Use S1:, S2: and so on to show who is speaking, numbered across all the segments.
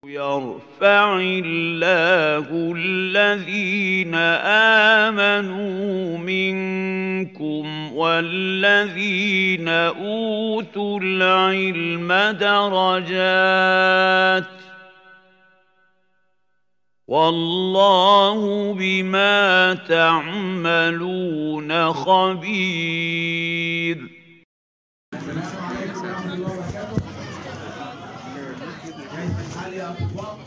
S1: يرفع الله الذين آمنوا منكم والذين أوتوا العلم درجات والله بما تعملون خبير
S2: السلام عليكم ورحمة الله وبركاته. جاي في الحال يا أطباء.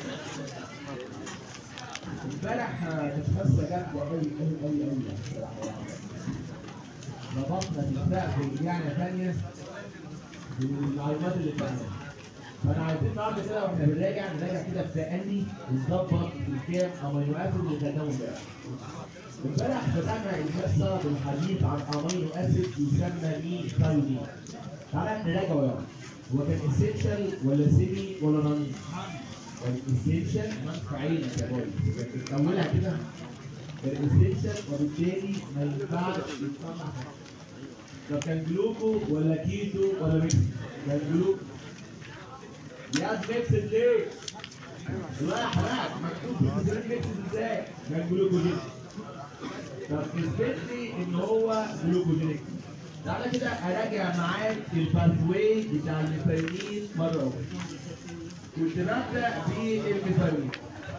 S2: امبارح كانت حصة جامدة أوي أوي أوي أوي بصراحة يعني. ضبطنا في السقف يعني ثانية بالمعلومات اللي بتاعتنا. فأنا عايزين النهارده كده واحنا بنراجع نراجع كده بتأني ونظبط الكام أمينو أسيد اللي خدناهم امبارح. امبارح بدأنا الحصة بالحديث عن أمينو أسيد يسمى ميثايونين. تعالى نراجع ورا. هو كان اسينشال ولا سيمي ولا نون؟ كان اسينشال منفعين يا بوي. كان اولها كده كان اسينشال وبالتالي ما ينفعش يتصنع طب كان جلوكو ولا كيتو ولا ميكس؟ كان جلوكو. يا ميكس ليه؟ والله يا حماد مكتوب في الميزان ميكس ازاي؟ كان جلوكو جدا. طب اثبت لي ان هو جلوكوجينيك. تعالى كده اراجع معاك الباثواي بتاع الميثايونين مره اخرى. كنت ببدا بالميثايونين.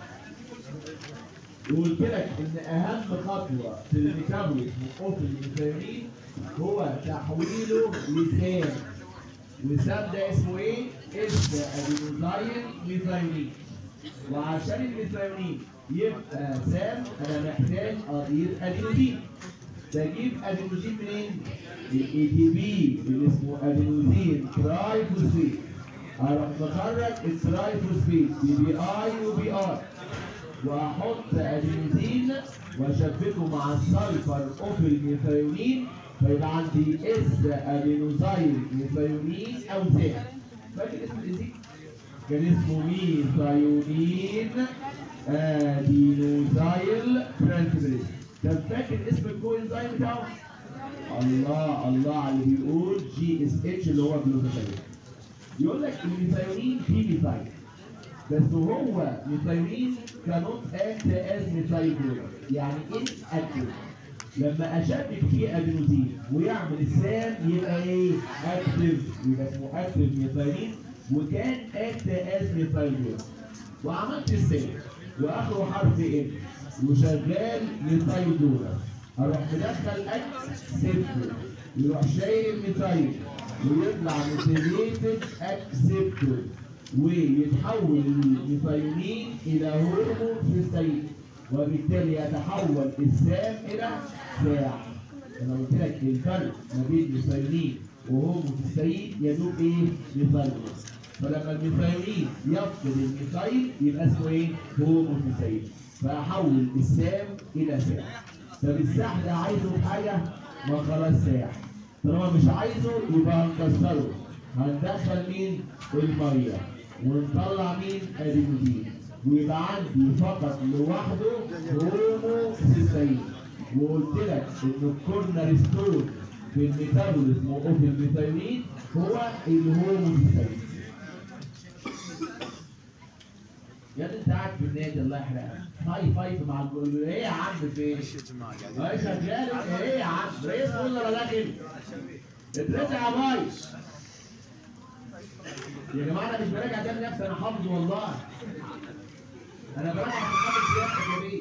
S2: وقلت لك ان اهم خطوه في الميتابوليزم اوف الميثايونين هو تحويله لسام. والسام ده اسمه ايه؟ اسمه ادينوزاين ميثايونين. وعشان الميثايونين يبقى سام انا محتاج اضيف ادينوزين. بجيب ادينوزين منين؟ الاي تي بي اللي اسمه ادينوزين تراي فوسفيت اروح بخرج التراي فوسفيت بي بي اي وبي ار واحط ادينوزين واشبكه مع السلفر اوف الميثايونين فيبقى عندي اس ادينوزايل ميثايونين او سام فاكر اسم الانزيم؟ كان اسمه ميثايونين ادينوزايل ترانسفيريز كان فاكر اسم الكوينزايم بتاعه؟ الله الله على اللي بيقول جي اس اتش اللي هو جلوكوزايد يقول لك الميثايونين فيه ميثايل بس هو ميثايونين كانوت اكت از ميثايل يعني ان اكتف لما اشبك فيه ادينوزين ويعمل السام يبقى ايه؟ اكتف يبقى اسمه اكتف ميثايونين وكان اكت از ميثايل وعملت السام واخره حرف ان وشغال ميثايل دونر اروح مدخل اكس سيبتور يروح شايل الميثايل ويطلع ميثيليتد اكسبتور ويتحول الميثايونين الى هرمون وبالتالي يتحول السام الى ساع انا قلت لك الفرق ما بين ميثايونين وهوموسيستين يدوب ايه؟ ميثايل فلما الميثايونين يفقد الميثايل يبقى اسمه ايه؟ هوموسيستين فاحول السام الى ساع طب الساح ده عايزه في حاجه ما خلاص ساح طالما مش عايزه يبقى هنكسره هندخل مين؟ الميه ونطلع مين؟ ادينوزين ويبقى عندي فقط لوحده هوموسيستين وقلت لك ان الكورنر ستون في الميتابوليزم اوف الميثايونين هو الهوموسيستين يا ابني انت قاعد في النادي الله يحرقك هاي فايف مع الجول ايه يا عم في ايه؟ هاي شغال ايه يا عم رئيس ولا داخل؟ اترزع يا باي يا جماعه انا مش براجع ده نفسي انا حافظه والله انا براجع في خمس سياق يا بيه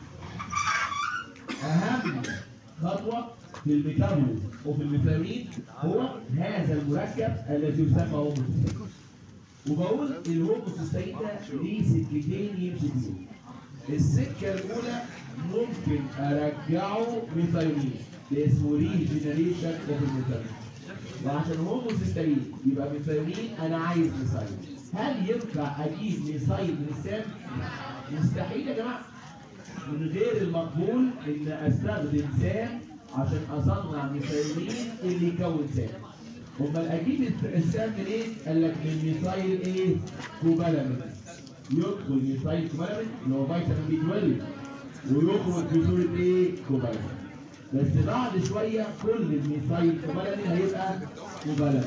S2: اهم خطوه في الميتابوليزم وفي الميثامين هو هذا المركب الذي يسمى هوموسيستين وبقول الهوموسيستين ده ليه سكتين يمشي فيهم السكه الاولى ممكن ارجعه ميثايونين ده اسمه ريجنريشن اوف الميثايونين وعشان هوموسيستين يبقى ميثايونين انا عايز ميثايل هل ينفع اجيب ميثايل من السام؟ مستحيل يا جماعه من غير المقبول ان استخدم سام عشان اصنع ميثايلين اللي يكون سام امال اجيب السام منين؟ قال لك من ميثايل ايه؟ كوبالامين يدخل ميثايل كوبالامين اللي هو فيتامين بي 12 ويخرج بصوره ايه؟ كوبالامين بس بعد شويه كل الميثايل كوبالامين هيبقى كوبالامين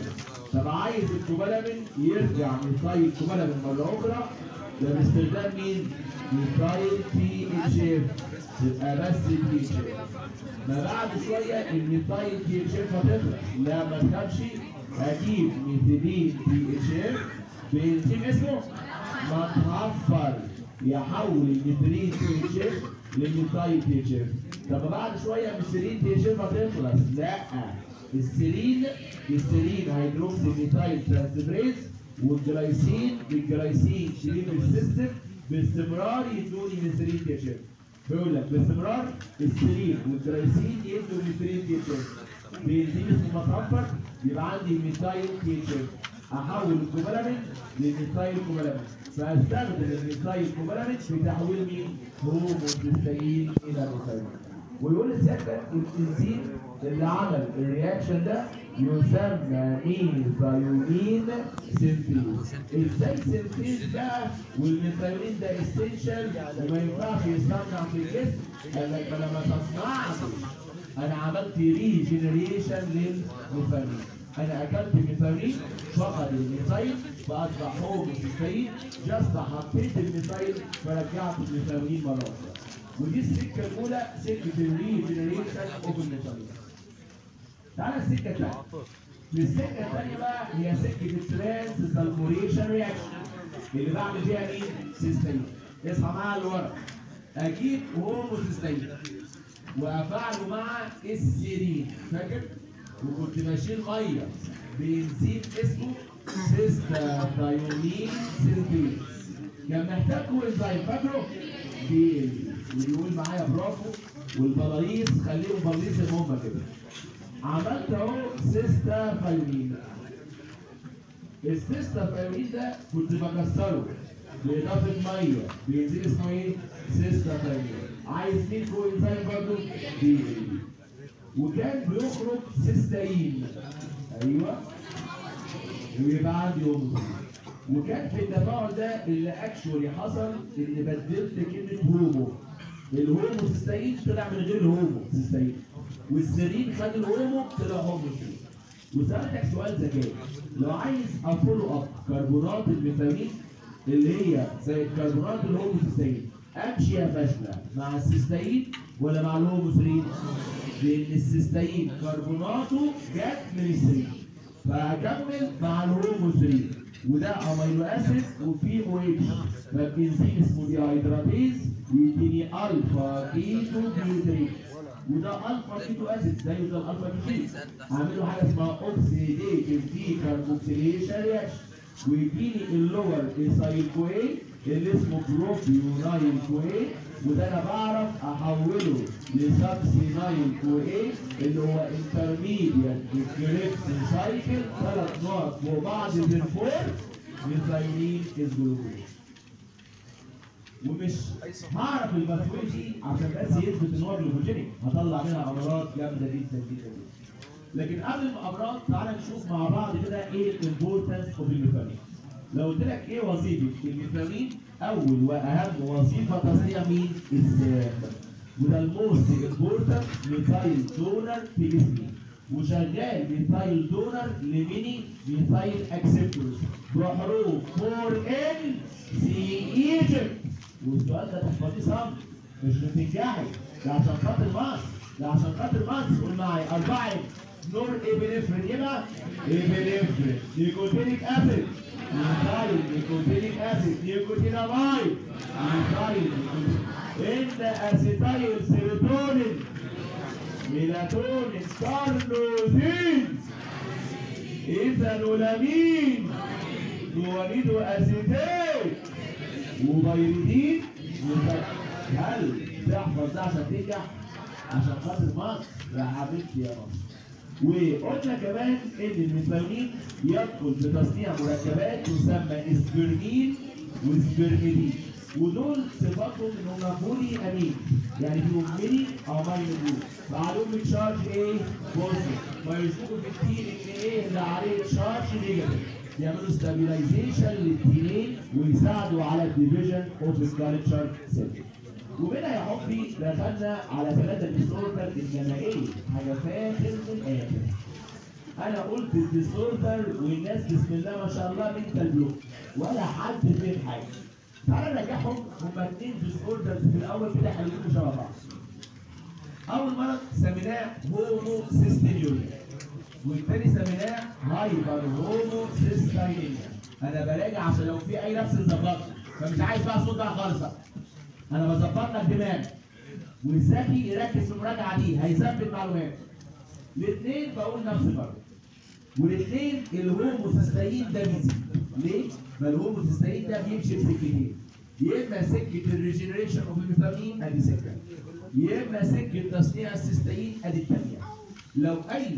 S2: طب عايز الكوبالامين يرجع ميثايل كوبالامين مره اخرى ده باستخدام مين؟ ميثايل تي اتش اف يبقى بس التي اتش اف ما بعد شويه الميثايل تي اتش اف هتخلص لا ما تخافش هجيب ميثيلين تي اتش اف بانزيم اسمه متحفر يحول الميثيلين تي اتش اف للميثايل تي اتش اف طب بعد شويه الميثيلين تي اتش اف هتخلص لا السيرين السيرين هيدروكسي ميثايل ترانسفريز والجلايسين الجلايسين شريط السيستم باستمرار يدوني ميثيلين تي اتش اف بيقول لك باستمرار السيرين والجلايسين يدوا ميثيلين تي اتش اف بينزيم اسمه متحفر يبقى عندي ميثايل تي اتش اف احول الكوبالامين لميثايل كوبالامين فاستخدم الميثايل كوبالامين في تحويل مين؟ هوموسيستين الى ميثايل ويقول السكة الانزيم اللي عمل الرياكشن ده يسمى ميثايونين سينثيز ازاي سينثيز بقى والميثايونين ده اسينشال وما ينفعش يصنع في الجسم قال لك ما انا ما تصنعش انا عملت ريجنريشن للميثايونين انا اكلت ميثايونين فقد الميثايل فاصبح هوموسيستين جاست حطيت الميثايل فرجعت الميثايونين مره اخرى ودي السكه الاولى سكه الريجنريشن اوف الميثايل تعالى السكه الثانيه السكه الثانيه بقى هي سكه الترانس سالموريشن رياكشن اللي بعمل فيها مين؟ سيستين اصحى معايا اللي ورا اجيب هوموسيستين وافعله مع السيرين فاكر؟ وكنت بشيل ميه بانزيم اسمه سيستاثايونين سينثيز كان محتاج انزيم فاكره؟ بيل ويقول معايا برافو والبلاريس خليهم بلاريس اللي هم كده عملت اهو سيستاثايونين السيستاثايونين ده كنت بكسره باضافه ميه بينزل اسمه ايه؟ سيستاثايونين عايز مين كو انزيم برضه؟ بيل وكان بيخرج سيستاين ايوه ويبقى عندي هومو وكان في التفاعل ده اللي اكشولي حصل ان بدلت كلمه هومو الهومو سيستاين طلع من غير الهومو سيستاين والسيرين خد الهومو طلع هومو سيستاين وسالتك سؤال ذكي لو عايز افولو اب كربونات الميثامين اللي هي زي الكربونات الهومو سيستاين امشي يا فاشله مع السيستاين ولا مع الهوموسيرين؟ لان السيستاين كربوناته جت من السيرين فهكمل مع الهوموسيرين وده امينو اسيد وفيه او اتش فالبنزين اسمه ديهايدراتيز يديني الفا كيتو بيوترين وده الفا كيتو اسيد زي ده الالفا كيتو هعمله حاجه اسمها اوكسيديتيف دي كاربوكسيليشن رياكشن ويديني اللور ايسايل كوي اللي اسمه بروبيونايل كوي وده انا بعرف احوله لسبسينايل كوي اللي هو انترميديت كريبس سايكل ثلاث نقط وبعد الفور ميثايونين از جلوكوز ومش هعرف المفعول دي عشان بس يثبت ان هو جلوكوجينيك هطلع منها امراض جامده جدا جدا جدا لكن قبل الامراض تعالى نشوف مع بعض كده ايه الامبورتنس اوف الميثامين لو قلت لك ايه وظيفه الميثامين اول واهم وظيفه تصنيع مين السام وده الموست امبورتنت ميثايل دونر في جسمي وشغال ميثايل دونر لميني ميثايل اكسبتورز بحروف 4 ان سي ايجيبت والسؤال ده تحفظيه صم مش بتنجحي ده عشان خاطر مصر ده عشان خاطر مصر قول معايا أربعة نور إبنفرين يبقى إبنفرين نيكوتينيك أسيد ميثايل نيكوتينيك أسيد نيكوتينامايد ميثايل إنت أسيتايل سيروتونين ميلاتونين كارنوزين إيثانولامين جوانيدو أسيتيت وبيريدين هل تحفظ ده عشان تنجح عشان خاطر مصر يا حبيبتي يا مصر وقلنا كمان ان الميثامين يدخل في تصنيع مركبات تسمى اسبرمين وسبرميدين ودول صفاتهم انهم بولي امين يعني فيهم ميني او ماينو جروب فعليهم تشارج ايه؟ بوزيتيف فيشوفوا في التي ان ايه اللي عليه تشارج نيجاتيف يعملوا ستابيلايزيشن للتينين ويساعدوا على الديفيجن اوف سكالتشر سيل ومنها يا حبي دخلنا على ثلاثة ديسوردر الجماعية حاجة فاخر من الآخر انا قلت الديسوردر والناس بسم الله ما شاء الله منتال بلوك ولا حد فين حاجه تعالى نرجعهم هما اتنين ديسوردرز في الاول كده حلوين شبه بعض اول مرض سميناه هومو سيستينيوريا والتاني سميناه هايبر هومو سيستاينيا انا براجع عشان لو في اي نفس نظبطها فمش عايز بقى صوت بقى خالص بقى انا بظبط لك دماغ والذكي يركز في المراجعه دي هيثبت معلومات الاثنين بقول نفس المرض والاثنين الهوموسيستاين ده بيزيد ليه؟ ما الهوموسيستاين ده بيمشي بسكتين يا اما سكه الريجنريشن اوف الميثامين ادي سكه يا اما سكه تصنيع السيستاين ادي الثانيه لو اي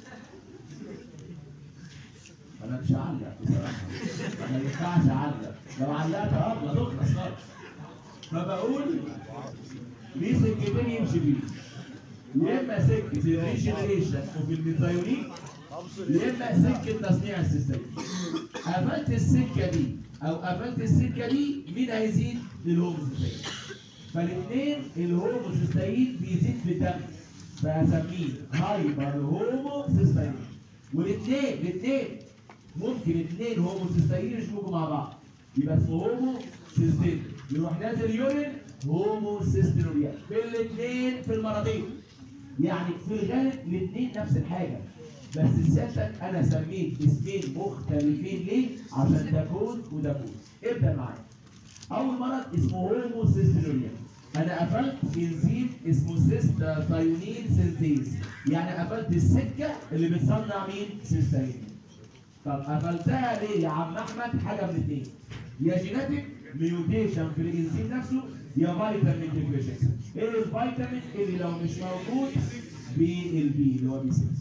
S2: انا مش هعلق بصراحه ما ينفعش اعلق لو علقت اه هتخلص خالص فبقول ليه سكتين يمشي بيه يا اما سكه الريجنريشن اوف الميثايونين يا اما سكه تصنيع السيستم قفلت السكه دي او قفلت السكه دي مين هيزيد الهوموسيستاين فالاثنين الهوموسيستاين بيزيد في الدم فهسميه هايبر هوموسيستاين والاثنين الاثنين ممكن اثنين هوموسيستاين يشبكوا مع بعض يبقى اسمه هوموسيستين يروح نازل يورين هوموسيستينوريا في الاثنين في المرضين يعني في الغالب الاثنين نفس الحاجه بس سيادتك انا سميت اسمين مختلفين ليه؟ عشان ده كود وده كود. ابدا معايا. اول مرض اسمه هوموسيستينوريا. انا قفلت انزيم اسمه سيستاثايونين سينثيز. يعني قفلت السكه اللي بتصنع مين؟ سيستاين. طب قفلتها ليه يا عم احمد؟ حاجه من اثنين. يا جيناتيك ميوتيشن في الانزيم نفسه يا فيتامين ديفيشنسي. ايه الفيتامين اللي لو مش موجود بي ال بي اللي هو بي 6.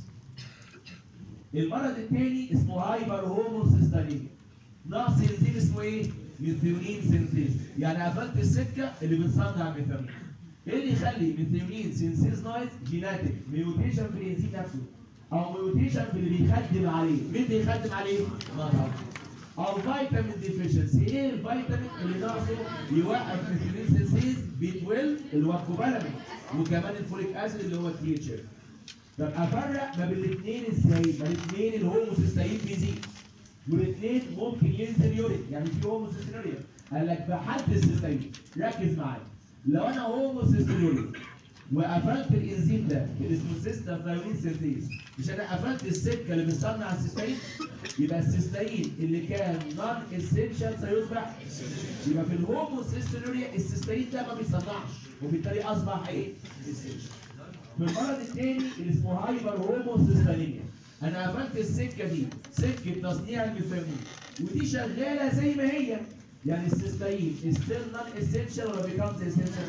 S2: المرض الثاني اسمه هايبر هوموسيستانيميا نقص انزيم اسمه ايه؟ ميثيونين سينثيز يعني قفلت السكه اللي بتصنع الميثامين ايه اللي يخلي ميثيونين سينثيز نايز جيناتيك ميوتيشن في الانزيم نفسه او ميوتيشن في اللي بيخدم عليه مين بيخدم عليه؟ ما طبعا او فيتامين ديفيشنسي ايه الفيتامين اللي ناقصه يوقف ميثيونين سينثيز بي 12 اللي هو الكوبالامين وكمان الفوليك اسيد اللي هو التي اتش اف طب افرق ما بين الاثنين ازاي؟ ما الاثنين الهوموسيستاين بيزيد والاثنين ممكن ينزل يوريك يعني في هوموسيستينوريا قال لك في حد السيستاين ركز معايا لو انا هوموسيستينوريا وقفلت الانزيم ده اللي اسمه سيستا ثايونين سينثيز مش انا قفلت السكه اللي بتصنع السيستاين يبقى السيستاين اللي كان نون اسينشال سيصبح يبقى في الهوموسيستينوريا السيستاين ده ما بيصنعش وبالتالي اصبح ايه؟ اسينشال في المرض الثاني اللي اسمه هايبر هوموسيستانيميا انا قفلت السكه دي سكه تصنيع الميثامين ودي شغاله زي ما هي يعني السيستاين ستيل نون اسينشال ولا بيكامز اسينشال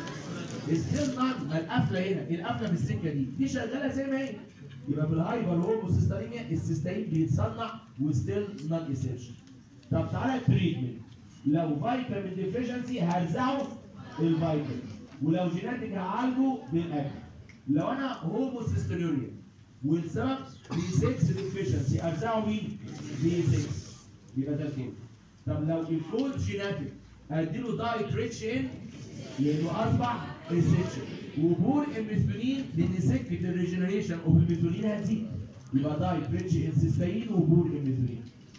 S2: ستيل نون ما القفله هنا القفله في السكه دي دي شغاله زي ما هي يبقى في الهايبر هوموسيستانيميا السيستاين بيتصنع وستيل نون اسينشال طب تعالى التريتمنت لو فيتامين ديفيشنسي هرزعه الفيتامين ولو جيناتيك هعالجه بالاكل لو انا هوموسيستينوريا والسبب بي 6 ديفيشنسي ارزعه مين؟ بي 6 يبقى ده كده طب لو الفول جيناتيك اديله دايت ريتش ان لانه اصبح اسيتشن وبور الميثيونين لان سكه الريجنريشن اوف الميثيونين هتزيد يبقى دايت ريتش ان سيستاين وبور الميثيونين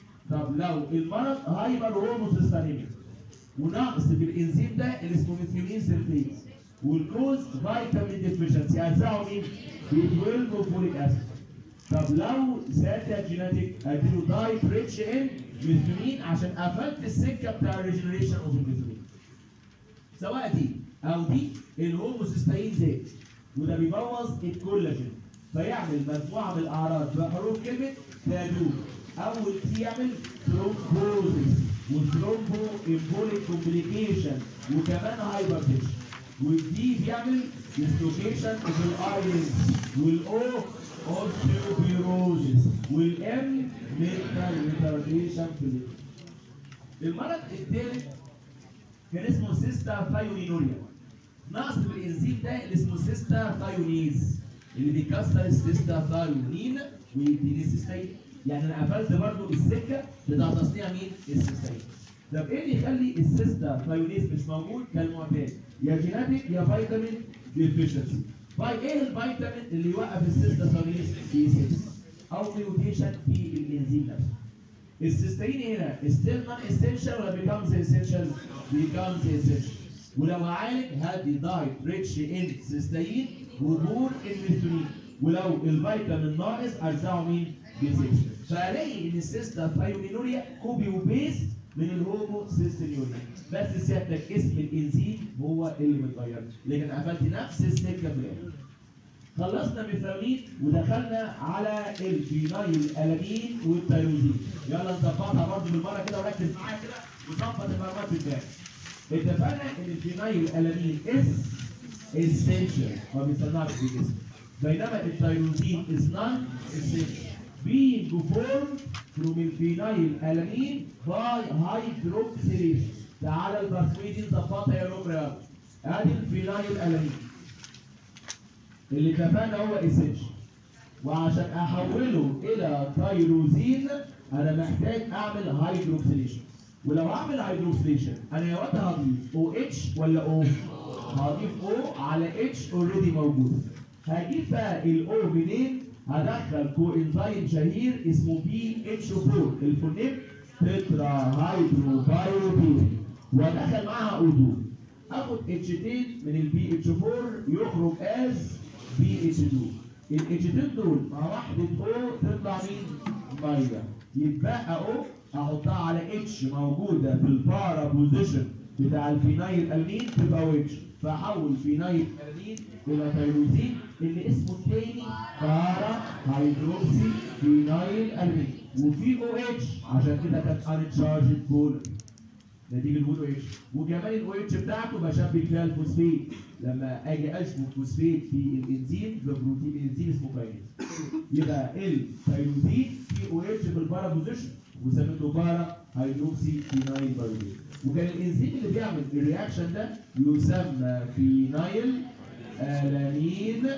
S2: طب لو المرض هايبر هوموسيستانيميا ونقص في الانزيم ده اللي اسمه ميثيونين سينثيز والكوز فيتامين ديفيشنسي هتساعه مين؟ بي 12 وفوليك اسيد طب لو زاد جيناتيك اديله دايت ريتش ان ميثيونين عشان قفلت السكه بتاع الريجنريشن اوف الميثيونين سواء دي او دي الهوموسيستاين زاد وده بيبوظ الكولاجين فيعمل مجموعه من الاعراض بحروف كلمه تادوب اول دي يعمل ثرومبوزيس والثرومبو امبوليك كومبليكيشن وكمان هايبرتنشن والدي بيعمل ديسلوكيشن في الايرنز والاو اوستيوبيروزيس والام ميتال ريتارديشن في الليل. المرض الثالث كان اسمه سيستا ثايونينوريا نقص في الانزيم ده اللي اسمه سيستا ثايونيز اللي بيكسر السيستا ثايونين ويديني سيستاين يعني انا قفلت برضو السكه بتاع تصنيع مين؟ السيستاين طب ايه اللي يخلي السيستا ثايونيز مش موجود كالمعتاد يا جيناتيك يا فيتامين ديفيشنسي باي ايه الفيتامين اللي يوقف السيستا ثايونيز؟ بي 6 او ميوتيشن في الانزيم نفسه السيستين هنا ستيل نون اسينشال ولا بيكامز اسينشال؟ بيكامز اسينشال ولو هعالج هدي دايت ريتش ان سيستين وبور الميثيونين ولو الفيتامين ناقص ارزعه مين؟ بي 6 فالاقي ان السيستا ثايومينوريا كوبي وبيست من الهومو سيستينيوريا بس سيادتك اسم الانزيم هو اللي متغير لكن قفلت نفس السكه في الاخر خلصنا ميثامين ودخلنا على الفينايل الامين والتيروزين يلا نظبطها برضه بالمره كده وركز معايا كده وظبط المعلومات بتاعتك اتفقنا ان الفينايل الامين اس essential ما بيصنعش بالجسم بينما التيروزين is non essential being formed from الفينايل الامين by hydroxylation تعالى الباسوي دي نظبطها يا ركرة ادي الفينايل الامين اللي اتفقنا هو اسينشال وعشان احوله الى تيروزين انا محتاج اعمل هيدروكسيليشن ولو اعمل هيدروكسيليشن انا يا وقت هضيف او اتش ولا او هضيف او على اتش اوريدي موجوده هجيب بقى الاو منين هدخل كو انزيم شهير اسمه بي اتش 4 الفونيم تترا هيدروبايروبين وادخل معاها او 2 اخد اتشتين من البي اتش 4 يخرج از بي اتش 2 الاتشتين دول مع واحدة او تطلع مين؟ ميه يتبقى او احطها على اتش موجودة في البارا بوزيشن بتاع الفينايل الامين تبقى او اتش فاحول فينايل الامين الى تيروزين اللي اسمه التاني بارا هيدروكسي فينايل الامين وفي او اتش عشان كده كانت انتشارجد بولر نتيجه الوود او اتش وكمان الاو اتش بتاعته بشبك فيها الفوسفيت لما اجي اشبك فوسفيت في الانزيم ببروتين الانزيم اسمه كاينيز يبقى الثيروزين في او اتش في البارا بوزيشن وسميته بارا هيدروكسي فينايل بايولين وكان الانزيم اللي بيعمل الرياكشن ده يسمى فينايل الانين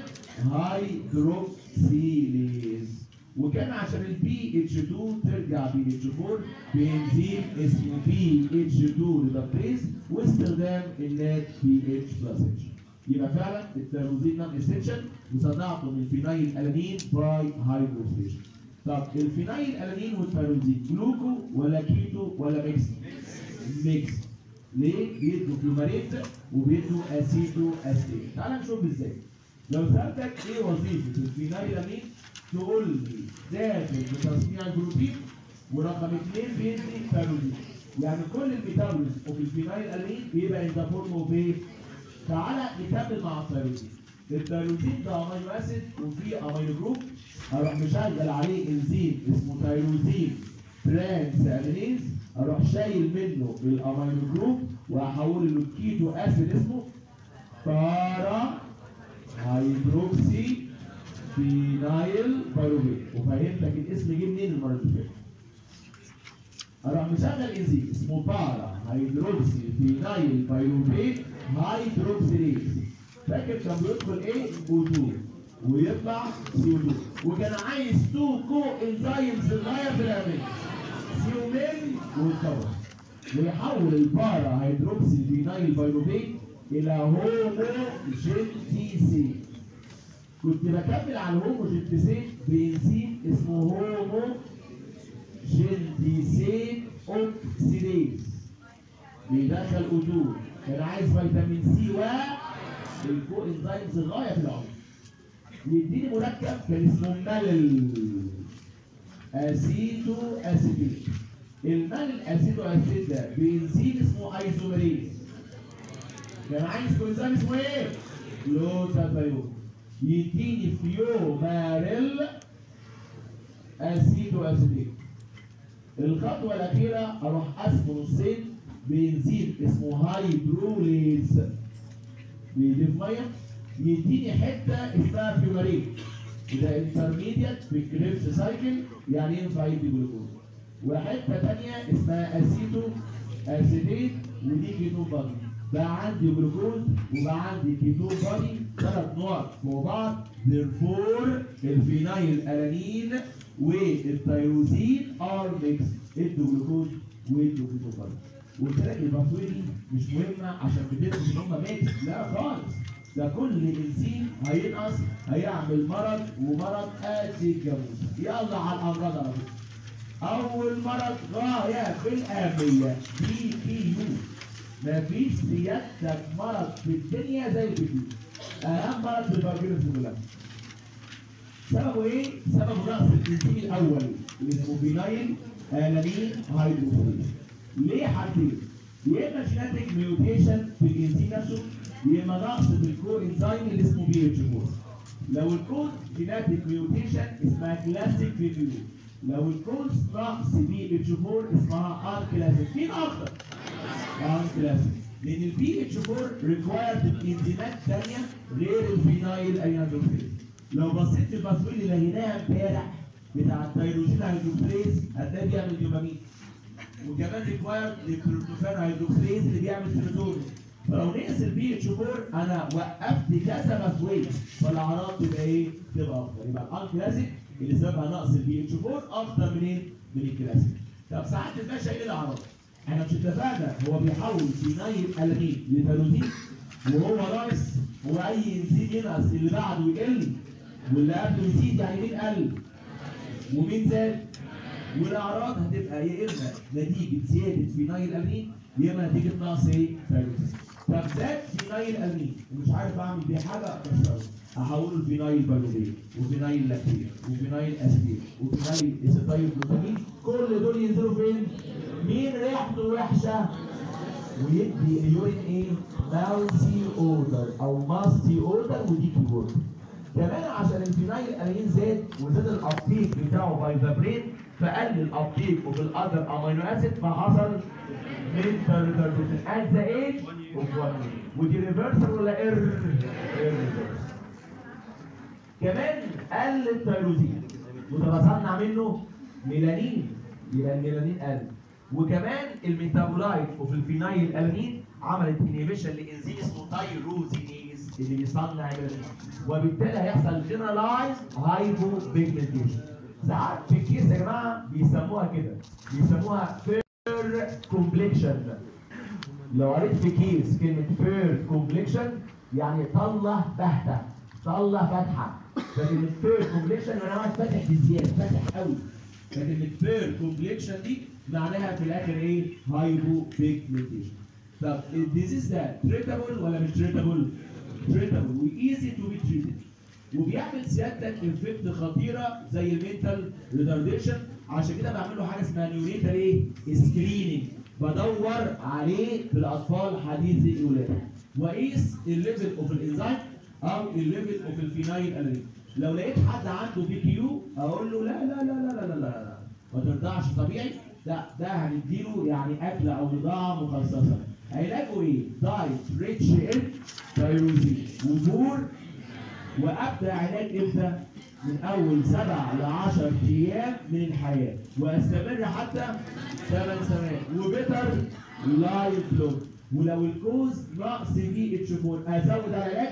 S2: هيدروكسيليز وكان عشان البي اتش 2 ترجع بي اتش 4 بانزيم اسمه بي اتش 2 ريدكتيز واستخدام النات بي اتش بلس اتش يبقى فعلا التيروزين نون اسينشال وصنعته من فينايل الانين باي هيدروكسيشن طب الفينايل الانين والتيروزين جلوكو ولا كيتو ولا ميكس؟ ميكس ليه؟ بيدوا فلوماريت وبيدوا اسيتو اسيت تعال نشوف ازاي لو سالتك ايه وظيفه الفينايل الانين تقول لي داخل بتصنيع البروتين ورقم اثنين بيدي تيروزين يعني كل الميتابوليزم وفي الفينايل الانين بيبقى ان ذا فورم اوف ايه؟ تعالى نكمل مع التيروزين التيروزين ده امينو اسيد وفيه امينو جروب اروح مشغل عليه انزيم اسمه تيروزين ترانس امينيز اروح شايل منه الامينو جروب واحوله لكيتو اسيد اسمه بارا هيدروكسي فينايل بايروفيت وفهمتك الاسم جه منين المره اللي فاتت اروح مشغل انزيم اسمه بارا هيدروكسي فينايل بايروفيت هيدروكسيليز فاكر كان بيدخل ايه O2 ويطلع CO2 وكان عايز 2 كو انزيمز الغايه في الامين سيومين والكبر ويحول البارا هيدروكسي فينايل بايروفيت الى هومو جنتيسي كنت بكمل على الهومو جنتيسيت بانزيم اسمه هومو جنتيسيت اوكسيديز بيدخل أدور كان عايز فيتامين سي و الكو انزيمز الغايه في العمر يديني مركب كان اسمه ملل اسيتو اسيتيت الملل اسيتو اسيتيت ده بانزيم اسمه ايزوميريز كان عايز كوانزيم اسمه ايه؟ لوتاثيون يديني فيوماريل اسيتو اسيتيت الخطوه الاخيره اروح اسمه نصين بنزين اسمه هيدروليز بيضيف ميه يديني حته اسمها فيومارين وده انترميديت في الكريبس سايكل يعني ينفع يدي جلوكوز وحته ثانيه اسمها اسيتو اسيديت ودي كيتون بادي بقى عندي جلوكوز وبقى عندي كيتون بادي ثلاث نقط فوق بعض therefore الفينايل الانين والتيروزين ار ميكس ادوا جلوكوز وادوا كيتون بادي قلت لك الباسوي دي مش مهمه عشان بتدرس ان هم ميكس لا خالص ده كل انزيم هينقص هيعمل مرض ومرض ادي الجاموسه يلا على الامراض على طول اول مرض غايه بالاهميه بي كي يو مفيش سيادتك مرض في الدنيا زي البي كي اهم مرض في الفيروس كلها سببه ايه؟ سبب نقص الانزيم الاول اللي اسمه فينايل الانين هيدروكسيد ليه حاجتين؟ يا اما جيناتيك ميوتيشن في الانزيم نفسه يا اما نقص في الكو انزيم اللي اسمه بي اتش 4 لو الكود جيناتيك ميوتيشن اسمها كلاسيك فينيو لو الكود نقص بي اتش 4 اسمها ار كلاسيك مين اكتر؟ ار كلاسيك لان البي اتش 4 ريكوايرد انزيمات ثانيه غير الفينايل ايونوكسيد لو بصيت في الباسوري اللي لقيناها امبارح بتاع التيروجين هيدروكسيز هتلاقيه بيعمل دوبامين وكمان ريكوايرد للكلوروفان هيدروكسيز اللي بيعمل سيروتونين فلو نقص البي اتش 4 انا وقفت كذا باسوي فالاعراض تبقى ايه؟ تبقى اكتر يبقى الان كلاسيك اللي سببها نقص البي اتش 4 اكتر منين؟ من الكلاسيك طب ساعات الباشا ايه الاعراض؟ احنا مش اتفقنا هو بيحول فينايل الانين لتيروزين وهو ناقص هو اي انزيم ينقص اللي بعده يقل واللي قبله يزيد يعني مين قل؟ ومين زاد؟ والاعراض هتبقى يا اما نتيجه زياده فينايل الانين يا اما نتيجه نقص ايه؟ فيروس. طب زاد فينايل الانين ومش عارف اعمل بيه حاجه اكسره احوله لفينايل بالودين وفينايل لاكتين وفينايل اسيتيل وفينايل اسيتايل جلوتامين كل دول ينزلوا فين؟ مين ريحته وحشه؟ ويدي اليورين ايه؟ ماوسي اوردر او ماستي اوردر ودي كيبورد كمان عشان الفينايل الانين زاد وزاد الابتيك بتاعه باي ذا برين فقل الابتيك وفي الاذر امينو اسيد فحصل منتال ريتارديشن ات ذا ايج اوف 1 ودي ريفرسال ولا اير؟ كمان قل التيروزين وتصنع منه ميلانين يبقى الميلانين قل وكمان الميتابولايت وفي الفينايل الانين عملت انيبيشن لانزيم اسمه تايروزينيز اللي بيصنع ميلانين وبالتالي هيحصل جنرالايز هايبو بيجمنتيشن ساعات في الكيس يا جماعه بيسموها كده بيسموها فير كومبليكشن لو قريت في كيس كلمه فير كومبليكشن يعني طلع بهته طلع فتحه فكلمه فير كومبليكشن معناها فاتح بزياده فاتح قوي لكن الفير كومبليكشن دي معناها في الاخر ايه؟ هايبو بيجمنتيشن طب الديزيز ده تريتابل ولا مش تريتابل؟ تريتابل وايزي تو بي تريتد وبيعمل سيادتك افكت خطيره زي المينتال ريتارديشن عشان كده بعمل له حاجه اسمها نيونيتال ايه؟ سكريننج بدور عليه في الاطفال حديثي الولاده واقيس الليفل اوف الانزيم او الليفل اوف الفينايل الانين لو لقيت حد عنده بي كيو اقول له لا لا لا لا لا لا لا, لا. ما ترضعش طبيعي لا ده هنديله يعني اكل او بضاعه مخصصه علاجه ايه؟ دايت ريتش ان تيروزين وبور وابدا علاج امتى؟ من اول سبع ل 10 ايام من الحياه واستمر حتى 8 سنوات وبيتر لايف لونج ولو الكوز نقص بي اتش 4 ازود العلاج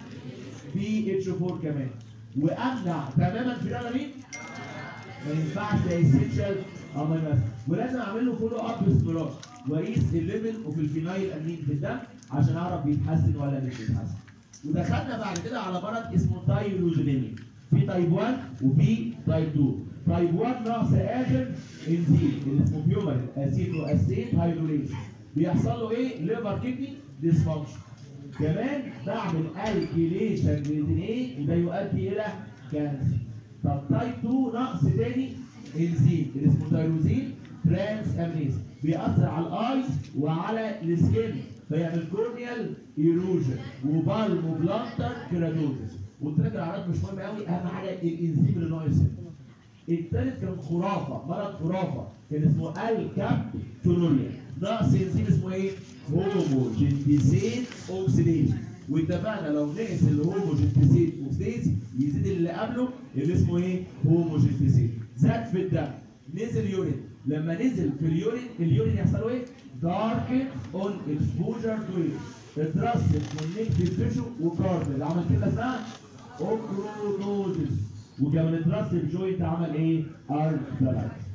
S2: بي اتش 4 كمان وامنع تماما في مين؟ ما ينفعش ده اسينشال امينو اسيد ولازم اعمل له فولو اب باستمرار واقيس الليفل وفي الفينايل امين في الدم عشان اعرف بيتحسن ولا مش بيتحسن ودخلنا بعد كده على مرض اسمه تايروزينيميا في تايب 1 وفي تايب 2 تايب 1 نقص اخر انزيم اللي اسمه بيومر اسيتو اسيت هيدروليز بيحصل له ايه؟ ليفر كدني ديسفانكشن كمان بعمل الكيليشن للاثنين وده يؤدي الى كانسر طب تايب 2 نقص تاني انزيم اللي اسمه تيروزين ترانس امينيز بيأثر على الايز وعلى السكين فيعمل كورنيال ايروجن وبالمو بلانتر كيراتوزس قلت لك الاعراض مش مهمه قوي اهم حاجه الانزيم اللي ناقص الثالث كان خرافه مرض خرافه كان اسمه الكابتونوريا نقص انزيم اسمه ايه؟ هوموجينتيزين اوكسيديز واتفقنا لو نقص الهوموجينتيزين اوكسيديز يزيد اللي قبله اللي اسمه ايه؟ هوموجينتيزين زاد في الدم نزل يورين لما نزل في اليورين اليورين يحصل له ايه؟ دارك اون اكسبوجر تو اترسب كونكتيف تيشو وكارنل عمل كده اسمها اوكرونوزس وكمان اترسب جوينت عمل ايه؟ ارثرايتس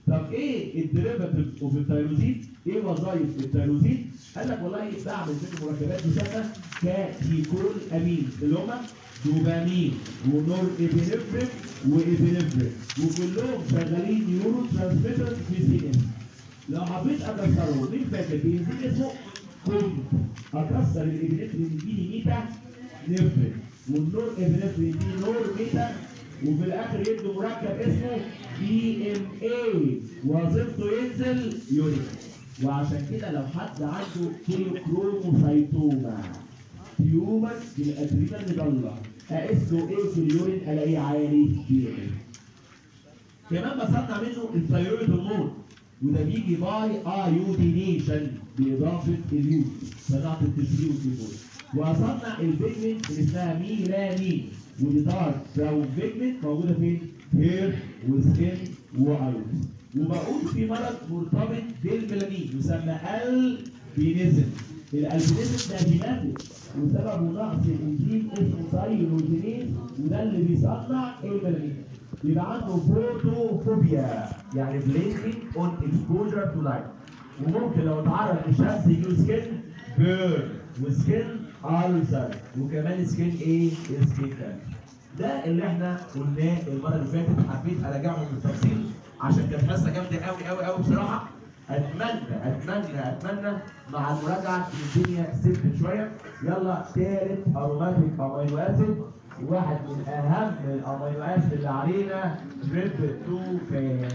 S2: طب ايه الديريفاتيف اوف التيروزين؟ ايه وظائف التيروزين؟ قال لك والله بعمل من مركبات تسمى كاتيكول امين اللي هم دوبامين ونور ابينفرين وابينفرين وكلهم شغالين نيورو ترانسميترز في سي اس لو حبيت اكسره مين فاكر بينزل اسمه كنت اكسر الابينفرين يديني ميتا نفرين والنور ابينفرين يديني نور ميتا وفي الاخر يدوا مركب اسمه دي ام اي وظيفته ينزل يوريك وعشان كده لو حد عنده كروموسايتوما تيومر بالادرينال مضله اقيس له ايه في اليورين الاقيه عالي دي ام كمان بصنع منه الثيرويد هرمون وده بيجي باي ايودينيشن باضافه اليود صناعه التشريح والتيفويد واصنع البيجمنت اللي اسمها ميلانين ودي دارك براون بيجمنت موجوده فين؟ هير وسكين وايرس وبقول في مرض مرتبط بالميلانين يسمى البينيزم الالبينيزم ده جيناتيك وسببه نقص انزيم اسمه سايلوجينيز وده اللي بيصنع الميلانين يبقى عنده فوتوفوبيا يعني بلينكينج اون اكسبوجر تو لايت وممكن لو اتعرض للشمس يجيله سكين بيرن وسكين ألسر وكمان سكين ايه؟ سكين كانسر ده اللي احنا قلناه المره اللي فاتت حبيت اراجعهم بالتفصيل عشان كانت حصه جامده قوي قوي قوي بصراحه اتمنى اتمنى اتمنى مع المراجعه الدنيا سبت شويه يلا تالت اروماتيك امينو اسيد واحد من اهم الامينو اسيد اللي علينا تريبتوفان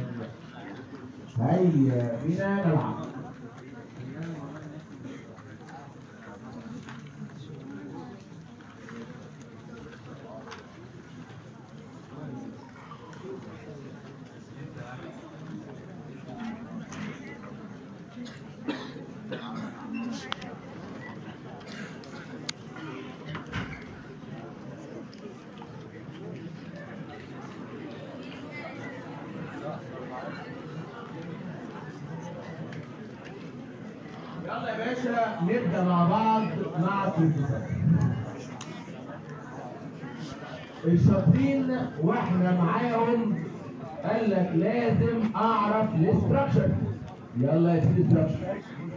S2: هيا بينا نلعب يلا يا باشا نبدا مع بعض مع التلفزيون الشاطرين واحنا معاهم قال لك لازم اعرف الاستراكشر يلا يا سيدي استراكشر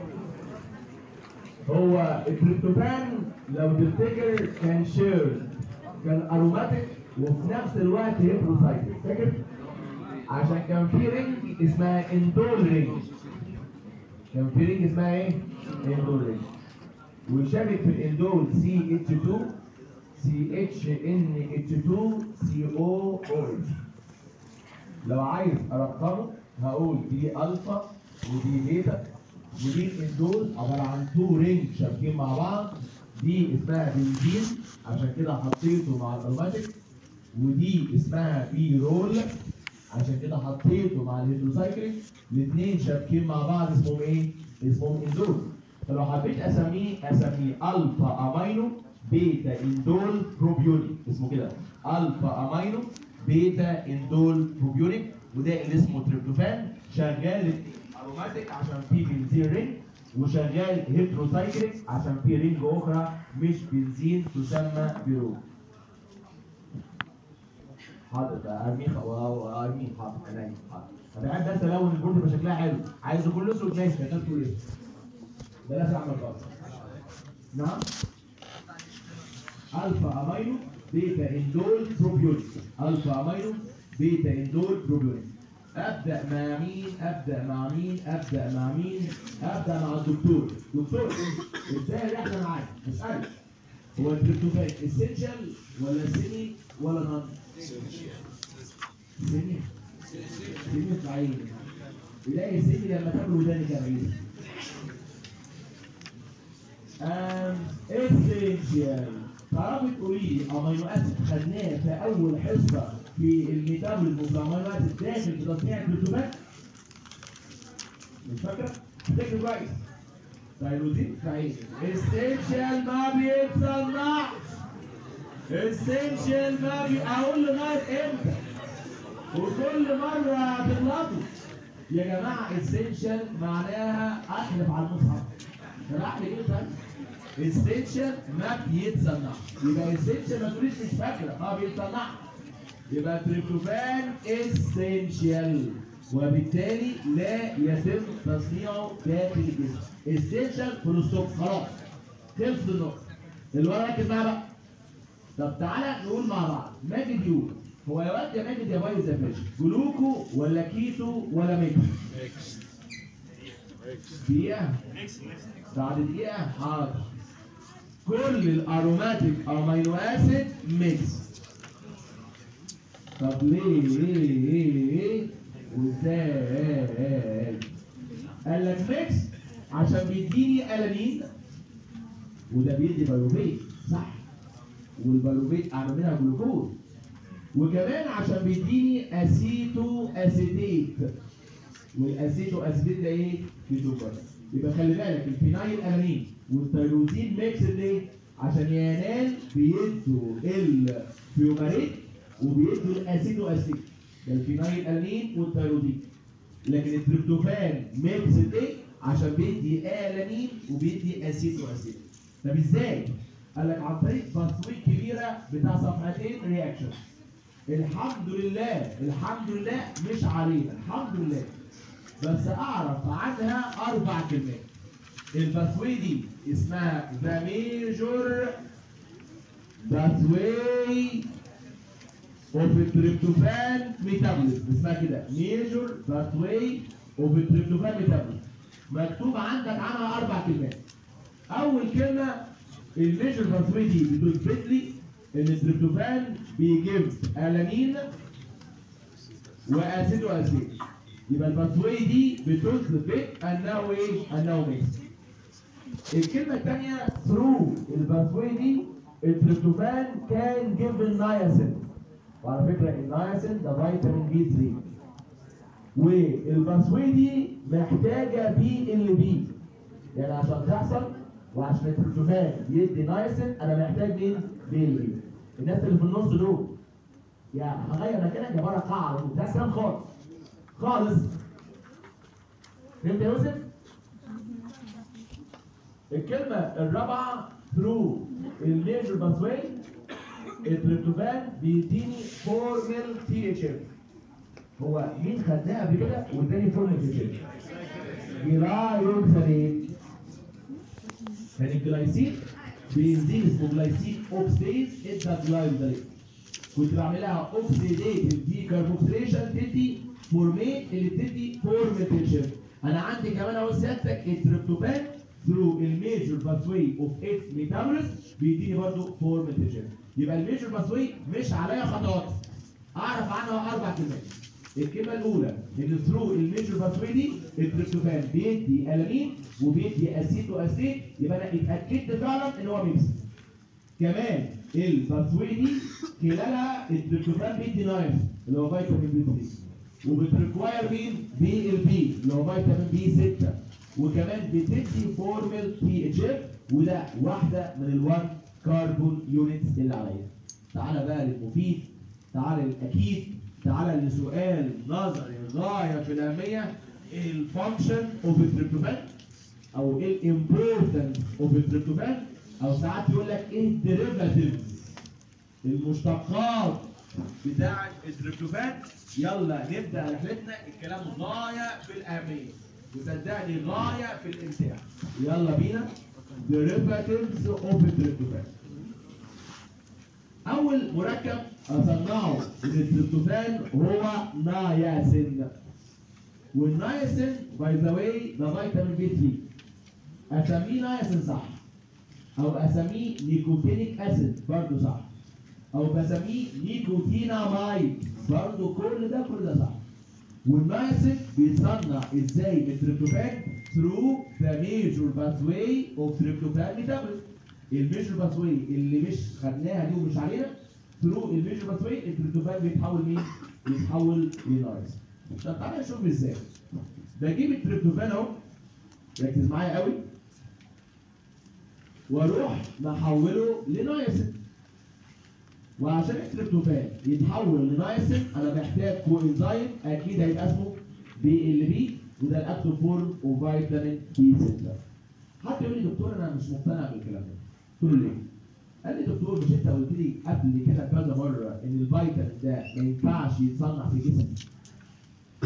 S2: هو التريبتوفان لو تفتكر كان شيرد كان اروماتيك وفي نفس الوقت هيبروسايتك فاكر؟ عشان كان في رينج اسمها اندول رينج كان في رينج اسمها ايه؟ اندول رينج وشابك في الاندول سي اتش 2 سي اتش ان اتش 2 سي او او اتش لو عايز ارقمه هقول دي الفا ودي بيتا ودي الاندول عباره عن تو رينج شابكين مع بعض دي اسمها بنزين عشان كده حطيته مع الاروماتيك ودي اسمها بي رول عشان كده حطيته مع الهيدروسايكليك الاثنين شابكين مع بعض اسمهم ايه؟ اسمهم اندول فلو حبيت اسميه اسميه الفا امينو بيتا اندول بروبيونيك اسمه كده الفا امينو بيتا اندول بروبيونيك وده اللي اسمه تريبتوفان شغال اروماتيك عشان فيه بنزين رينج وشغال هيدروسايكليك عشان فيه رينج اخرى مش بنزين تسمى بيرو حاضر ارميه ارميه حاضر عينيا حاضر انا قاعد بس الون البورد يبقى شكلها حلو عايزه كله اسود ماشي شغال كله اسود بلاش اعمل خالص نعم الفا امينو بيتا اندول بروبيونيك الفا امينو بيتا اندول بروبيونيك ابدا مع مين ابدا مع مين ابدا مع مين ابدا مع الدكتور دكتور ازاي احنا معاك اسالك هو التريبتوفان اسينشال ولا سيمي ولا نون سيمي سيمي في عيني يلاقي سيمي لما تاكل وداني كمان اسينشال تعرفي تقولي لي امينو اسيد خدناه في اول حصه في الميتابوليزم في امينو اسيد داخل في تصنيع البروتوبات مش فاكره؟ فاكر كويس تايروزين فعيل اسينشال ما بيتصنعش اسينشال ما بي اقول لغايه امتى وكل مره هتغلطوا يا جماعه اسينشال معناها احلف على المصحف ده احلف ايه طيب؟ اسينشال ما بيتصنعش يبقى اسينشال ما تقوليش مش فاكره ما بيتصنعش يبقى تريبتوفان اسينشال وبالتالي لا يتم تصنيعه داخل الجسم essential فول ستوب خلاص خلص النقطة اللي ورا ركز معايا بقى طب تعالى نقول مع بعض ماجد يقول هو يا واد يا ماجد يا بايظ يا فاشل جلوكو ولا كيتو ولا ميكس دقيقة بعد دقيقة حاضر كل الاروماتيك امينو اسيد ميكس طب ليه ليه ليه ليه وازاي قال لك ميكس عشان بيديني الانين وده بيدي بالوبيت صح والبالوبيت اعمل منها جلوكوز وكمان عشان بيديني اسيتو اسيتيت والاسيتو اسيتيت ده ايه؟ كيتوكاس يبقى خلي بالك الفينايل الانين والتيروزين ميكس ليه؟ عشان ينال بيدوا الفيوماريت وبيدوا الاسيتو اسيتيت ده الفينايل الانين والتيروزين لكن التريبتوفان ميكس ليه؟ عشان بيدي الانين وبيدي اسيتو اسيتيت طب ازاي؟ قال لك عن طريق تصوير كبيره بتاع صفحتين رياكشن الحمد لله الحمد لله مش علينا الحمد لله بس اعرف عنها اربع كلمات الباثوي دي اسمها ذا ميجور باثوي اوف التريبتوفان ميتابوليزم اسمها كده ميجور باثوي اوف التريبتوفان ميتابوليزم مكتوب عندك عنها اربع كلمات اول كلمه الميجور باثوي دي بتثبت لي ان التريبتوفان بيجيب الانين واسيد واسيد يبقى الباثوي دي بتثبت انه ايه؟ انه ميكس الكلمه الثانيه ثرو الباثوي دي التريبتوفان كان جيب النياسين وعلى فكره النياسين ده فيتامين بي 3 والباثوي دي محتاجه بي ال بي يعني عشان تحصل وعشان التريبتوفان يدي نايسين انا محتاج مين؟ بي ال بي الناس اللي في النص دول يا هغير مكانك يا بره قاعه ده كلام خالص خالص فهمت يا يوسف؟ الكلمة الرابعة ثرو الميجر باثواي التريبتوفان بيديني فورمال تي اتش اف هو مين خدناه قبل كده واداني فورمال تي اتش اف؟ جلايوكسالين كان الجلايسين بينزل اسمه جلايسين اوكسيز ادى جلايوكسالين كنت بعملها اوكسيديتيف دي كاربوكسيليشن تدي فورميت اللي بتدي فورميتيشن انا عندي كمان اهو سيادتك التريبتوفان ثرو الميجر باثوي اوف اتس ميتابوليزم بيديني برضه فورميتيشن يبقى الميجر باثوي مش عليا خطوات اعرف عنها اربع كلمات الكلمه الاولى ان ثرو الميجر باثوي دي التريبتوفان بيدي الانين وبيدي اسيتو اسيت يبقى انا اتاكدت فعلا ان هو ميكس كمان الباثوي دي خلالها التريبتوفان بيدي نايف اللي هو فيتامين بي 3 وبتريكواير مين بي ال بي اللي هو فيتامين بي 6 وكمان بتدي فورمال تي اتش اف وده واحده من الوان كاربون يونتس اللي عليا تعالى بقى للمفيد تعالى للاكيد تعالى لسؤال نظري غايه في الاهميه الفانكشن اوف التريبتوفان او ايه الامبورتنس اوف التريبتوفان او ساعات يقول لك ايه الديريفاتيفز المشتقات بتاعه التريبتوفان يلا نبدا رحلتنا الكلام غايه في الاهميه وصدقني غايه في الامتاع يلا بينا derivatives of التريبتوفان اول مركب اصنعه من التريبتوفان هو نياسين والنياسين باي ذا واي ده فيتامين بي 3 اسميه نياسين صح او اسميه نيكوتينيك اسيد برضه صح او بسميه نيكوتينامايد برضه كل ده كل ده صح والنياسين بيتصنع ازاي من التريبتوفان through the major pathway of tryptophan metabolism الميجر باثوي اللي مش خدناها دي ومش علينا through الميجر باثوي التريبتوفان بيتحول مين؟ بيتحول لنايس طب تعالى نشوف ازاي بجيب التريبتوفان اهو ركز معايا قوي واروح محوله لنايسين وعشان التريبتوفان يتحول لنايسين انا محتاج كوانزيم اكيد هيبقى اسمه بي ال بي وده الاكتف فورم وفيتامين بي 6 حد يقول لي دكتور انا مش مقتنع بالكلام ده قلت له ليه؟ قال لي دكتور مش انت قلت لي قبل كده كذا مره ان الفيتامين ده ما ينفعش يتصنع في جسمي طب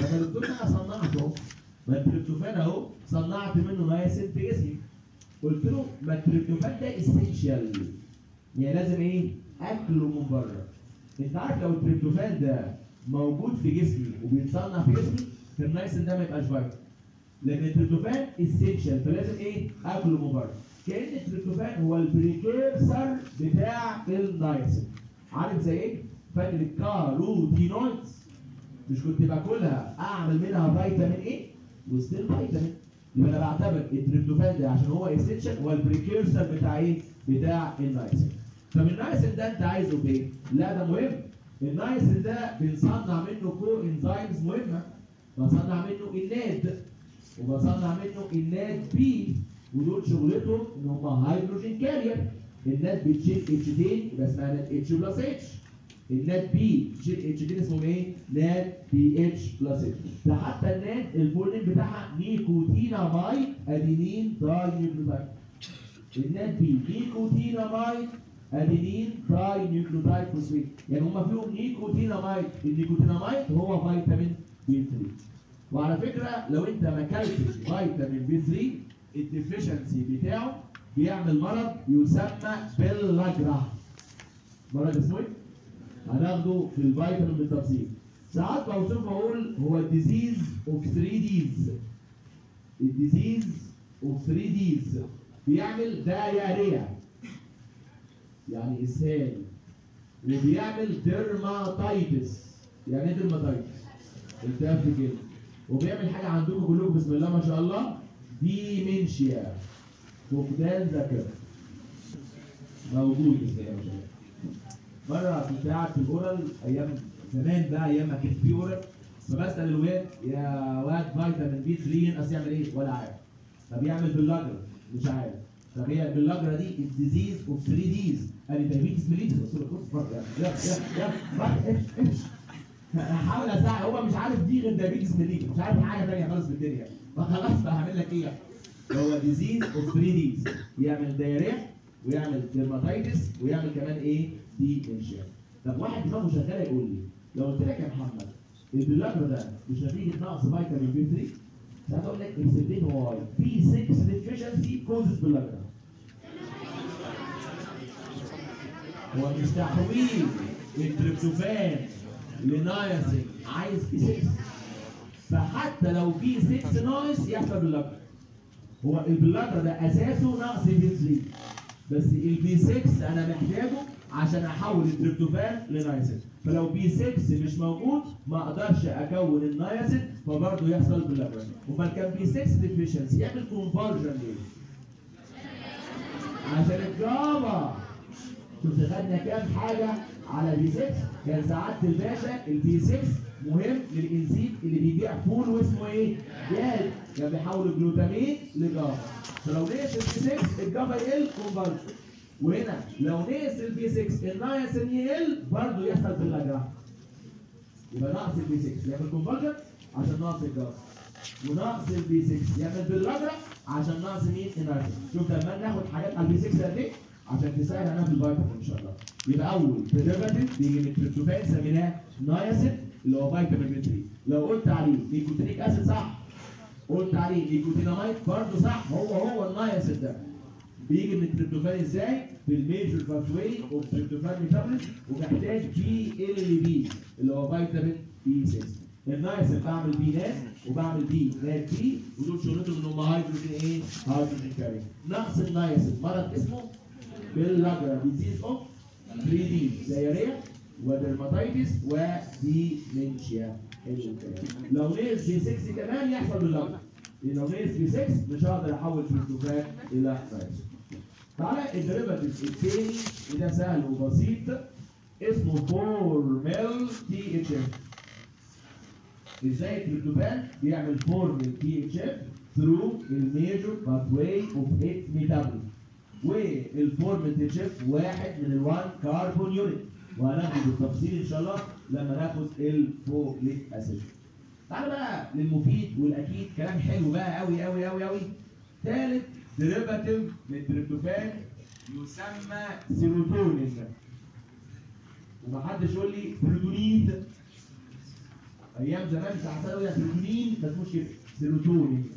S2: طب يا دكتور انا صنعته ما التريبتوفان اهو صنعت منه نايسين في جسمي قلت له ما التريبتوفان ده اسينشال يعني لازم ايه اكله من بره انت عارف لو التريبتوفان ده موجود في جسمي وبيتصنع في جسمي كان النايسين ده ما يبقاش فايتال لكن التريبتوفان اسينشال فلازم ايه اكله من بره كان التريبتوفان هو البريكيرسر بتاع النايسين عارف زي ايه فاكر الكاروتينويدز مش كنت باكلها اعمل منها فيتامين ايه وستيل فيتامين يبقى انا بعتبر التريبتوفان ده عشان هو اسينشال هو البريكيرسر بتاع ايه بتاع النايسين طب النايسين ده انت عايزه بايه لا ده مهم النايسين ده بنصنع منه كو انزيمز مهمه بصنع منه الناد وبصنع منه الناد بي ودول شغلتهم ان هم هيدروجين كارير الناد بتشيل اتشتين يبقى اسمها ناد اتش بلس اتش الناد بي تشيل اتشتين اسمه ايه؟ ناد بي اتش بلس اتش ده حتى الناد الفول نيم بتاعها نيكوتينامايد ادينين داي نيوكليوتايد الناد بي نيكوتينامايد ادينين تراي نيوكليوتايد فوسفيت يعني هم فيهم نيكوتينامايد النيكوتينامايد هو فيتامين بي 3 وعلى فكره لو انت ما اكلتش فيتامين بي 3 الديفيشنسي بتاعه بيعمل مرض يسمى بيلاجرا مرض اسمه ايه؟ هناخده في الفيتامين بالتفصيل ساعات بوصفه اقول هو ديزيز اوف 3 ديز الديزيز اوف 3 ديز بيعمل دايريا يعني اسهال وبيعمل ديرماتايتس يعني ايه ديرماتايتس؟ التهاب في الجلد وبيعمل حاجه عندكم كلكم بسم الله ما شاء الله ديمنشيا فقدان ذاكره موجود ازاي يا شباب مره كنت قاعد في الاورال ايام زمان بقى ايام ما كان في اورال فبسال الواد يا واد فيتامين بي 3 ينقص يعمل ايه ولا عارف طب يعمل باللاجرا مش عارف طب هي باللاجرا دي الديزيز اوف 3 ديز قال لي دايبيتس ميليتس قلت له خد فرق يا يا يا روح امشي امشي هحاول اساعد هو مش عارف دي غير دايبيتس ميليتس مش عارف حاجه ثانيه خالص في الدنيا فخلاص بقى هعمل لك ايه هو ديزيز اوف 3 ديز يعمل دايريا ويعمل ديرماتايتس ويعمل كمان ايه دي انشاء طب واحد دماغه شغاله يقول لي لو قلت لك يا محمد البلاجرا ده مش نتيجه نقص فيتامين بي 3 ساعتها اقول لك اكسبلين واي بي 6 ديفيشنسي كوزز بلاجرا هو مش تحويل التريبتوفان لنايسين عايز بي 6 فحتى لو بي 6 ناقص يحصل بلاجرا هو البلاجرا ده اساسه نقص بي 3 بس البي 6 انا محتاجه عشان احول التريبتوفان لنايسين فلو بي 6 مش موجود ما اقدرش اكون النايسين فبرضه يحصل بلاجرا امال كان بي 6 ديفيشنسي يعمل كونفرجن ليه؟ عشان الجاما كنت خدنا كام حاجه على بي 6 كان سعاده الباشا البي 6 مهم للانزيم اللي بيبيع فول واسمه ايه؟ جاد كان بيحول الجلوتامين لجاما فلو نقص البي 6 الجاما يقل كونفرجن وهنا لو نقص البي 6 النايسين يقل برضه يحصل بلاجرا يبقى نقص البي 6 يعمل كونفرجن عشان نقص الجاما ونقص البي 6 يعمل بلاجرا عشان نقص مين؟ النايسين شوف لما ناخد حاجات على البي 6 قد ايه؟ عشان تسهل علينا في الفيتامين ان شاء الله يبقى اول ديريفاتيف بيجي من التريبتوفان سميناه نايسين اللي هو فيتامين بي 3 لو قلت عليه نيكوتينيك اسيد صح قلت عليه نيكوتيناميد برضه صح هو هو النايسين ده بيجي من التريبتوفان ازاي؟ بالميجر باثواي اوف تريبتوفان ميتابوليزم ومحتاج بي ال بي اللي هو فيتامين بي 6 النايسين بعمل بي نات وبعمل بي نات بي ودول شغلتهم ان هم هيدروجين ايه؟ هيدروجين كاري نقص النايسين مرض اسمه باللاجرا ديزيز اوف 3 دي دايريا ودرماتيتس وديمنشيا حلو الكلام لو نقص بي 6 كمان يحصل باللاجرا لو نقص بي 6 مش هقدر احول تريبتوفان الى نايسين تعالى الديريفاتيف الثاني وده سهل وبسيط اسمه فورميل تي اتش اف ازاي التريبتوفان بيعمل فورميل تي اتش اف ثرو الميجر باثواي اوف ات ميتابوليزم والفورميل تي اتش اف واحد من الوان كاربون يونت وهناخد بالتفصيل ان شاء الله لما ناخد الفوليك اسيد تعالى بقى للمفيد والاكيد كلام حلو بقى قوي قوي قوي قوي ثالث ديريفاتيف من التريبتوفان يسمى سيروتونين ومحدش يقول لي سيروتونين ايام زمان بتاع ثانوي سيروتونين ما اسموش كده سيروتونين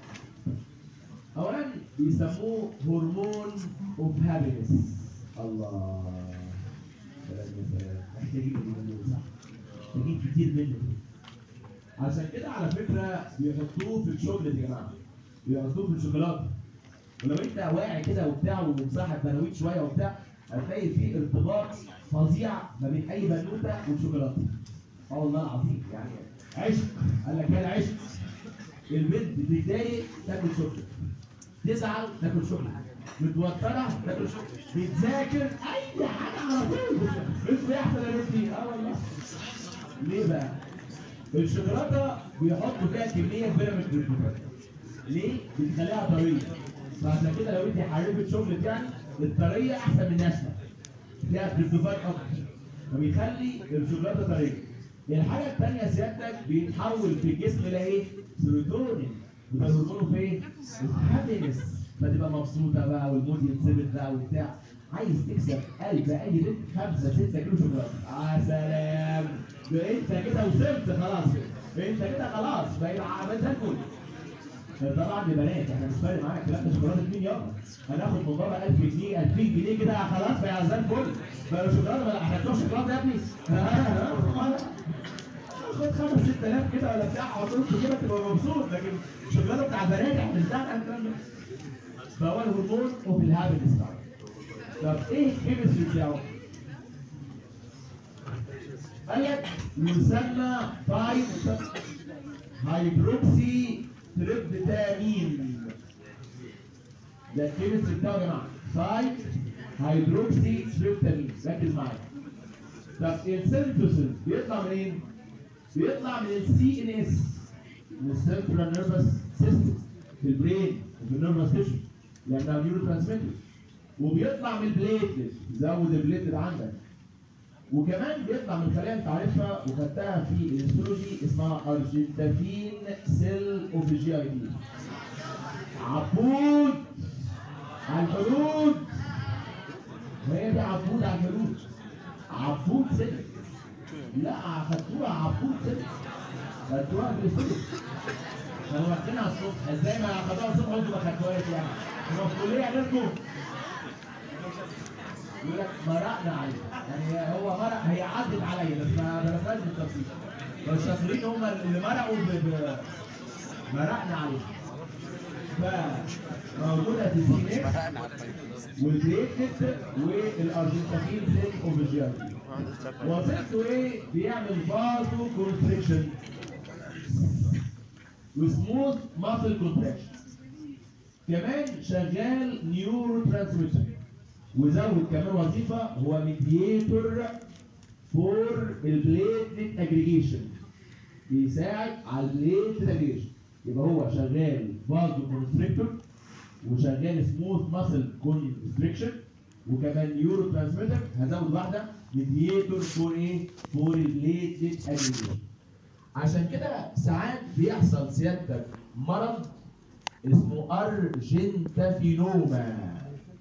S2: اولا بيسموه هرمون اوف هابينس الله سلام يا سلام محتاجين الهرمون صح محتاجين كتير منه عشان كده على فكره بيحطوه في الشوكليت يا جماعه بيحطوه في الشوكولاته ولو انت واعي كده وبتاع ومصاحب بنويت شويه وبتاع هتلاقي في ارتباط فظيع ما بين اي بنوته والشوكولاته اه والله العظيم يعني عشق قال لك يا عشق البنت بتتضايق تاكل شوكليت تزعل تاكل شوكليت متوتره تاكل شوكليت بتذاكر اي حاجه على طول مش احسن يا بنتي اه والله ليه بقى؟ الشوكولاته بيحطوا فيها كميه كبيره من الجلوكوز ليه؟ بتخليها طريه فعشان كده لو انت حبيبه شوكليت يعني الطريه احسن من الناشفه فيها جلوكوزات اكتر فبيخلي الشوكولاته طريه الحاجه الثانيه سيادتك بيتحول في الجسم لايه؟ سيروتونين وده هرمونه فين؟ الهابينس فتبقى مبسوطه بقى والمود ينثبت بقى وبتاع عايز تكسب قلب اي بنت 5 6 كيلو شوكولاته يا سلام ده انت كده وصلت خلاص انت كده خلاص بقى عملت الفل طبعا ببنات احنا مش فارق معانا الكلام ده شوكولاته مين يابا هناخد من بره 1000 جنيه 2000 جنيه كده خلاص بقى زي الفل بقى شوكولاته ما احنا شوكولاته يا ابني ها ها ها خد 5 6000 كده ولا بتاع حطهم في كده تبقى مبسوط لكن شوكولاته بتاع بنات احنا مش بتاع الكلام ده فهو الهرمون اوف الهابيتس بتاعه طب ايه الكيمستري بتاعه؟ قال لك يسمى 5 هيدروكسي تريبتامين ده الكيمستري بتاعه يا جماعه 5 هيدروكسي تريبتامين ركز معايا طب السينثيسيس بيطلع منين؟ بيطلع من السي ان اس من السنترال نيرفس سيستم في البرين وفي النيرفس تيشو لانها نيورو ترانسميتر وبيطلع من البليتلت زود البليتلت عندك وكمان بيطلع من خلايا انت عارفها وخدتها في الهيستولوجي اسمها ارجنتافين سيل اوف جي اي دي عبود على الحدود وهي دي عبود على الحدود عبود سيل لا خدتوها عبود سيل خدتوها في الهيستولوجي كانوا واخدينها الصبح ازاي ما خدوها الصبح وانتوا ما خدتوهاش يعني هو في الكليه غيركم يقول لك مرقنا عليه يعني هو مرق هي عدت عليا بس ما بلغناش بالتفصيل فالشاطرين هم اللي مرقوا ب... ب... مرقنا عليه فموجوده في السي اكس والبليتلت والارجنتين سيل اوفيجيال وظيفته ايه؟ بيعمل فازو كونستريكشن وسموث ماسل كونتراكشن كمان شغال نيورو ترانسميتر وزود كمان وظيفه هو ميدياتور فور البليتلت اجريجيشن بيساعد على البليتلت اجريجيشن يبقى هو شغال فازو كونستريكتور وشغال سموث ماسل كونستريكشن وكمان نيورو ترانسميتر هزود واحده ميدياتور فور ايه؟ فور البليتلت اجريجيشن عشان كده ساعات بيحصل سيادتك مرض اسمه ارجنتافينوما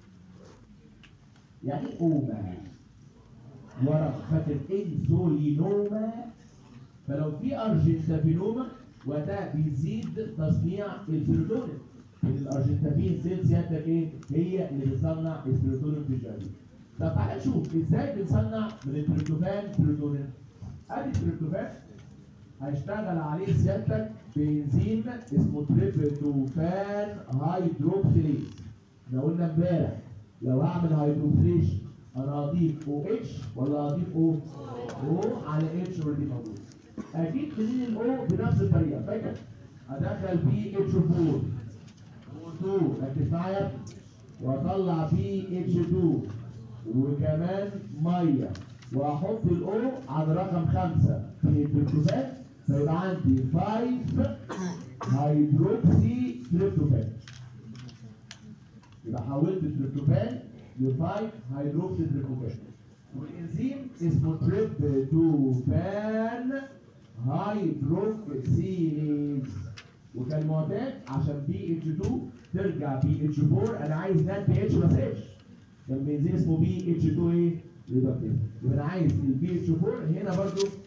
S2: يعني ايه اوما ورق فاكر انسولينوما فلو في ارجنتافينوما وده بيزيد تصنيع السيروتونين الارجنتافين سيل سيادتك ايه هي اللي بتصنع السيروتونين في الجسم طب تعالى نشوف ازاي بنصنع من التريبتوفان سيروتونين ادي التريبتوفان هيشتغل عليه سيادتك بانزيم اسمه تريبتوفان هيدروكسيليز احنا قلنا امبارح لو اعمل هيدروكسيليشن انا اضيف او اتش ولا اضيف او او على اتش اوريدي موجود اجيب منين الاو بنفس الطريقه فاكر ادخل فيه اتش 4 2 ركز معايا واطلع فيه اتش 2 وكمان ميه واحط الاو على رقم خمسة في التريبتوفان فيبقى عندي 5 هيدروكسي تريبتوفان يبقى حولت التريبتوفان ل 5 هيدروكسي تريبتوفان والانزيم اسمه تريبتوفان هيدروكسيليز وكان معتاد عشان بي اتش 2 ترجع بي اتش 4 انا عايز نات بي اتش ما سيبش كان بنزين اسمه بي اتش 2 ايه؟ ريدكتيف يبقى انا عايز البي اتش 4 هنا برضو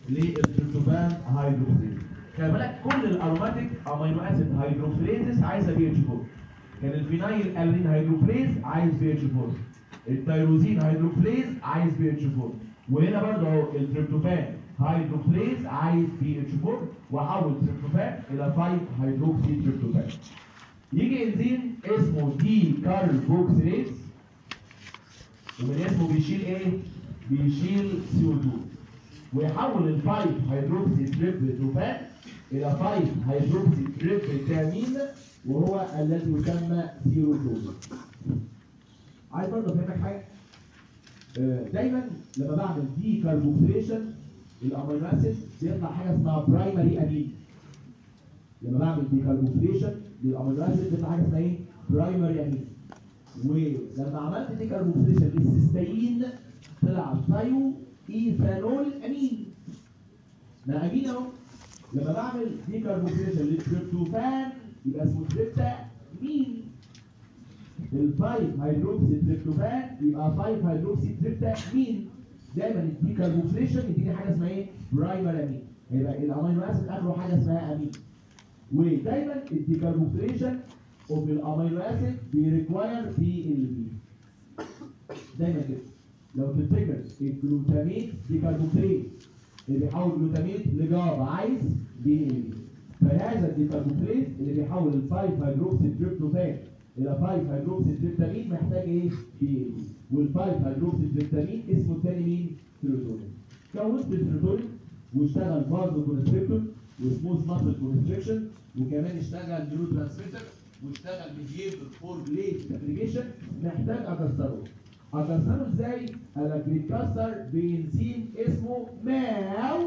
S2: للتريبتوفان هيدروكسيز خلي بالك كل الاروماتيك امينو اسيد هيدروكسيز عايزه بي اتش 4 كان الفينايل الين هيدروكليز عايز بي اتش 4 التيروزين هيدروكليز عايز بي اتش 4 وهنا برضه اهو التريبتوفان هيدروكليز عايز بي اتش 4 وحول تريبتوفان الى 5 هيدروكسي تريبتوفان يجي انزيم اسمه دي كاربوكسيليز ومن اسمه بيشيل ايه؟ بيشيل سي او 2 ويحول ال 5 هيدروكسي تريبتوفان الى 5 هيدروكسي تريبتامين وهو الذي يسمى سيروتوز عايز برضه افهمك حاجه آه، دايما لما بعمل دي كاربوكسيليشن الامينو اسيد بيطلع حاجه اسمها برايمري امين لما بعمل دي كاربوكسيليشن للامينو اسيد بيطلع حاجه اسمها ايه برايمري امين ولما عملت دي كاربوكسيليشن للسيستين طلع ثايو ايثانول امين ما امين اهو لما بعمل دي كاربوكسيليشن للتريبتوفان يبقى اسمه تريبتامين الفايف هيدروكسي تريبتوفان يبقى 5 هيدروكسي تريبتامين دايما الدي كاربوكسيليشن يديني حاجه اسمها ايه؟ برايمر امين يبقى الامينو اسيد اخره حاجه اسمها امين ودايما الديكربوكسيليشن اوف الامينو اسيد بيريكواير بي ال بي دايما كده لو تفتكر الجلوتاميت ديكربوكسيليز اللي بيحول جلوتاميت لجابا عايز بي ال بي فهذا الديكربوكسيليز اللي بيحول ال 5 هيدروكسي تريبتوفان الى 5 هيدروكسي تريبتامين محتاج ايه؟ بي ال بي وال 5 هيدروكسي تريبتامين اسمه الثاني مين؟ سيروتونين كونت السيروتونين واشتغل بازو كونستريكتور وسموث ماسل كونستريكشن وكمان اشتغل نيورو ترانسميتر واشتغل ميديتور فور بليد ابلكيشن محتاج اكسره اكسره ازاي؟ انا بيتكسر بانزيم اسمه ماو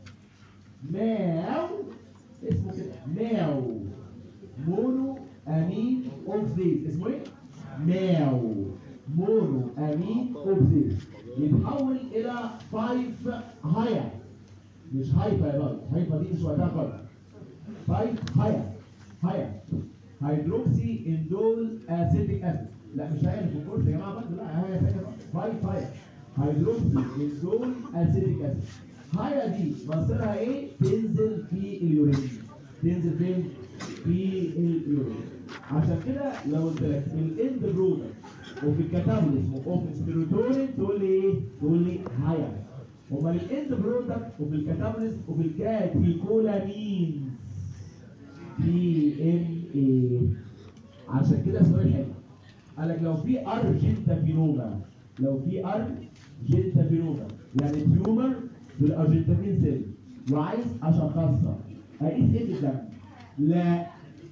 S2: ماو اسمه كده ماو مونو امين اوكسيد اسمه ايه؟ ماو مونو امين اوكسيد يتحول الى 5 هاير مش هايبر يا راجل هايبر دي مش وقتها خالص 5 هاير هاير هيدروكسي اندول اسيتيك اسيد لا مش هاير في الكورس يا جماعه بس لا هاير ثانيه 5 هاير هيدروكسي اندول اسيتيك اسيد هاير دي مصيرها ايه؟ تنزل في اليورين تنزل فين؟ في اليورين عشان كده لو قلت لك الاند برودكت وفي الكتابوليزم وفي السيروتونين تقول لي ايه؟ تقول لي هاير امال الاند برودكت وفي الكتابوليزم وفي الكاتيكولامين بي ام اي عشان كده سؤال حلو قال لك لو في ارجنتافينوما لو في ارجنتافينوما يعني تيومر في الارجنتافين سيل وعايز اشخصها اقيس ايه في الدم؟ لا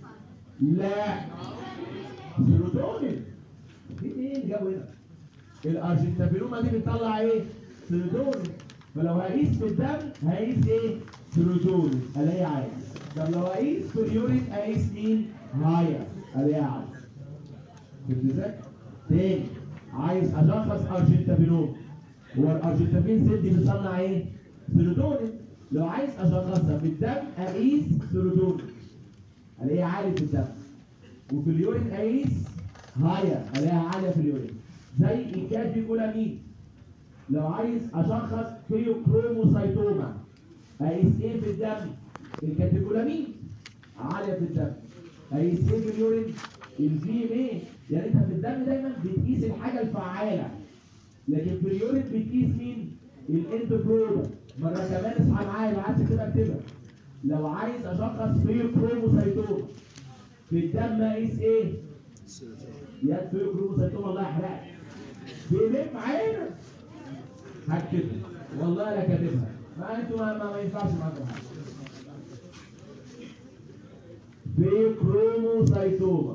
S2: لا سيروتونين دي مين جابوا هنا؟ الارجنتافينوما دي بتطلع ايه؟ سيروتونين فلو هقيس في الدم هقيس ايه؟ سيروتونين الاقي عالي طب لو هقيس في اليورين اقيس مين؟ هاير الاقي عالي فهمت ازاي؟ تاني عايز اشخص ارجنتافينوما هو الارجنتافين سيل دي بتصنع ايه؟ سيروتونين لو عايز اشخصها في الدم اقيس سيروتونين الاقيها عالي في الدم وفي اليورين اقيس هاير الاقيها عاليه في اليورين زي الكاتيكولامين لو عايز اشخص كريوكروموسايتوما اقيس ايه في الدم الكاتيكولامين عاليه في الدم اقيس ايه في اليورين الفي ام ايه يعني انت في الدم دايما بتقيس الحاجه الفعاله لكن في اليورين بتقيس مين الاند برودكت مره كمان اصحى معايا لو عايز كده اكتبها لو عايز اشخص كريوكروموسايتوما في الدم اقيس ايه يا كريوكروموسايتوما الله يحرقك بيلم عينك هكتبها والله لا كاتبها ما انتوا ما, ما, ما ينفعش معاكم حاجه في كروموسايتوما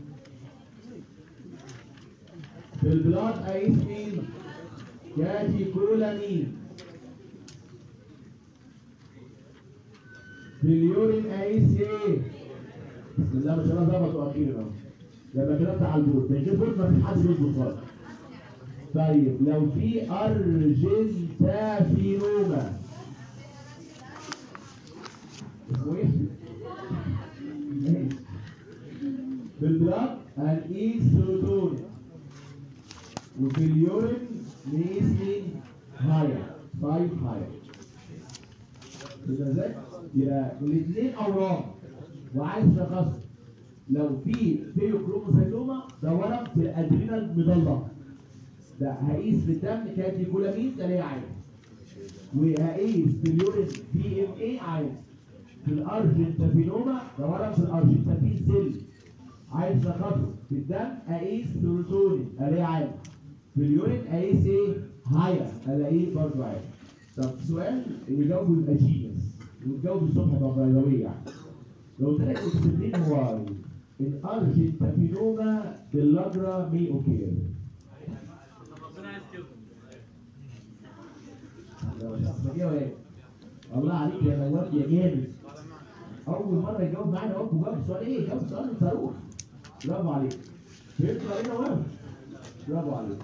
S2: في البلاد اقيس مين كاتيكولامين في اليورين اقيس ايه بسم الله ما شاء الله ظبطوا اخيرا اهو لما كتبت على البورد من غير بورد ما فيش حد بيظبط خالص طيب لو في ارجنتافينوما اسمه ايه؟ ماشي. في البلاد هنقيس سيروتونين وفي اليورين نقيس مين؟ هاير 5 هاير يبقى ازاي؟ يبقى الاثنين اورام وعايز تشخصه لو في فيوكروموسايتوما ده ورم في الادرينال مضلة ده هقيس في الدم كاتيكولامين ده ليه عادي وهقيس في اليورين بي ام اي عادي في الارجنتافينوما ده ورم في الارجنتافين سيل عايز تشخصه في الدم اقيس سيروتونين الاقيه عادي في اليورين اقيس ايه؟ هاير الاقيه برضه عادي طب سؤال اللي جاوبه يبقى جينيس وتجاوب الصبح بغيروية يعني لو قلت لك اكسبلين واي الارجنتافينوما باللاجرا مي اوكير الله عليك يا نواب يا جامد اول مره يجاوب معانا اهو جاوب السؤال ايه جاوب السؤال صاروخ برافو عليك فهمت ولا ايه نواب برافو عليك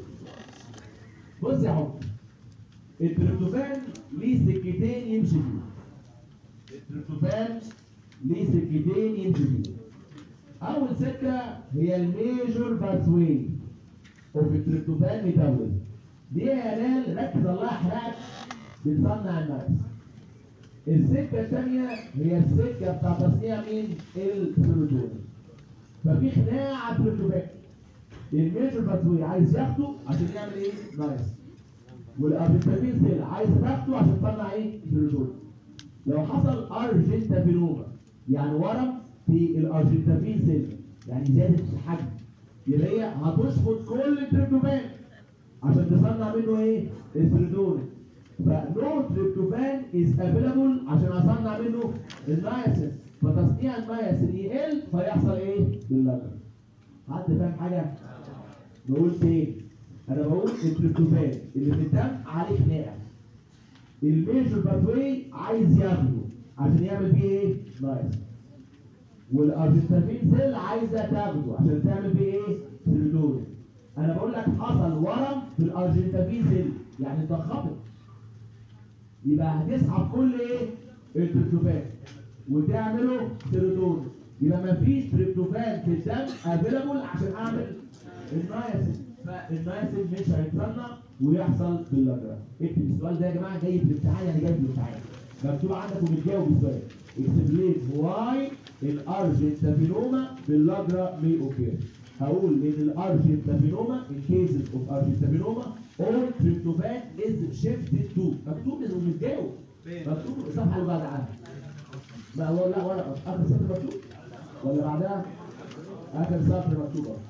S2: بص يا حب التريبتوفان ليه سكتين يمشي فيه التريبتوفان ليه سكتين يمشي فيه اول سكه هي الميجور باثوي اوف التريبتوفان ميتابوليزم دي يا نال ركز الله يحرقك بتصنع النفس السكه الثانيه هي السكه بتاع تصنيع مين السيروتونين ففي خناقه على التريبتوفان الميجور باثوي عايز ياخده عشان يعمل ايه نايس والارجنتافين سيل عايز تاخده عشان تطلع ايه سيروتونين لو حصل ارجنتافينوما يعني ورم في الارجنتافين سيل يعني زادت في الحجم يبقى هي هتشفط كل التريبتوفان عشان تصنع منه ايه السيروتونين فنو تريبتوفان از افيلابل عشان اصنع منه النايسين فتصنيع النايسين يقل فيحصل ايه باللبن حد فاهم حاجه نقول تاني انا بقول التريبتوفان اللي في الدم عليه خناقه الميجور باثوي عايز ياخده عشان يعمل بيه ايه نايس والارجنتافين سيل عايزه تاخده عشان تعمل بيه ايه سيروتونين انا بقول لك حصل ورم في الارجنتافين سيل يعني اتضخمت يبقى هتسحب كل ايه التريبتوفان وتعمله سيروتونين يبقى مفيش تريبتوفان في الدم افيلابل عشان اعمل النايسين فالنايسين مش هيتصنع ويحصل باللاجرا اكتب السؤال ده يا جماعه جاي في الامتحان يعني جاي في الامتحان مكتوب عندك وبتجاوب السؤال اكسبلين واي الارجنتافينوما باللاجرا مي اوكير هقول ان الارجنتافينوما in cases of argentapinoma all tryptophan is shifted to مكتوب انه متجاوب مكتوب الصفحه اللي بعدها لا هو لا ورقه اخر سطر مكتوب ولا بعدها اخر سطر مكتوب أهو.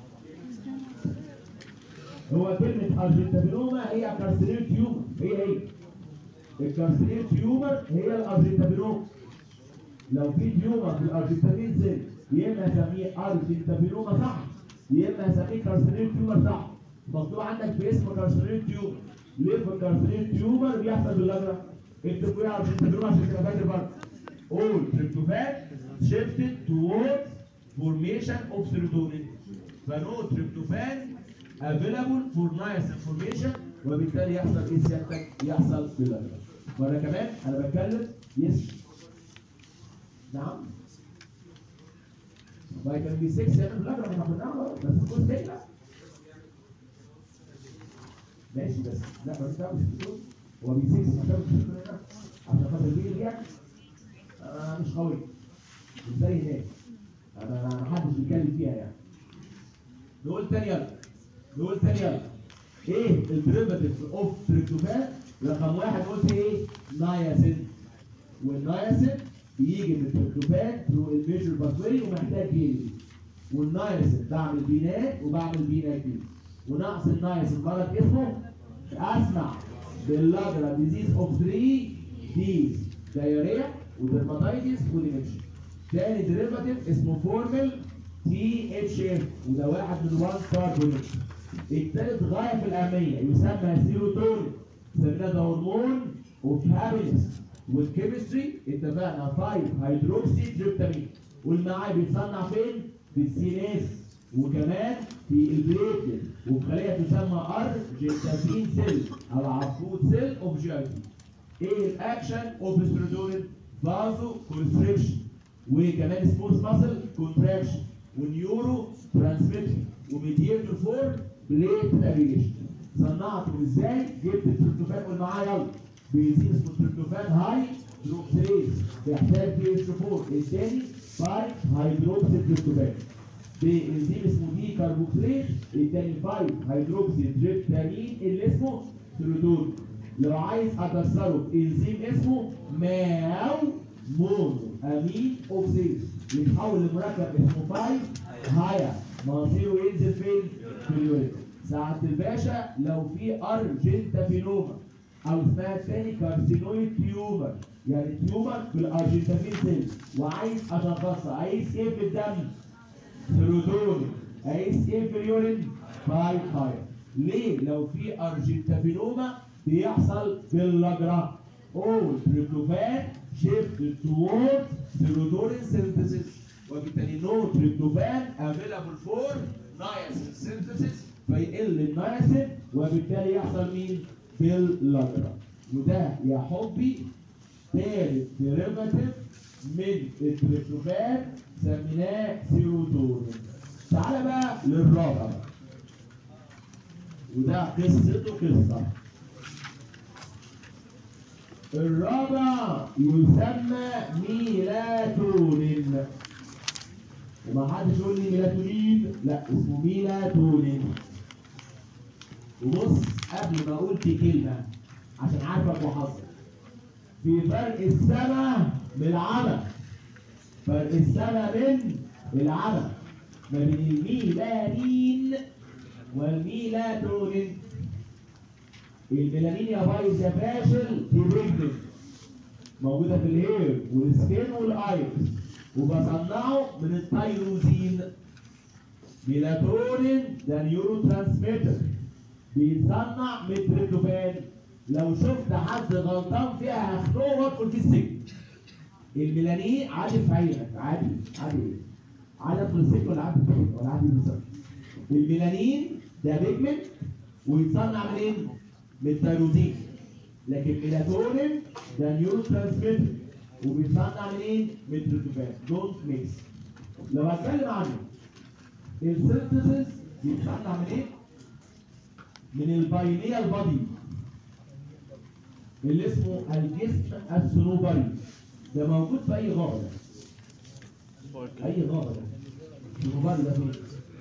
S2: هو كلمة أرجنتابينوما هي كارسينيل تيومر هي هي الكارسينيل تيومر هي الأرجنتابينوما لو في تيومر في الأرجنتابين سيل يا إما أسميه أرجنتابينوما صح يا إما أسميه كارسينيل تيومر صح مكتوب عندك في اسم كارسينيل تيومر ليه في الكارسينيل تيومر بيحصل باللجنة اكتب فيها أرجنتابينوما عشان تبقى فاكر برضه all tryptophan shifted towards formation of serotonin فنو tryptophan available for nice information وبالتالي يحصل ايه سيادتك؟ يحصل باللجنة. مرة كمان انا بتكلم يس نعم فيتامين بي 6 يعمل باللجنة ما احنا بس تكون تقلق ماشي بس لا ما انت مش بتقول هو بي 6 مش هنا عشان خاطر البي يعني انا مش قوي مش زي هناك انا ما حدش بيتكلم فيها يعني نقول تاني يلا نقول تاني يلا ايه الديريفاتيفز اوف تريبتوفان رقم واحد قلت ايه ناياسين والناياسين بيجي من التريبتوفان ثرو الميجر باثوي ومحتاج يجي والناياسين بعمل بينات وبعمل بينات دي ونقص الناياسين مرض اسمه اسمع باللاجرا ديزيز اوف 3 ديز دايريا ودرماتايتس وديمنشن تاني ديريفاتيف اسمه فورمال تي اتش اف وده واحد من وان كاربونيت التالت غايه في الاهميه يسمى سيروتونين سميناه ده هرمون اوف هابينس والكيمستري اتفقنا 5 هيدروكسي تريبتامين والمعاه بيتصنع فين؟ في السيناس وكمان في البليتلت وفي خليه تسمى ارجنتافين سيل او عفروت سيل اوف جي ايه الاكشن اوف السيروتونين؟ فازو كونستريكشن وكمان سموث ماسل كونتراكشن ونيورو ترانسميشن وميديتور فور بليت اريشن صنعته ازاي؟ جبت التريبتوفان قول معايا يلا بيزيد اسمه التريبتوفان هاي دروكسيليز بيحتاج بي اتش 4 الثاني 5 هيدروكسي تريبتوفان بانزيم اسمه دي كاربوكسيليز الثاني 5 هيدروكسي تريبتامين اللي اسمه سيروتون لو عايز اكسره بانزيم اسمه ماو مونو امين اوكسيد يتحول لمركب اسمه 5 هايا مصيره ينزل فين؟ في اليورين ساعة الباشا لو في ارجنتافينوما او اسمها الثاني كارسينويد تيومر يعني تيومر في الارجنتافين سيل وعايز اشخصها عايز ايه في الدم؟ سيروتونين عايز ايه في اليورين؟ فايت هاير ليه؟ لو في ارجنتافينوما بيحصل في اللاجرا all tryptophan shift towards serotonin synthesis وبالتالي no tryptophan available for niacin synthesis فيقل النياسين وبالتالي يحصل مين؟ باللاجرا وده يا حبي ثالث ديريفاتيف من التريبتوفان سميناه سيروتونين تعالى بقى للرابع بقى وده قصته قصه الرابع يسمى ميلاتونين وما حدش يقول لي ميلاتونين لا اسمه ميلاتونين وبص قبل ما اقول في كلمه عشان عارفك وحظك في فرق السما من العمى فرق السما من العمى ما بين الميلانين والميلاتونين الميلانين يا بايظ يا فاشل في بيجمنت موجوده في الهير والسكين والايرس وبصنعه من التيروزين ميلاتونين ده نيورو ترانسميتر بيتصنع من تريبتوفان لو شفت حد غلطان فيها هخنقه وادخل في السجن الميلانين عادي في عينك عادي عادي ايه؟ عادي ادخل السجن ولا عادي في ولا عادي بالظبط الميلانين ده بيجمنت ويتصنع منين؟ من التيروزين لكن ميلاتونين ده نيورو ترانسميتر وبيتصنع منين؟ من التريبتوفان دونت ميكس لو هتكلم عنه السينثيسيس بيتصنع من ايه؟ من الباينيال بادي اللي اسمه الجسم الصنوبري ده موجود في اي غابه ده اي غابه ده الصنوبري ده فين؟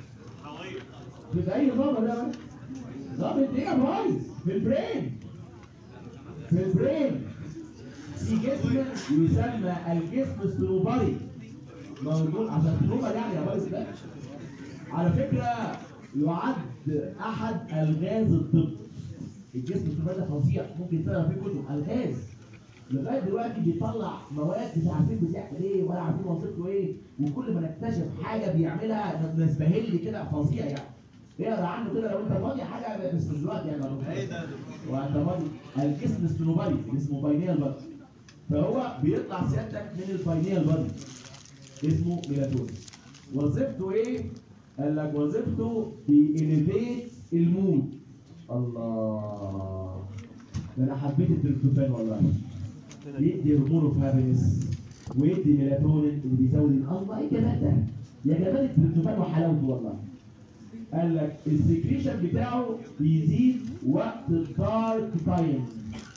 S2: في اي غابه ده بقى؟ غابه ايه يا بايظ؟ في البرين في البرين في جسم يسمى الجسم الصنوبري موجود عشان الصنوبر يعني يا بايظ ده على فكره يعد احد الغاز الطب الجسم الصنوبري ده فظيع ممكن تقرا فيه كتب الغاز لغايه دلوقتي بيطلع مواد مش عارفين بتعمل ايه ولا عارفين وظيفته ايه وكل ما نكتشف حاجه بيعملها نسبهل كده فظيع يعني اقرا عنه كده لو انت فاضي حاجه بس مش دلوقتي يعني
S3: ايه ده يا دكتور؟
S2: وانت فاضي الجسم الصنوبري اللي اسمه باينيال بادي فهو بيطلع سيادتك من الباينيال بادي اسمه ميلاتونين وظيفته ايه؟ قال لك وظيفته بيليفيت المود الله ده انا حبيت التريبتوفان والله يدي هرمون اوف هابينس ويدي ميلاتونين اللي بيزود الله ايه الجمال ده يا جمال التريبتوفان وحلاوته والله قال لك السكريشن بتاعه بيزيد وقت الدارك تايم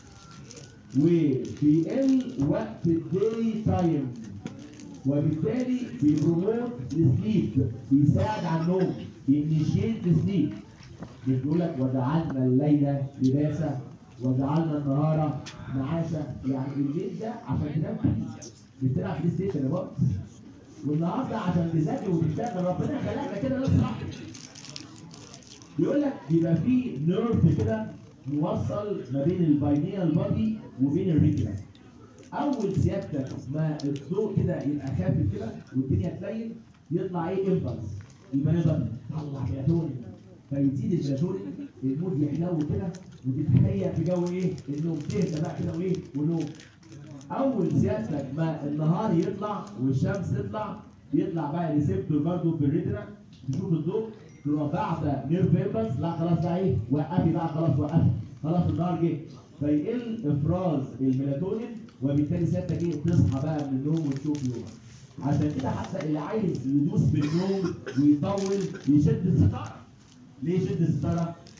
S2: وبيقل وقت الداي تايم وبالتالي بيبروموت السليب بيساعد على النوم بينيشيت السليب بيقول لك وجعلنا الليل لباسا وجعلنا النهار معاشا يعني الليل ده عشان تنام فيه بتلعب بلاي ستيشن يا بابا والنهارده عشان تذاكر وتشتغل ربنا خلقنا كده نصحى بيقول لك بيبقى في نيرف كده موصل ما بين الباينيال بادي وبين الريتنا اول سيادتك ما الضوء كده يبقى خافت كده والدنيا تليل يطلع ايه امبلس البني ادم طلع ميلاتونين فيزيد الميلاتونين المود يحلو كده وتتهيأ في جو ايه النوم تهدى بقى كده وايه ونوم اول سيادتك ما النهار يطلع والشمس تطلع يطلع بقى ريسبتور برضه في الريتنا تشوف الضوء تروح بعد نيرف امبلس لا خلاص بقى ايه وقفي بقى خلاص وقفي خلاص النهار جه فيقل افراز الميلاتونين وبالتالي سيادتك ايه تصحى بقى من النوم وتشوف يومك عشان كده حتى اللي عايز يدوس بالنوم ويطول يشد الستاره ليه يشد الستاره؟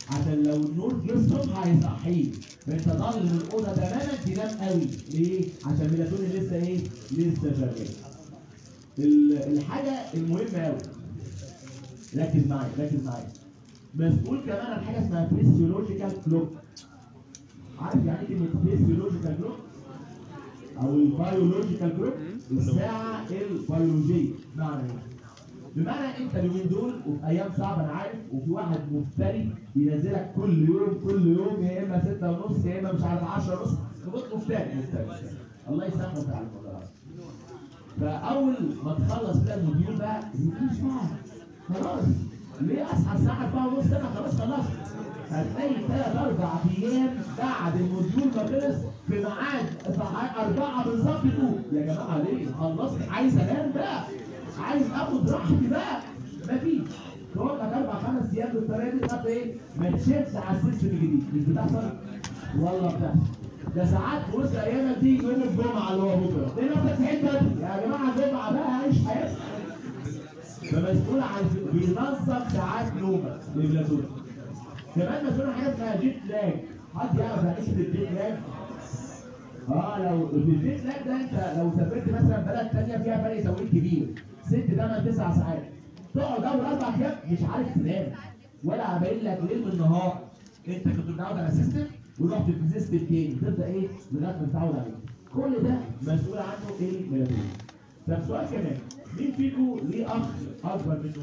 S2: عشان لو النور جه الصبح هيصحيه فانت ضل من الاوضه تماما تنام قوي ليه؟ عشان الميلاتونين لسه ايه؟ لسه شغال ال- الحاجه المهمه قوي ركز معايا ركز معايا مسؤول كمان عن حاجه اسمها فيسيولوجيكال كلوك عارف يعني ايه كلمه فيسيولوجيكال كلوك او البيولوجيكال كلوك الساعه البيولوجيه بمعنى ايه بمعنى انت اليومين دول وفي ايام صعبه انا عارف وفي واحد مفتري بينزلك كل يوم كل يوم يا اما 6 ونص يا اما مش عارف 10 ونص تبص مفتري مفتري مفتري. الله يسامحك على الموضوع ده. فاول ما تخلص كده الموديول بقى مفيش بقى خلاص ليه اصحى الساعه 4 ونص انا خلاص خلصت هتلاقي ثلاث اربع ايام بعد الموديول ما خلص في ميعاد صح- اربعه بالظبط تقول يا جماعه ليه خلصت عايز انام بقى عايز اخد راحتي بقى مفيش تقعد لك اربع خمس ايام بالطريقه دي طب ايه ما تشيلش على السيستم الجديد مش بتحصل والله بتحصل ده ساعات في وسط ايامك دي يوم الجمعه اللي هو بكره تلاقي نفسك في حته يا جماعه الجمعه بقى عيش حياتك فمسؤول عن بينظم ساعات نومك للميلاتونين كمان مسؤول عن حاجه اسمها جيت لاج حد يعرف يعني ايه الجيت لاج؟ اه لو في الجيت لاج ده انت لو سافرت مثلا بلد ثانيه فيها فرق توقيت كبير ست ثمان تسع ساعات تقعد اول اربع ايام مش عارف تنام ولا باين لك ليل من النهار انت كنت متعود على سيستم ورحت في سيستم تاني تبدا ايه لغايه ما تتعود عليه كل ده مسؤول عنه ايه الميلاتونين طب سؤال كمان مين فيكم ليه اخ اكبر منه؟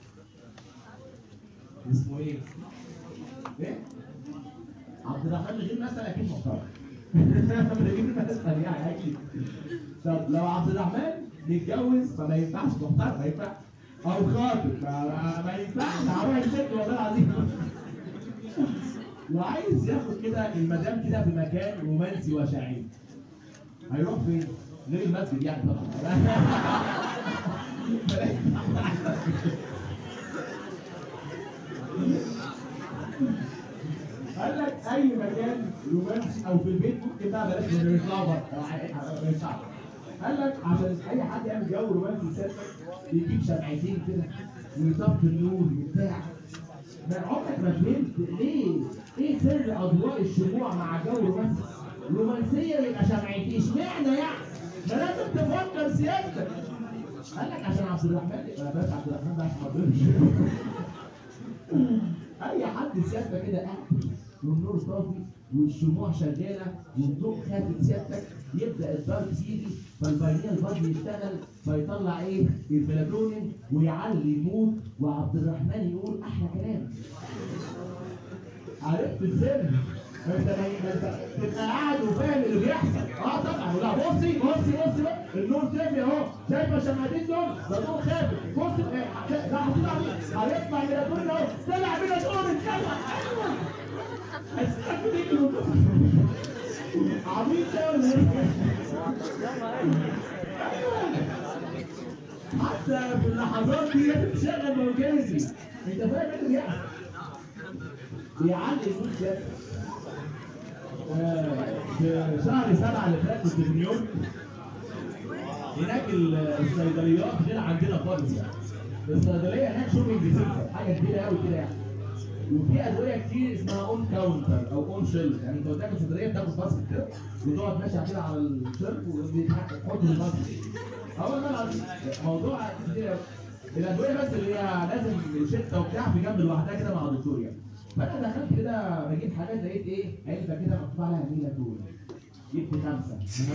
S2: اسمه ايه؟ ايه؟ عبد الرحمن غير مثلا اكيد محترم غير مثلا يعني اكيد طب لو عبد الرحمن يتجوز فما ينفعش محترم ما ينفعش او خاطب ما, ما ينفعش هروح الست والله العظيم وعايز ياخد كده المدام كده في مكان رومانسي وشعيب هيروح فين؟ غير المسجد يعني طبعا قال لك اي مكان رومانسي او في البيت ممكن بقى بلاش من يطلعوا بره ما ينفعش. قال لك عشان اي حد يعمل جو رومانسي يسافر يجيب شمعتين كده ويطفي النور وبتاع ما عمرك ما فهمت ليه ايه سر اضواء الشموع مع جو رومانسي رومانسيه يبقى شمعتين اشمعنى يعني ما لازم تفكر سيادتك قال لك عشان عبد الرحمن انا بس عبد الرحمن ده عشان ما أقولش. اي حد سيادتك كده قاعد والنور طافي والشموع شغاله والضوء خافت سيادتك يبدا الدارك يجي فالبينيه البادي يشتغل فيطلع ايه الميلاتونين ويعلي المود وعبد الرحمن يقول احلى كلام عرفت السر ما انت ما انت تبقى قاعد وفاهم اللي بيحصل اه طبعا لا بصي بصي بصي بقى النور طفي اهو شايفه الشمعتين دول ده نور خافت بصي إيه، ده حاطين عليه هيطلع ميلاتونين اهو طلع ميلاتونين طلع ايوه هتستنى تجري عبيط ده ولا ايه؟ حتى في اللحظات دي لازم تشغل موجازي انت فاهم ايه اللي بيحصل؟ بيعلي المود ده آه، في شهر سبعة اللي فات كنت في نيويورك هناك ال- الصيدليات غير عندنا خالص يعني الصيدليه هناك شوبينج سنتر حاجه كبيره قوي كده يعني وفي ادويه كتير اسمها اون كاونتر او اون شيلف يعني انت قدامك الصيدليه بتاخد باسكت كده وتقعد ماشي كده على الشيلف وتحط في الباسكت اول ما العظيم موضوع كتير قوي الادويه بس اللي هي لازم شته وبتاع في جنب لوحدها كده مع دكتور يعني فانا دخلت كده بجيب حاجات لقيت ايه علبه كده مكتوب عليها ميلاتون جبت خمسه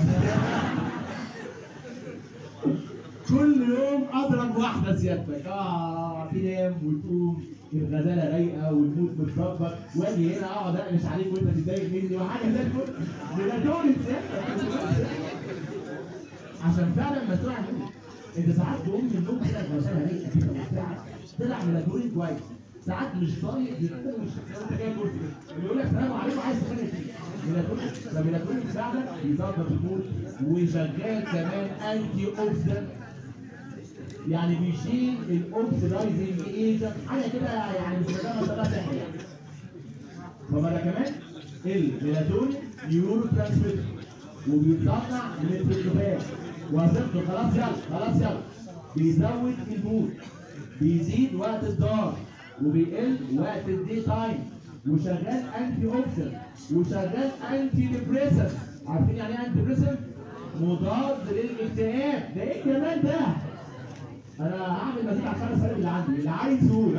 S2: كل يوم اضرب واحده سيادتك اه تنام وتقوم الغزاله رايقه والمود متظبط واجي هنا اقعد اقلش عليك وانت تتضايق مني وحاجه زي الفل ميلاتونين سيادتك عشان فعلا مسؤول عن النوم. انت ساعات تقوم من النوم كده الغزاله رايقه كده وبتاع طلع ميلاتونين كويس ساعات مش طايق بيبقى مش انت جاي كرسي كده يقول لك سلام عليكم عايز تخانق فيه ميلاتونين فميلاتونين بيساعدك يظبط المود وشغال كمان انتي اوكسيدنت يعني بيشيل الاوكسيدايزنج ايجنت حاجه كده يعني مش مجرد طريقه سحر يعني فما كمان الميلاتونين نيورو ترانسميتر وبيتصنع من التريبتوفان وظيفته خلاص يلا خلاص يلا بيزود المود بيزيد وقت الدار وبيقل وقت الدي تايم وشغال انتي اوكسيدنت وشغال انتي ديبريسنت عارفين يعني ايه انتي ديبريسنت؟ مضاد للاكتئاب ده ايه الجمال ده؟ انا هعمل مزيد على الخمس سنين اللي عندي اللي عايز يقول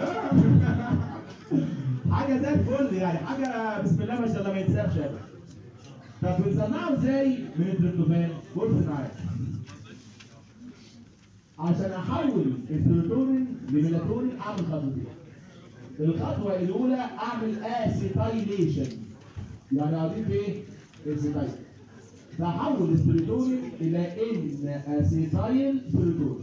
S2: حاجه زي الفل يعني حاجه بسم الله ما شاء الله ما يتسابش ابدا طب بنصنعه ازاي من التريبتوفان؟ بص معايا عشان احول السيروتونين لميلاتونين اعمل خطوتين الخطوه الاولى اعمل اسيتايليشن يعني اضيف ايه؟ اسيتايل فاحول السيروتونين الى ان اسيتايل سيروتونين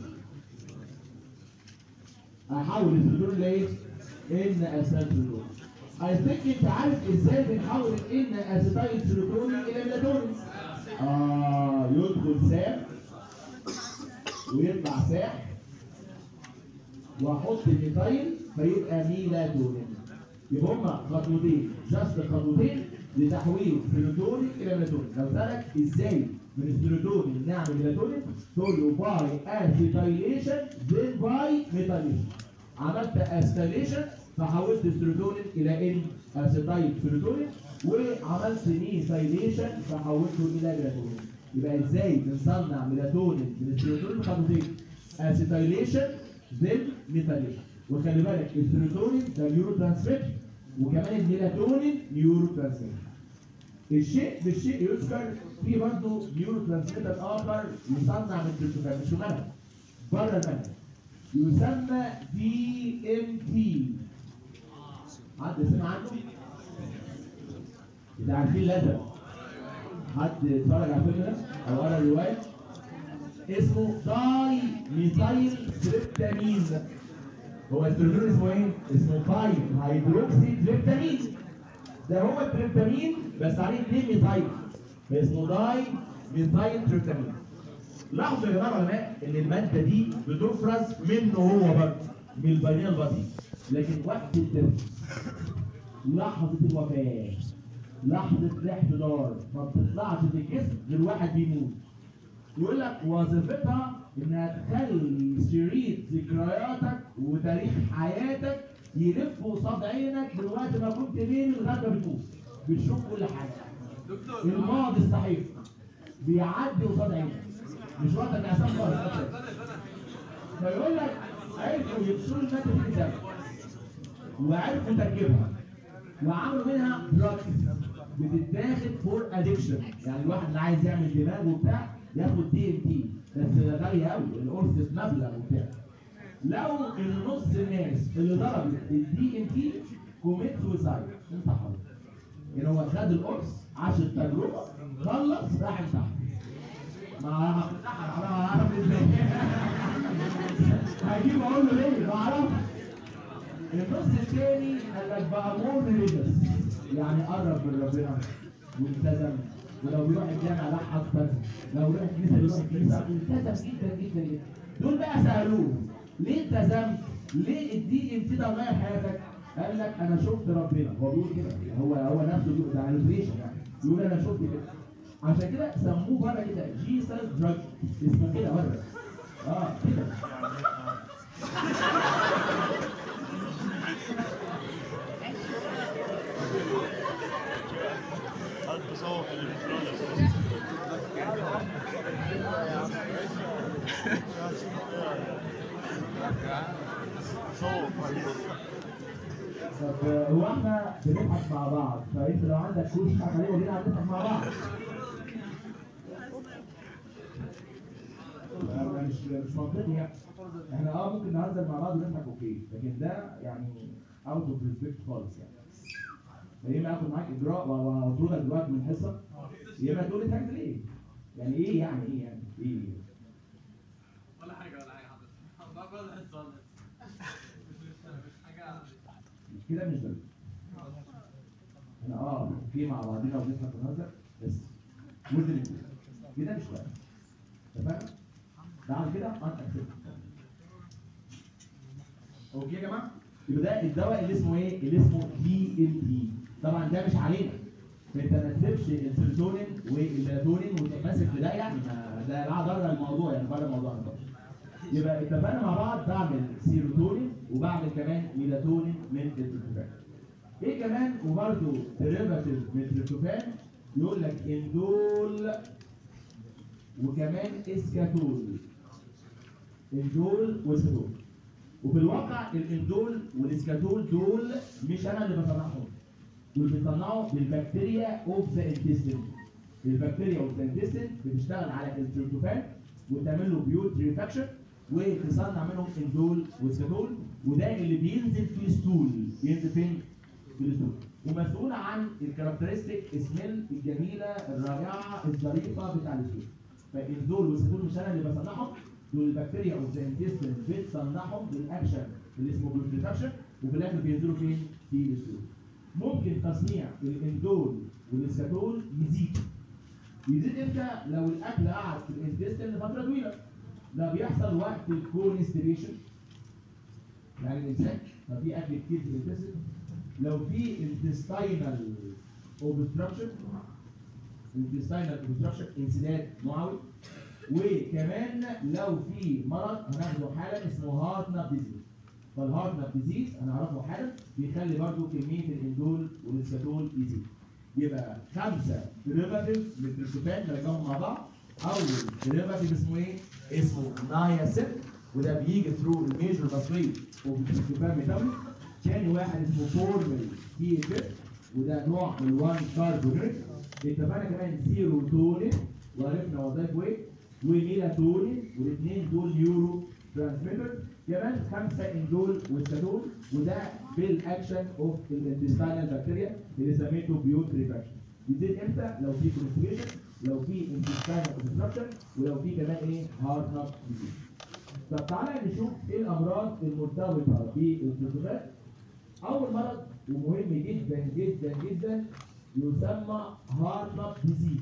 S2: احول السيروتونين لايه؟ ان اسيتايل سيروتونين I think انت عارف ازاي بنحول الان اسيتايل سيروتونين الى ميلاتونين اه يدخل سام ويطلع ساح واحط الميثايل فيبقى ميلاتونين يبقى هما خطوتين جاست خطوتين لتحويل السيروتونين الى ميلاتونين لو سالك ازاي من السيروتونين نعمل ميلاتونين تقول له باي اسيتايليشن then باي ميثايليشن عملت اسيتايليشن فحولت السيروتونين الى ان اسيتايل سيروتونين وعملت ميثايليشن فحولته الى ميلاتونين يبقى ازاي بنصنع ميلاتونين من السيروتونين خطوتين اسيتايليشن then ميثايليشن وخلي بالك السيروتونين ده نيورو ترانسميتر وكمان الميلاتونين نيورو ترانسميتر الشيء بالشيء يذكر في برضه نيورو ترانسميتر اخر يصنع من التريبتوفان مش منهج بره المنهج يسمى دي ام تي حد سمع عنه؟ إذا عارفين لازم حد اتفرج على الفيلم ده او قرا الروايه اسمه داي ميثايل تريبتامين هو التريبتامين اسمه ايه؟ اسمه 5 هيدروكسي تريبتامين ده هو التريبتامين بس عليه 2 ميثايل فاسمه داي ميثايل تريبتامين لاحظوا يا جماعه العلماء ان الماده دي بتفرز منه هو برضه من البنيه البطيء لكن وقت التنفس لحظه الوفاه لحظه الاحتضار ما بتطلعش في الجسم غير واحد بيموت يقول لك وظيفتها انها تخلي شريط ذكرياتك وتاريخ حياتك يلف قصاد عينك من وقت ما كنت فين لغايه ما بتموت بتشوف كل حاجه الماضي الصحيح بيعدي قصاد عينك مش وقتك عشان خالص فيقول لك عرفوا يفصلوا الماده في الدم وعرفوا تركيبها وعملوا منها دراجز بتتاخد فور ادكشن يعني الواحد اللي عايز يعمل دماغ وبتاع ياخد دي ام تي بس غاليه قوي القرص بمبلغ وبتاع لو النص الناس اللي ضربت الدي ام تي كوميت سويسايد انتحر يعني هو خد القرص عاش التجربه خلص راح انتحر ما انتحر انا اعرف ازاي هجيب اقول له ليه ما اعرفش النص الثاني قال لك بقى مور ريليجس يعني قرب من ربنا والتزم ولو بيروح الجامع راح اكتر لو بيروح الكنيسه بيروح الكنيسه التزم جدا جدا جدا دول بقى سالوه ليه التزمت؟ ليه الدي ام تي ده غير حياتك؟ قال لك انا شفت ربنا هو بيقول كده هو هو نفسه بيقول ده ريفريشن يعني يقول انا شفت كده عشان كده سموه بره كده جيسس دراج اسمه كده بره اه كده
S3: التصوف اللي بيقولونه
S2: طب هو احنا بنضحك مع بعض فانت لو عندك كوش تضحك عليه وبينا بنضحك مع بعض لا، مش مش منطقي يعني احنا اه ممكن نهزر مع بعض ونضحك اوكي لكن ده يعني اوت اوف ريسبكت خالص يعني يا اما اخد معاك اجراء واطردك دلوقتي من الحصه يا اما تقول لي ضحكت ليه؟ يعني ايه يعني ايه يعني ايه؟
S4: ولا حاجة ولا حاجة حضرتك ما بقول الحصة ولا مش مش حاجة
S2: كده مش ضروري احنا اه في مع بعضنا وبنضحك ونهزر بس وزن الكوز كده مش كويس تمام بعد كده انت اوكي يا جماعه يبقى ده الدواء اللي اسمه ايه اللي اسمه دي ام تي طبعا ده مش علينا انت ما تسيبش السيروتونين والميلاتونين وتتمسك في ده يعني ما ده لا ضرر الموضوع يعني بره الموضوع ده يبقى اتفقنا مع بعض بعمل سيروتونين وبعمل كمان ميلاتونين من التريبتوفان ايه كمان وبرده ديريفاتيف من تريبتوفان يقول لك اندول وكمان اسكاتول اندول واسكاتول وفي الواقع الاندول والاسكاتول دول مش انا اللي بصنعهم دول بيصنعوا بالبكتيريا اوف ذا انتستين البكتيريا اوف ذا انتستين بتشتغل على التريبتوفان وتعمل له بيوت ريفاكشن وتصنع منهم اندول واسكاتول وده اللي بينزل في ستول بينزل فين؟ في الستول ومسؤول عن الكاركترستيك سميل الجميله الرائعه الظريفه بتاع الستول فالاندول والاسكاتول مش انا اللي بصنعهم دول البكتيريا اوف ذا انتستين بتصنعهم بالاكشن اللي اسمه بيوت ريفاكشن وفي الاخر بينزلوا فين؟ في الستول ممكن تصنيع الاندول والاسكاتول يزيد يزيد امتى لو الاكل قعد في الانتستين لفتره طويله ده بيحصل وقت الكونستيبيشن يعني الانسان لو في اكل كتير في الانتستين لو في intestinal obstruction intestinal obstruction انسداد معوي وكمان لو في مرض هناخده حالا اسمه هارت ناب ديزيز فالهارت ناب ديزيز هنعرفه حالا بيخلي برضو كميه الاندول والاسكاتول يزيد يبقى خمسه ديريفاتيف من التريبتوفان نرجعهم مع بعض اول ديريفاتيف اسمه ايه؟ اسمه ناياسين وده بيجي ثرو الميجر باسوي وبالتريبتوفان ميتابوليك تاني واحد اسمه فورمال تي اف وده نوع من الوان كاربونيك اتفقنا كمان سيروتونين وعرفنا وظائفه ايه وميلاتونين والاثنين دول نيورو ترانسميتر كمان خمسه اندول والستول وده بالاكشن اوف الانتستينال بكتيريا اللي سميته بيوت ريفاكشن يزيد امتى؟ لو في كونستيبيشن لو في انتستينال اوبستراكشن ولو في كمان ايه هارت ناب ديزيز طب تعالى نشوف ايه الامراض المرتبطه بالتركيبات اول مرض ومهم جدا جدا جدا يسمى هارت ناب ديزيز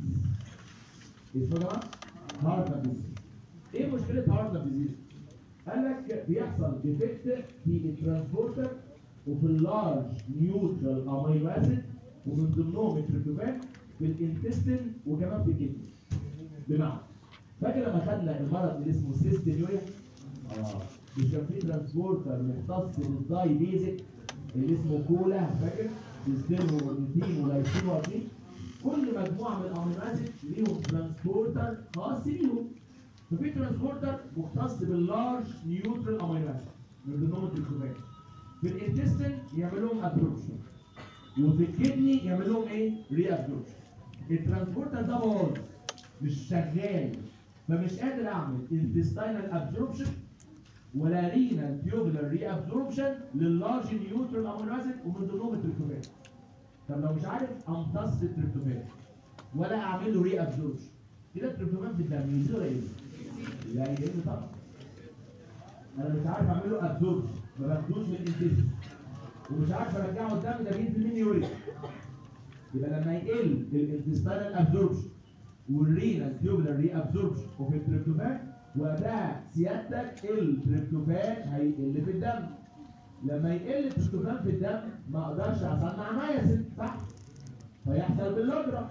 S2: اسمه ده هارت ناب ديزيز ايه مشكله هارت ناب ديزيز قال لك بيحصل ديفكت في الترانسبورتر وفي اللارج نيوترال امينو اسيد ومن ضمنهم التريبتوفان في الانتستين وكمان في الكدني بمعنى فاكر لما خدنا المرض اللي اسمه سيستينيوريا اه مش كان في ترانسبورتر مختص بالداي بيزك اللي اسمه كولا فاكر سيستين ومورنتين ولايسين وارتين كل مجموعه من الامينو اسيد ليهم ترانسبورتر خاص بيهم ففي ترانسبورتر مختص باللارج نيوترال امينو اسيد من ضمنهم التريبتوفان في الانتستين يعمل لهم ابسوربشن وفي الكدني يعمل لهم ايه؟ ري ابسوربشن الترانسبورتر ده باظ مش شغال فمش قادر اعمل انتستينال ابسوربشن ولا رينال تيوبولار ري ابسوربشن لللارج نيوترال امينو اسيد ومن ضمنهم التريبتوفان طب لو مش عارف امتص التريبتوفان ولا اعمل له ري ابسوربشن كده التريبتوفان في الدم يزيد ولا يقل؟ لا يقل طبعا انا مش عارف اعمل له ابسوربشن ما باخدوش من الانتستين ومش عارف ارجعه الدم ده بينزل مني يوريك يبقى لما يقل الانتستينال ابسوربشن والرينال تيوبولار ري ابسوربشن وفي التريبتوفان وقتها سيادتك التريبتوفان هيقل في الدم لما يقل التريبتوفان في الدم ما اقدرش اصنع مايسين صح فيحصل بالندره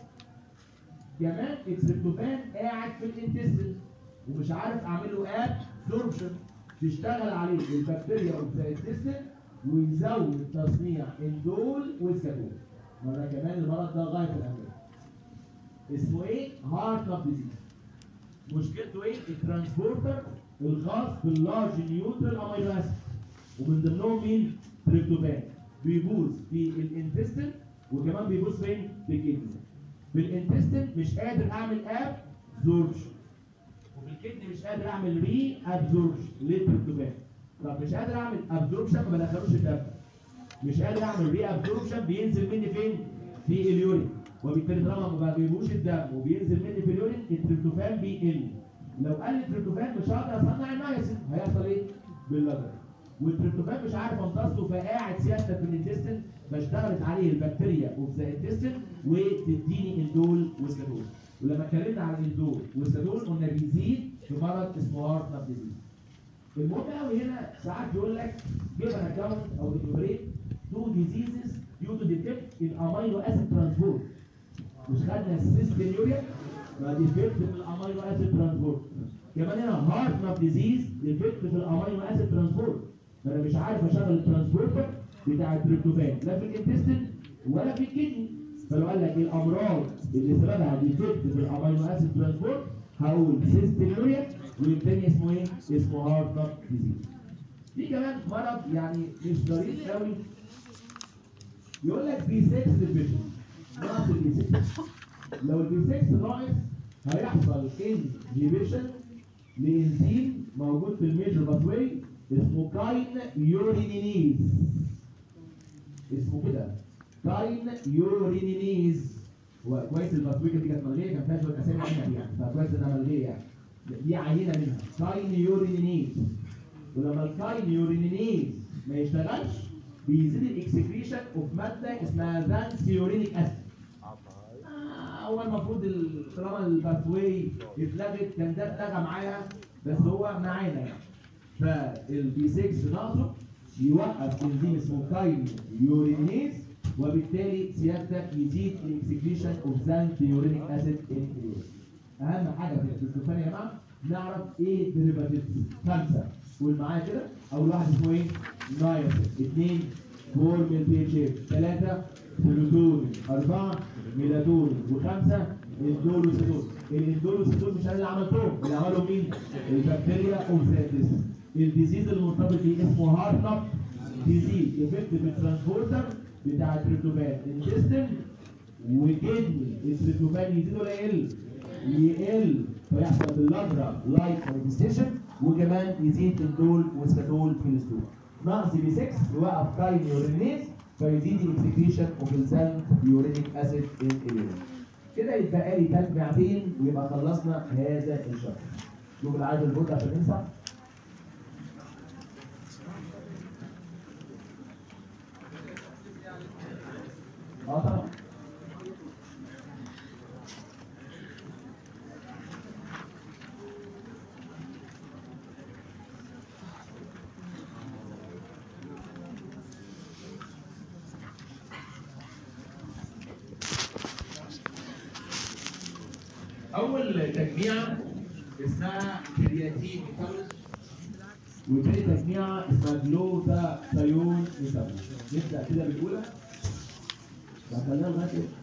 S2: كمان التريبتوفان قاعد في الانتستين ومش عارف اعمل له ابسوربشن تشتغل عليه البكتيريا اوف ذا انتستين ويزود تصنيع اندول وسكاتول مرة كمان المرض ده غاية الأهمية اسمه ايه؟ هارت ناب ديزيز مشكلته ايه؟ الترانسبورتر الخاص باللارج نيوترال امينو اسيد ومن ضمنهم مين؟ تريبتوفان بيبوظ في الانتستين وكمان بيبوظ فين؟ في الكدني في الانتستين مش قادر اعمل ابزوربشن وفي الكدني مش قادر اعمل ري ابزوربشن للتريبتوفان طب مش قادر اعمل ابزوربشن ما بدخلوش الدم مش قادر اعمل ري ابزوربشن بينزل مني فين في اليورين وبالتالي طالما ما بيجيبوش الدم وبينزل مني في اليورين التريبتوفان بيقل لو قل التريبتوفان مش هقدر اصنع المايسين هيحصل ايه باللجر والتريبتوفان مش عارف امتصه فقاعد سيادتك في الانتستين فاشتغلت عليه البكتيريا اوف ذا انتستين وتديني اندول وسكاتول ولما اتكلمنا عن الاندول والسكاتول قلنا بيزيد في مرض اسمه هارت ناب ديزيز المهم قوي هنا ساعات يقول لك give an account او enumerate two diseases due to defect in amino acid transport مش خدنا السيستينيوريا ما ديفكت في الامينو اسيد ترانسبورت كمان هنا هارت ناب ديزيز ديفكت في الامينو اسيد ترانسبورت فانا مش عارف اشغل الترانسبورتر بتاع التريبتوفان لا في الانتستين ولا في الكدني فلو قال لك الامراض اللي سببها ديفكت في الامينو اسيد ترانسبورت هقول سيستينوريا والتاني اسمه ايه؟ اسمه هارت ديزيز في كمان مرض يعني مش ظريف قوي يقول لك بي 6 ديفيجن ناقص البي 6 لو البي 6 ناقص هيحصل انهيبيشن لانزيم موجود في الميجر باثواي اسمه كاين يورينينيز اسمه كده كاين يورينينيز هو كويس الباثواي دي كانت ملغيه كان فيها شويه اسامي عنها يعني فكويس انها ملغيه يعني دي عينه منها كاين يورينينيز ولما الكاين يورينينيز ما يشتغلش بيزيد الاكسكريشن اوف ماده اسمها زانسيورينيك اسيد آه، هو المفروض ال- طالما الباثواي اتلغت كان ده اتلغى معاها بس هو معانا يعني فالبي 6 ناقصه يوقف انزيم اسمه كاين يورينيز وبالتالي سيادتك يزيد الاكسكريشن اوف زانثيورينيك اسيد ان اليورين اهم حاجه في التريبتوفان يا جماعه نعرف ايه ديريفاتيفز خمسه قول معايا كده اول واحد اسمه ايه؟ نايسين اثنين فورميل بي اتش اف ثلاثه سيروتونين اربعه ميلاتونين وخمسه اندولوسيتون الاندولوسيتون مش انا اللي عملتهم اللي عملهم مين؟ البكتيريا اوف ذاتس الديزيز المرتبط بيه اسمه هارتنب ديزيز افكت بالترانسبورتر بتاع التريبتوفان انتستين وكدني التريبتوفان يزيد ولا يقل؟ يقل فيحصل باللادرا لايك مانيفستيشن وكمان يزيد الدول والسكاتول في الستول نقص بي 6 يوقف كاين يورينيز فيزيد الاكسكريشن اوف الزنت يورينيك اسيد ان اليورين كده يتبقى لي تجميعتين ويبقى خلصنا هذا الشرح شوف العدد البوت عشان ننسى اه طبعا اول تجميعه اسمها كرياتين ميتابوليزم وتاني تجميعه اسمها جلوتاثيون ميتابوليزم نبدا كده بالاولى خلينا لغايه إيه؟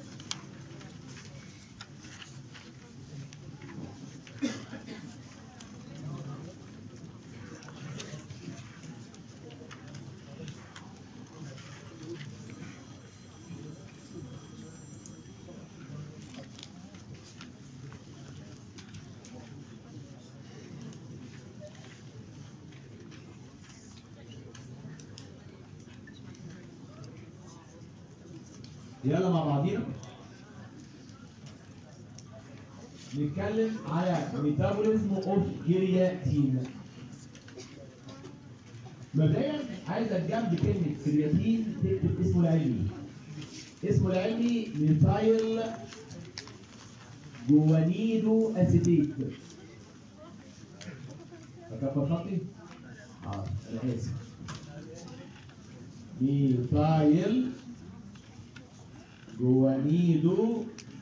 S2: يلا مع بعضينا نتكلم على ميتابوليزم اوف كرياتين مبدئيا عايزك جنب كلمه كرياتين تكتب اسمه العلمي اسمه العلمي ميثايل جوانيدو اسيتيت فكبر خطي؟ اه انا اسف ميثايل جوانيدو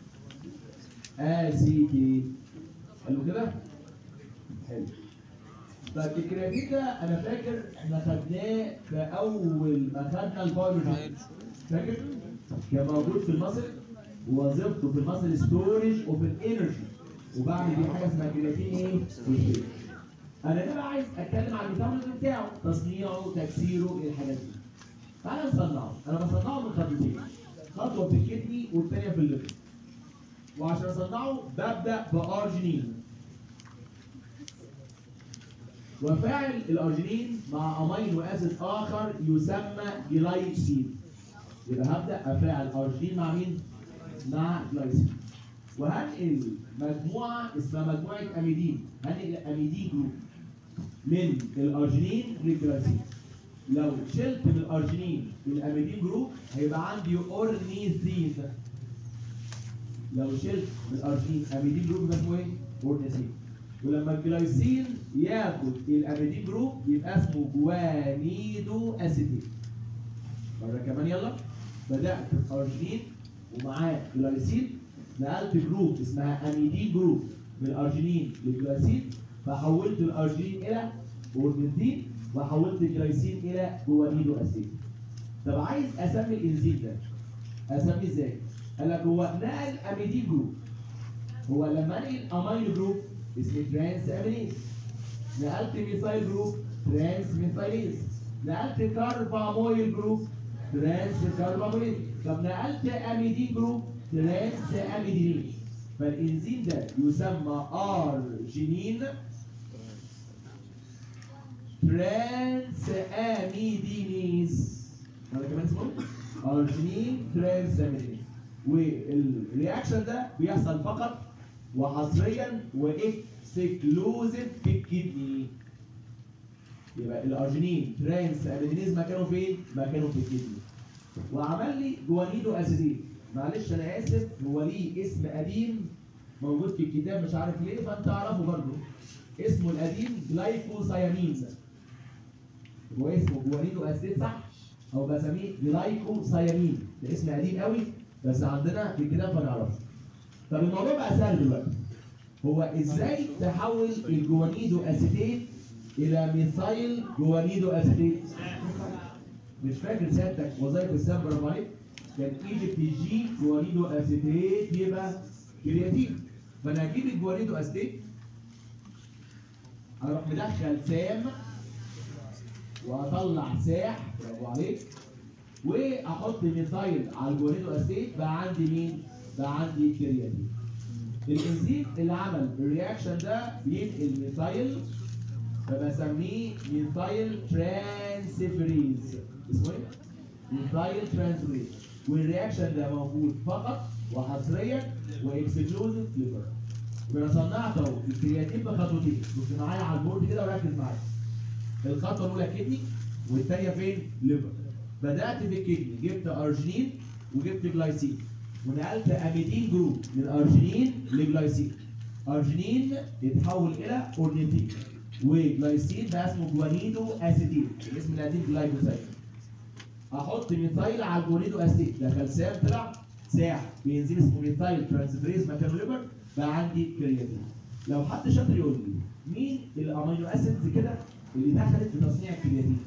S2: اسيتي حلو كده؟ حلو طيب الكرياتين ده انا فاكر احنا خدناه في اول ما خدنا البايولوجي فاكر؟ كان موجود في المصل ووظيفته في المصل ستورج وفي الانرجي وبعمل بيه حاجه اسمها كرياتين ايه؟ فوسفات. انا هنا بقى عايز اتكلم عن الميتابوليزم بتاعه تصنيعه تكسيره الحاجات دي تعالى نصنعه انا بصنعه من خطوتين خطوه في الكدني والثانيه في الليفر وعشان اصنعه ببدا بارجينين وفاعل الارجينين مع امينو اسيد اخر يسمى جلايسين يبقى هبدا افاعل ارجينين مع مين؟ مع جلايسين وهنقل مجموعه اسمها مجموعه اميدين هنقل اميدين جروب من الارجينين للجلايسين لو شلت من الارجينين الاميدين جروب هيبقى عندي اورنيزين لو شلت من الارجينين اميدين جروب يبقى اسمه ايه؟ اورنيزين ولما الجلايسين ياخد الاميدين جروب يبقى اسمه جوانيدو اسيتيت مرة كمان يلا بدأت بأرجينين ومعاه جلايسين نقلت جروب اسمها اميدين جروب من الارجينين للجلايسين فحولت الارجينين الى اورنيزين وحولت الجلايسين الى جوانيدو اسيد طب عايز اسمي الانزيم ده اسميه ازاي؟ قال لك هو نقل اميدين جروب هو لما نقل امينو جروب اسمه ترانس امينيز نقلت ميثايل جروب ترانس ميثايليز نقلت كاربامويل جروب ترانس كاربامويل طب نقلت اميدين جروب ترانس اميدين فالانزيم ده يسمى ارجينين ترانس اميدينيز هذا كمان اسمه ارجينين ترانس اميدينيز والرياكشن ده بيحصل فقط وحصريا واكسكلوزيف في الكدني يبقى الارجينين ترانس اميدينيز مكانه فين؟ مكانه في الكدني وعمل لي جوانيدو اسيدين معلش انا اسف هو ليه اسم قديم موجود في الكتاب مش عارف ليه فانت اعرفه برضه اسمه القديم جلايكوسايامين هو اسمه جوانيدو اسيد صح او بسميه جلايكوسايامين ده اسم قديم قوي بس عندنا في الكتاب فنعرفه طب الموضوع بقى سهل دلوقتي هو ازاي تحول الجوانيدو اسيتيت الى ميثايل جوانيدو اسيتيت مش فاكر سيادتك وظائف السام برافو عليك كان ايجيبت جي جوانيدو اسيتيت يبقى كرياتين فانا هجيب الجوانيدو اسيتيت اروح مدخل سام واطلع ساح برافو عليك واحط ميثايل على الجوانيدو اسيتيت بقى عندي مين؟ بقى عندي كرياتين الانزيم اللي عمل الرياكشن ده بينقل ميثايل فبسميه ميثايل ترانسفيريز اسمه ايه؟ ميثايل ترانسفيريز والرياكشن ده موجود فقط وحصريا واكسكلوزيف ليفر يبقى صنعت اهو الكرياتين بخطوتين بص معايا على البورد كده وركز معايا الخطوه الاولى كدني والثانيه فين؟ ليفر بدات في الكدني جبت ارجينين وجبت جلايسين ونقلت اميدين جروب من ارجينين لجلايسين ارجينين يتحول الى اورنيتين وجلايسين ده اسمه جوانيدو اسيتيل الاسم القديم جلايكوسايد احط ميثايل على الجوانيدو اسيتيل ده خلسان طلع ساح بينزل اسمه ميثايل ترانسفيريز مكانه ليفر بقى عندي كرياتين لو حد شاطر يقول لي مين الامينو اسيدز كده اللي دخلت في تصنيع الكرياتين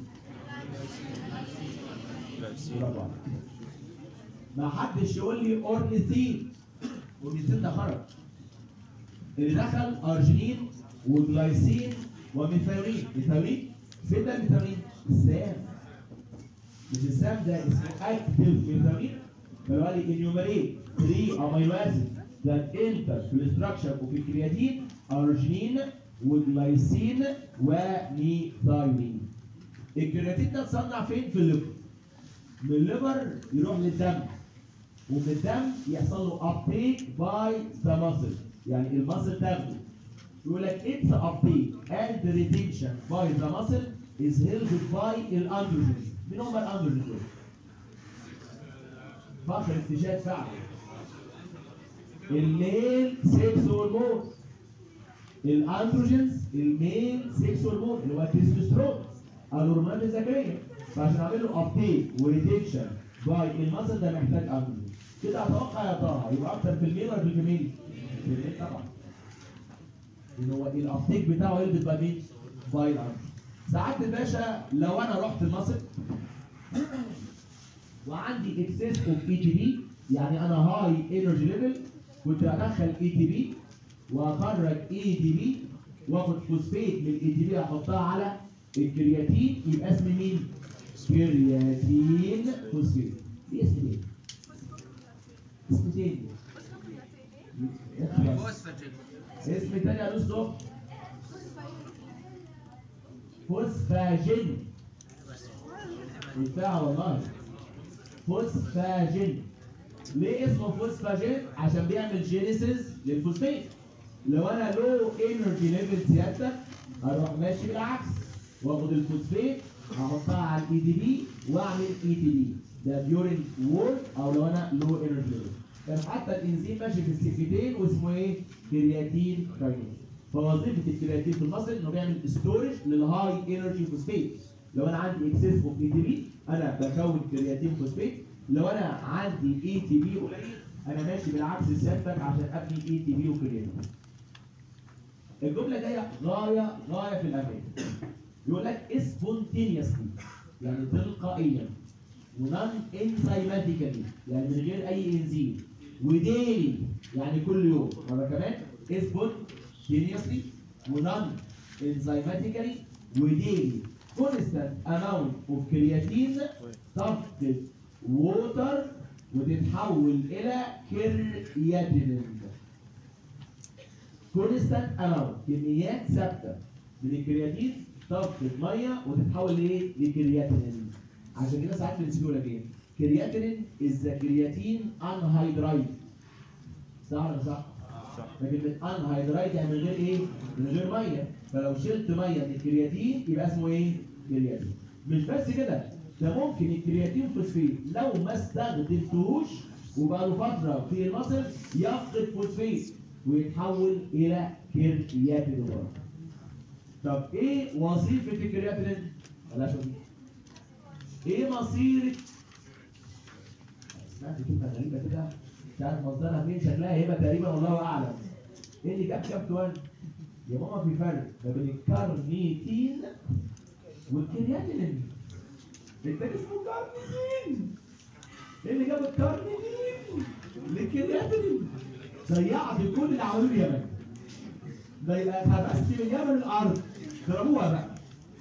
S2: برافو عليك ما حدش يقول لي اورنيثين اورنيثين ده خرج اللي دخل ارجينين وجلايسين وميثايولين ميثايولين فين ده الميثايولين؟ السام مش السام ده اسمه اكتف ميثايولين فقال لي انيوميريت 3 امينو اسيد that enter في الاستراكشر وفي الكرياتين ارجينين وجلايسين وميثايولين الكرياتين ده اتصنع فين؟ في الليفر من الليفر يروح للدم ومن الدم يحصل له ابتيك باي ذا ماسل يعني الماسل تاخده يقول لك اتس ابتيك اند ريتنشن باي ذا ماسل از هيلد باي الاندروجينز مين هم الاندروجينز دول؟ فخر استشهاد فعلا الميل سكس هرمون الاندروجينز الميل سكس هرمون اللي هو التستوستيرون الهرمونات الذكريه فعشان اعمل له ابتيك وريتنشن باي المصل ده محتاج اندروجين كده اتوقع يا ترى يبقى اكتر في الميل ولا في الفيميل؟ في الميل طبعا ان هو الابتيك بتاعه يلبس باي مين؟ باي الاندروجين ساعات الباشا لو انا رحت المصل وعندي اكسس اوف اي تي بي يعني انا هاي انرجي ليفل كنت ادخل اي تي بي واخرج اي تي بي واخد فوسفيت من الاي تي بي احطها على الكرياتين يبقى اسم مين؟ كرياتين فوسفيت دي اسم ايه؟ اسم تاني
S4: فوسفاجين
S2: اسم تاني يا دكتور فوسفاجين بتاع والله فوسفاجين ليه اسمه فوسفاجين؟ عشان بيعمل جينيسيس للفوسفيت لو انا لو انرجي ليفل سيادتك اروح ماشي بالعكس واخد الفوسفيت احطها على الاي دي بي واعمل اي تي بي ده ديورنج وورك او لو انا لو انرجي ليفل كان حتى الانزيم ماشي في السكتين واسمه ايه؟ كرياتين كاينيز فوظيفه الكرياتين في المصل انه بيعمل ستورج للهاي انرجي فوسفيت لو انا عندي اكسس اوف اي تي بي انا بكون كرياتين فوسفيت لو انا عندي اي تي بي قليل انا ماشي بالعكس سيادتك عشان ابني اي تي بي وكرياتين الجمله جايه غايه غايه في الامان يقول لك spontaneously يعني تلقائيا ونون انزيماتيكالي يعني من غير اي انزيم وديلي يعني كل يوم مره كمان سبونتينيوسلي ونون انزيماتيكالي وديلي كونستانت اماونت اوف كرياتين تفقد ووتر وتتحول الى كرياتين كونستانت اماونت كميات ثابته من الكرياتين تفقد ميه وتتحول لايه؟ لكرياتين عشان كده ساعات بنسيبه لك ايه؟ كرياتين از ذا كرياتين انهيدرايد صح ولا صح؟
S3: صح
S2: لكن انهيدرايد يعني من غير ايه؟ من غير ميه فلو شلت ميه من الكرياتين يبقى اسمه ايه؟ كرياتين مش بس كده ده ممكن الكرياتين فوسفيت لو ما استخدمتهوش وبقى له فتره في المصل يفقد فوسفيت ويتحول الى كرياتين برضه. طب ايه وظيفه الكرياتين؟ بلاش وظيفه. ايه مصير سمعت كلمه غريبه كده مش عارف مصدرها فين شكلها هيبقى تقريبا والله اعلم. ايه اللي جاب كابت 1 يا ماما في فرق ما بين الكارنيتين والكرياتين انت اسمه كارنيتين ايه اللي جاب الكارنيتين للكرياتين ضيعت كل اللي عملوه اليمن ضيعت هبست اليمن الارض ضربوها بقى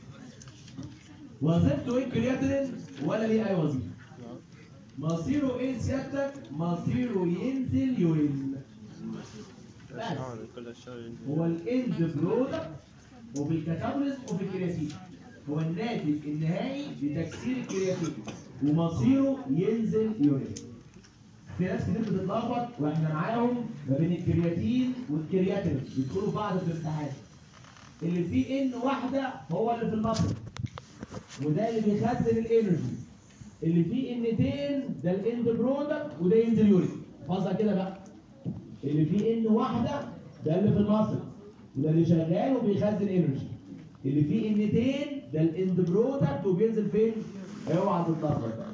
S2: وظيفته ايه الكرياتين ولا ليه اي وظيفه مصيره ايه سيادتك مصيره ينزل يورين بس
S3: كل الشغل
S2: هو الاند برودكت وفي الكاتابوليزم وفي الكرياتين هو الناتج النهائي لتكسير الكرياتين ومصيره ينزل يورين في ناس كتير بتتلخبط واحنا معاهم ما بين الكرياتين والكرياتين بيدخلوا بعض في الامتحان اللي فيه ان واحده هو اللي في المصل وده اللي بيخزن الانرجي اللي فيه انتين ده الاند برودكت وده ينزل يورين فاصل كده بقى اللي فيه ان واحده ده اللي في المصل وده اللي شغال وبيخزن انرجي اللي فيه انتين ده الاند برودكت وبينزل فين؟ اوعى تتلخبط بقى.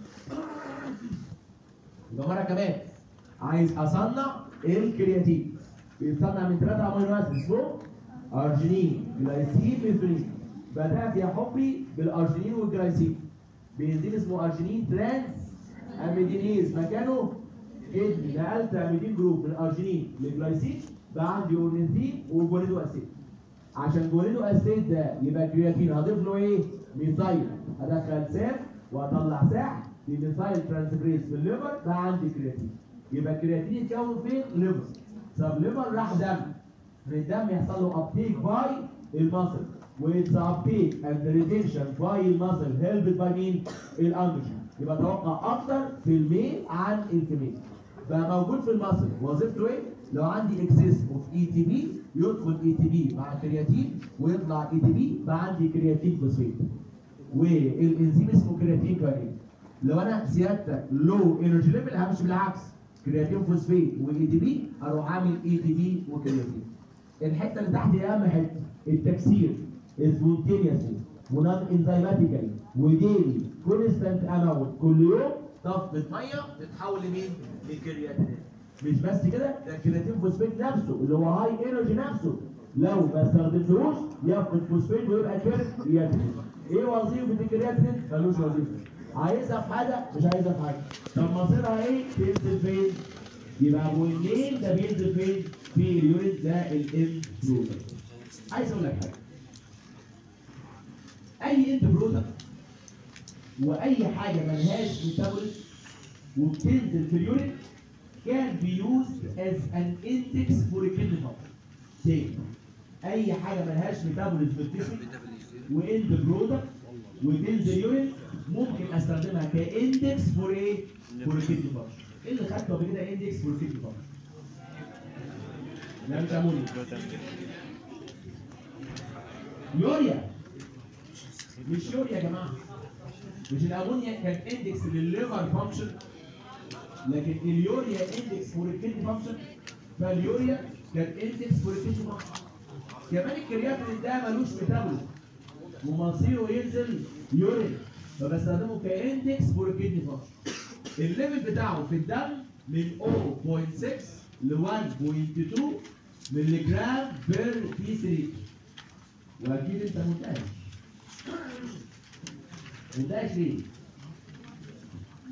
S2: يبقى مره كمان عايز اصنع الكرياتين بيتصنع من ثلاثه امينو اسيد اسمه ارجينين جلايسين ميثيونين بدات يا حبي بالارجينين والجلايسين بينزل اسمه ارجينين ترانس اميدينيز مكانه ادي نقلت اميدين جروب من الارجينين للجلايسين بقى عندي اورنيثين وجوليدو اسيد عشان جوليدو اسيد ده يبقى كرياتين هضيف له ايه؟ ميثايل ادخل سام واطلع ساح لميثايل ترانسفريز في الليفر بقى عندي كرياتين يبقى الكرياتين يتكون فين؟ ليفر طب ليفر راح دم من الدم يحصل له ابتيك باي المصل ويتس ابتيك اند ريتنشن باي المصل هيلبد باي مين؟ الاندروجين يبقى اتوقع اكتر في الميل عن الفيميل بقى موجود في المصل وظيفته ايه؟ لو عندي اكسس اوف اي تي بي يدخل اي تي بي مع كرياتين ويطلع اي تي بي بقى عندي كرياتين فوسفيت والانزيم اسمه كرياتين كارين لو انا سيادتك لو انرجي ليفل همشي بالعكس كرياتين فوسفيت واي تي بي اروح عامل اي تي بي وكرياتين الحته اللي تحت دي اهم حته التكسير سبونتينيوسلي ونون انزيماتيكالي وديلي كونستانت اماونت كل يوم تفقد ميه تتحول لمين؟ لكرياتين مش بس كده ده الكرياتين فوسفيت نفسه اللي هو هاي انرجي نفسه لو ما استخدمتهوش يفقد فوسفيت ويبقى كرياتين ايه وظيفه الكرياتين؟ ملوش وظيفه عايزها في حاجه مش عايزها في حاجه طب مصيرها ايه؟ تنزل فين؟ يبقى ابو النيل ده بينزل فين؟ في اليورين ده الام برودكت عايز اقول لك حاجه اي انت برودكت واي حاجه ملهاش ميتابوليزم وبتنزل في اليورين can be used as an index for a kidney function. تاني اي حاجه ملهاش ميتابوليزم بتدخل واند برودكت وتنزل يورين ممكن استخدمها كاندكس فور ايه؟ فور كيدني فانكشن. ايه اللي خدته قبل كده اندكس فور كيدني فانكشن؟ لا مش امونيا يوريا مش يوريا يا جماعه مش الامونيا كان اندكس للليفر فانكشن لكن اليوريا اندكس فور الكيدني فانكشن فاليوريا كان اندكس فور الكيدني فانكشن كمان الكرياتين ده ملوش ميتابوليزم ومصيره ينزل يورين فبستخدمه كاندكس فور الكيدني فانكشن الليفل بتاعه في الدم من 0.6 ل 1.2 مللي جرام بير بيس لتر واكيد انت مندهش مندهش ليه؟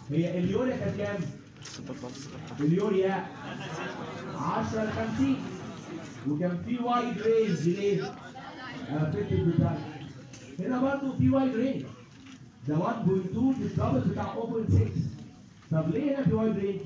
S2: هي اليوريا كانت كام؟ اليوريا 10 ل 50 وكان في وايد رينج ليه؟ افكتد بتاع هنا برضه في وايد رينج ده 1.2 للدبل بتاع 0.6 طب ليه هنا في وايد رينج؟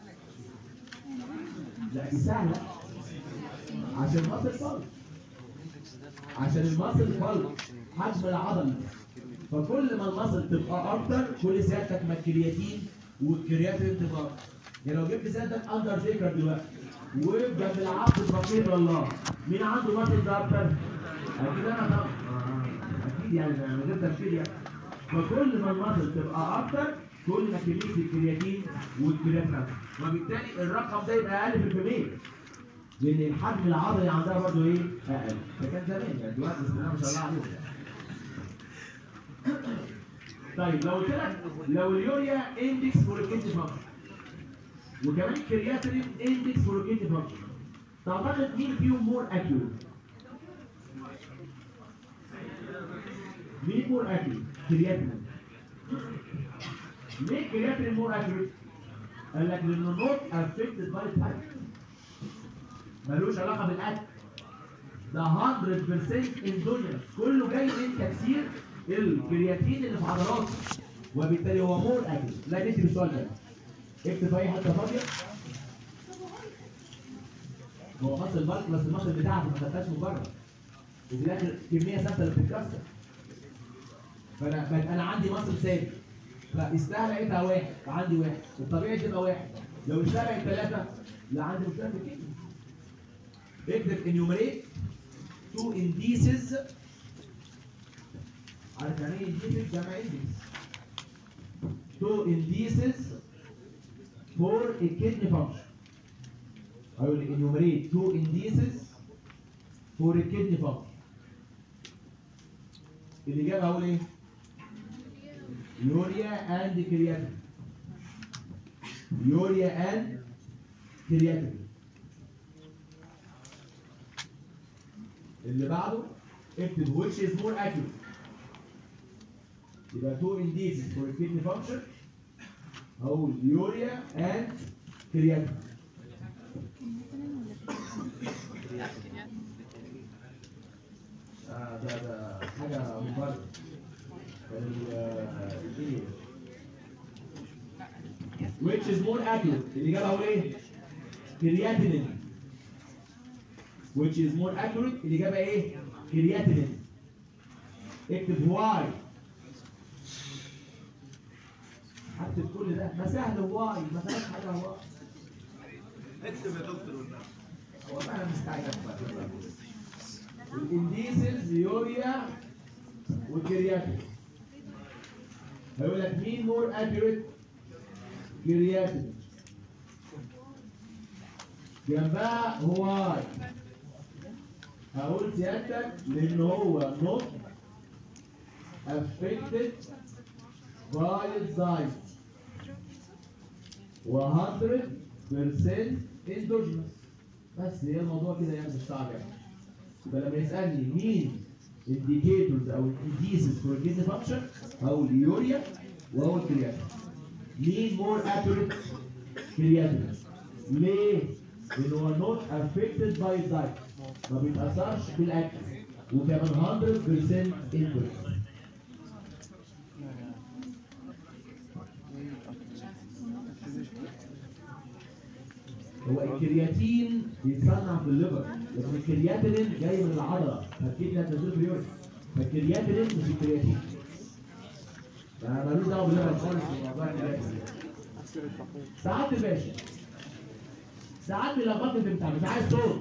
S2: لا دي سهله عشان مصر فالك عشان المصل فالك حجم العضل فكل ما المصل تبقى اكتر كل سيادتك ما الكرياتين والكرياتين تبقى أكتر. يعني لو جبت سيادتك اندر تيكر دلوقتي وجنب العبد الفقير لله مين عنده مصل ده اكتر؟ اكيد انا طبعا آه، اكيد يعني من غير تفكير يعني فكل ما المصل تبقى اكتر كل ما كميه الكرياتين والكرياتين أكتر. وبالتالي الرقم ده يبقى اقل في الكميه لان الحجم العضلي عندها برضه ايه؟ اقل ده كان زمان يعني دلوقتي بسم الله ما شاء الله عليهم طيب لو قلت لك لو اليوريا اندكس فور الكيدني فانكشن وكمان كرياتين اندكس فور الكيدني فانكشن تعتقد مين فيهم مور اكيوريت؟ مين مور اكيوريت؟ كرياتين ليه كرياتين مور اكيوريت؟ قال لك لانه نوت افكتد باي تايب ملوش علاقه بالاكل ده 100% اندوجينس كله جاي من تكسير الكرياتين اللي في عضلاته وبالتالي هو مور اكل لا نكتب السؤال ده اكتب في اي حته فاضيه هو مصل البلك بس المصل بتاعته ما خدتهاش من بره وفي الاخر كميه ثابته اللي بتتكسر فانا فأنا- انا عندي مصل ثابت فاستاهل لقيتها واحد فعندي واحد الطبيعي تبقى واحد لو استاهل ثلاثه لا عندي مشكله في الكيمياء اكتب enumerate two indices عارف يعني ايه indices جمع index two indices for a kidney function هقول لك enumerate two indices for a kidney function الإجابة هقول ايه؟ يوريا and creatinine يوريا and creatinine اللي بعده اكتب which is more accurate يبقى two indices for kidney function هقول يوريا and creatinine آه ده ده حاجة مفردة ال- ال- which is more accurate الإجابة هقول إيه؟ creatinine which is more accurate الإجابة إيه؟ creatinine اكتب واي هكتب كل ده ما سهل واي ما فيهاش حاجة واي
S3: اكتب يا دكتور
S2: والله أنا مستعجل الانديسز يوريا والكرياتين هيقول لك مين مور اكيوريت كرياتين جنبها هواي هقول سيادتك لان هو نوت affected by enzymes و 100% endogenous بس هي الموضوع كده يعني مش صعب يعني يبقى لما يسالني مين indicators او indices for kidney function هقول يوريا وهقول كرياتين مين more accurate كرياتين ليه؟ لأن هو not affected by diet ما بيتأثرش بالأكل وكمان 100% input هو الكرياتين بيتصنع في الليفر لكن الكرياتين جاي من العضله فاكيد هتنزل في اليورين فالكرياتين مش الكرياتين فمالوش دعوه بالليفر خالص في موضوع الكرياتين ساعات يا باشا ساعات بيلخبطني في الامتحان مش عايز صوت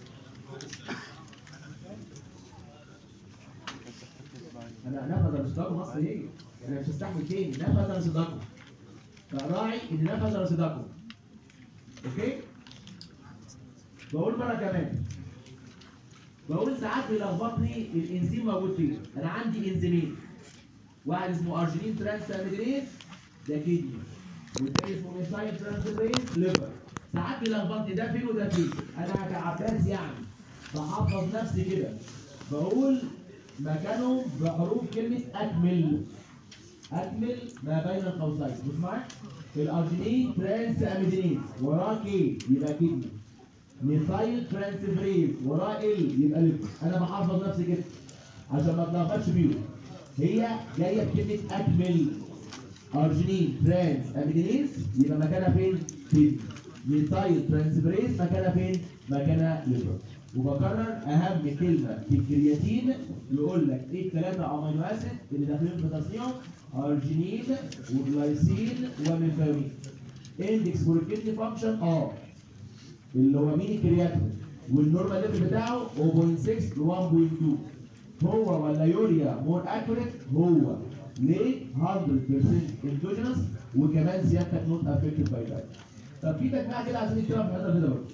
S2: انا نفذ رصيدكم مصر هي انا مش هستحمل تاني نفذ رصيدكم فراعي ان نفذ رصيدكم اوكي بقول مره كمان بقول ساعات بيلخبطني الانزيم موجود فين انا عندي انزيمين واحد اسمه ارجينين ترانساميدريز ده كدني والتاني اسمه ميثايل ترانساميدريز ليفر ساعات بيلخبطني ده فين وده فين انا كعباس يعني بحفظ نفسي كده بقول مكانهم بحروف كلمه اكمل اكمل ما بين القوسين بص معايا الارجينين ترانس اميدينيز وراه كي يبقى كدني ميثايل ترانسفريز وراه ال يبقى ليبر انا بحفظ نفسي كده عشان ما اتلخبطش بيهم هي جايه بكلمه اكمل ارجينين ترانس اميدينيز يبقى مكانها فين؟ كدني ميثايل ترانسفريز مكانها فين؟ مكانها ليبر وبكرر اهم كلمه في الكرياتين يقول لك ايه الثلاثه امينو اسيد اللي داخلين في تصنيعه ارجينين وجلايسين وميثايونين اندكس فور الكدني فانكشن اه اللي هو مين الكرياتين والنورمال ليفل بتاعه 0.6 ل 1.2 هو ولا يوريا مور اكوريت هو ليه 100% اندوجينس وكمان سيادتك نوت افكتد باي دايت طب في تجميع كده عايزين نكتبها في الحته كده برضه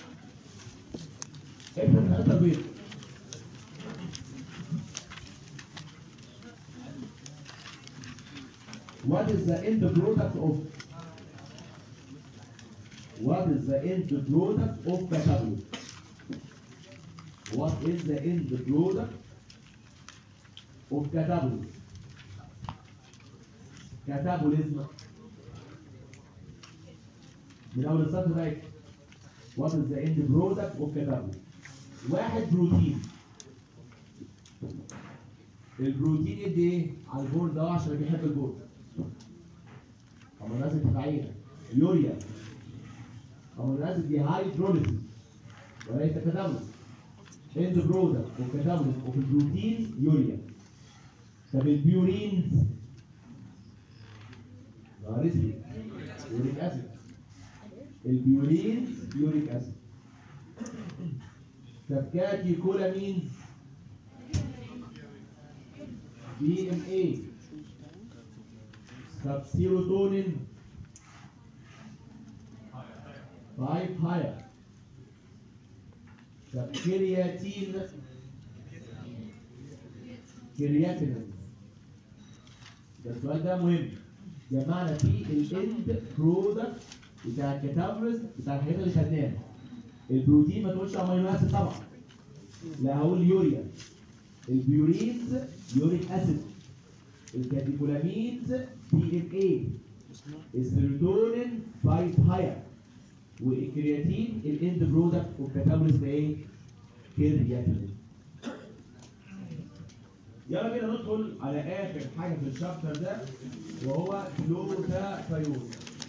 S2: اكتب في الحته البيضاء What is the end product of What is the end product of metabolism? What is the end product of catabolism? Catabolism. من أول السطر بقى يكتب. What is the end product of catabolism? واحد بروتين. البروتين يدي ايه؟ على البورد ده عشان بيحب البورد. طب لازم تفعيلها. يوريا أو لازم دي هايدروليسيس وليس كتابلس اند برودكت وكتابلس وفي البروتين يوريا طب البيورينز نهارسي يوريك اسيد البيورينز يوريك اسيد طب كاتي كولامينز بي ام اي طب سيروتونين 5 higher طب كرياتين كرياتين ده السؤال ده مهم جمعنا فيه الاند برودكت بتاع الكتابرز بتاع الحاجات اللي خدناها البروتين ما تقولش امينو اسيد طبعا لا هقول يوريا البيورينز يوريك اسيد الكاتيكولامينز بي ام اي السيروتونين 5 هاير والكرياتين الاند برودكت والكاتابوليز ده ايه؟ كرياتين. يلا بينا ندخل على اخر حاجه في الشابتر ده وهو جلوتاثيون.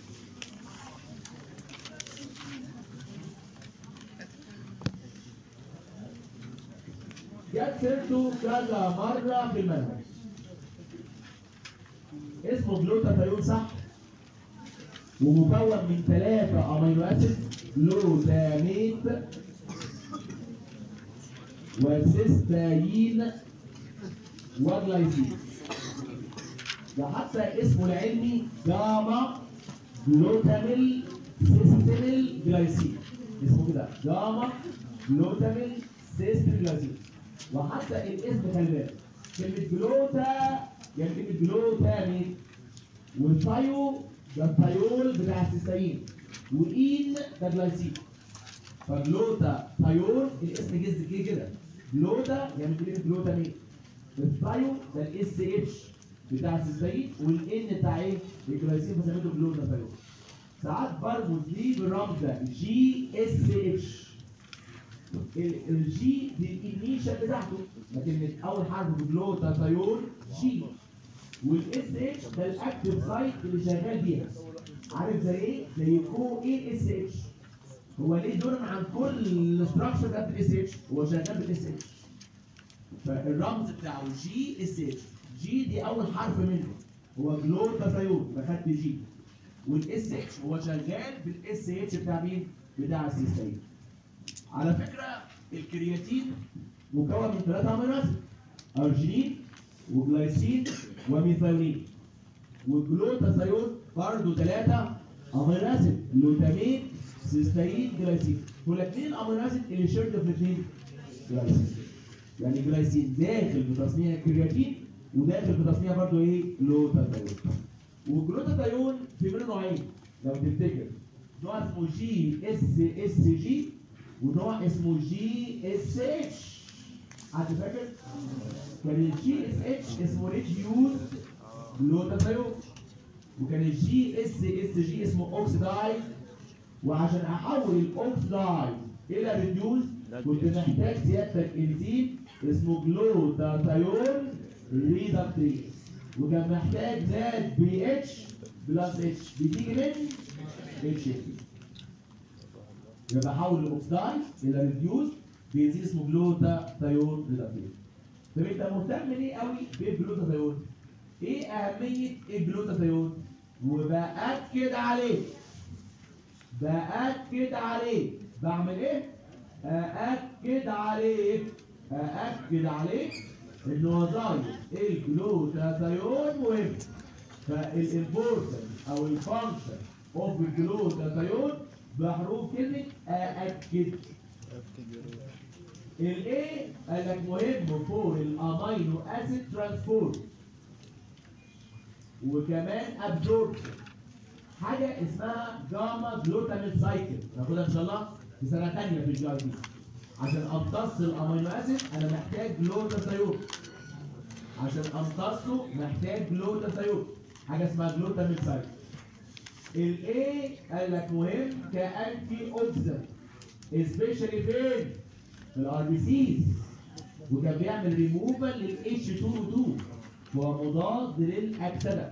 S2: جت سيرته كذا مره في المنهج. اسمه جلوتاثيون صح؟ ومكون من ثلاثة أمينو أسيد جلوتاميت وسيستاين وجلايسين ده حتى اسمه العلمي جاما جلوتاميل سيستينيل جلايسين اسمه كده جاما جلوتاميل سيستينيل جلايسين وحتى الاسم خلي بالك كلمة جلوتا يعني كلمة جلوتاميت والثايو ده الثايول بتاع السيستين وإين ده جلايسين فجلوتا ثايول الاسم جز كده كده جلوتا يعني كلمة جلوتا مين؟ الثايو ده الاس اتش بتاع السيستين والان بتاع ايه؟ الجلايسين فسميته جلوتا ثايول ساعات برمز ليه بالرمز ده جي اس اتش الجي دي الانيشال بتاعته لكن اول حرف جلوتا ثايول جي والاس اتش ده الاكتف سايت اللي شغال بيها عارف زي ايه؟ زي كو ايه اس اتش هو ليه دور عن كل الاستراكشر بتاعت الاس اتش هو شغال بالاس اتش فالرمز بتاعه جي اس اتش جي دي اول حرف منه هو جلوتاثيون فخدت جي والاس اتش هو شغال بالاس اتش بتاع مين؟ بتاع السيستين على فكره الكرياتين مكون من ثلاثه امينو اسيد ارجينين وجلايسين وميثايونين والجلوتاثيون برضه ثلاثه امينو اسيد جلوتامين سيستين جلايسين والاثنين امينو اسيد اللي شرط في الاثنين جلايسين يعني جلايسين داخل في تصنيع الكرياتين وداخل في تصنيع برضه ايه جلوتاثيون والجلوتاثيون في منه نوعين لو تفتكر نوع اسمه جي اس اس جي ونوع اسمه جي اس اتش حد فاكر؟ كان الجي اس اتش اسمه ريديوز جلوتاثيون وكان الجي اس اس جي اسمه اوكسيدايز وعشان احول الاوكسيدايز الى ريديوز كنت محتاج سيادتك انزيم اسمه جلوتاثيون ريدكتيز وكان محتاج زاد بي اتش بلس اتش بتيجي من اتش يبقى بحول الاوكسيدايز الى ريديوز بينزل اسمه جلوتاثيون ريدكتيز طب انت مهتم ليه قوي بالجلوتاثيون؟ ايه اهميه الجلوتاثيون؟ وباكد عليه باكد عليه بعمل ايه؟ أأكد عليه أأكد عليه إن وظائف الجلوتاثيون مهم فالإمبورتنس أو الفانكشن أوف الجلوتاثيون بحروف كلمة أأكد الايه قال لك مهم فور الامينو اسيد ترانسبورت وكمان ابزوربشن حاجه اسمها جاما جلوتاميت سايكل ناخدها ان شاء الله في سنه ثانيه في الجي دي عشان امتص الامينو اسيد انا محتاج جلوتاثيون عشان امتصه محتاج جلوتاثيون حاجه اسمها جلوتاميت سايكل الايه قال لك مهم كانتي اوكسيدنت سبيشالي فين؟ في الار بي سيز وكان بيعمل ريموفال للاتش 2 2 هو مضاد للاكسده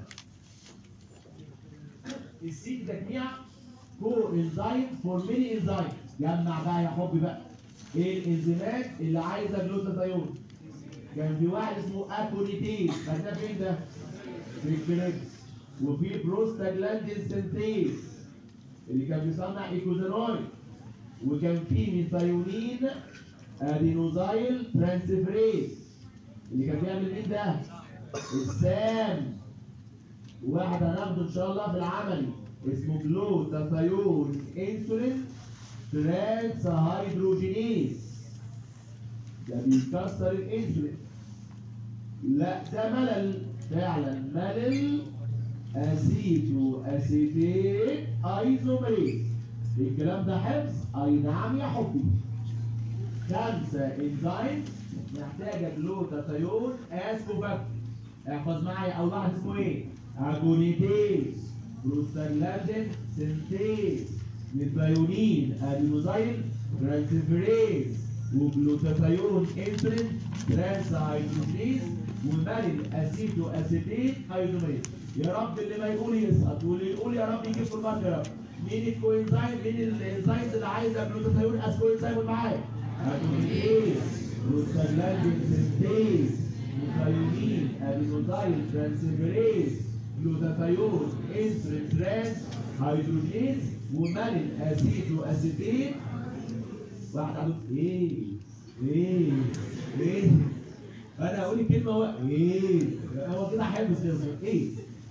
S2: السي تجميع كو انزيم فور ميني انزيم جمع بقى يا حبي بقى ايه الانزيمات اللي عايزه جلوتاثيون كان في واحد اسمه اكونيتيز خدناه فين ده؟ في الكليكس وفي بروستاجلاندين سنتيز اللي كان بيصنع ايكوزينويد وكان في ميثايونين ادينوزايل ترانسفريز اللي كان بيعمل مين ده؟ السام واحد هناخده ان شاء الله في العملي اسمه جلوتاثيون انسولين ترانس هيدروجينيز ده بيكسر الانسولين لا ده ملل فعلا ملل اسيتو اسيتيت ايزومريز الكلام ده حفظ اي نعم يا حبي خمسه انزيم محتاجه جلوتاثيون اسكوباكتر احفظ معايا اول واحد اسمه ايه؟ اجونيتيز بروستاجلاندين سنتيز ميثايونين ادينوزايل ترانسفيريز وجلوتاثيون انسولين ترانس هيدروجينيز ومالين اسيتو اسيتيت ايزومريز يا رب اللي ما يقول يسقط واللي يقول يا رب يجيب في المرة يا رب مين الكوينزايم مين الانزايمز اللي عايزه جلوتاثيون اسكوينزايم معايا اجونيتيز بروستاجلاندين سنتيز ميثايونين ادينوزايل ترانسفيريز جلوتاثيون انسولين ترانس هيدروجينيز ومالين اسيتو اسيتيت واحد عنده ايه ايه ايه انا اقول الكلمه هو ايه هو كده حافظ كده ايه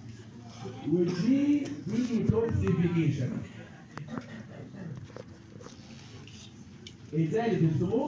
S2: ودي دي توكسيفيكيشن ازاله السموم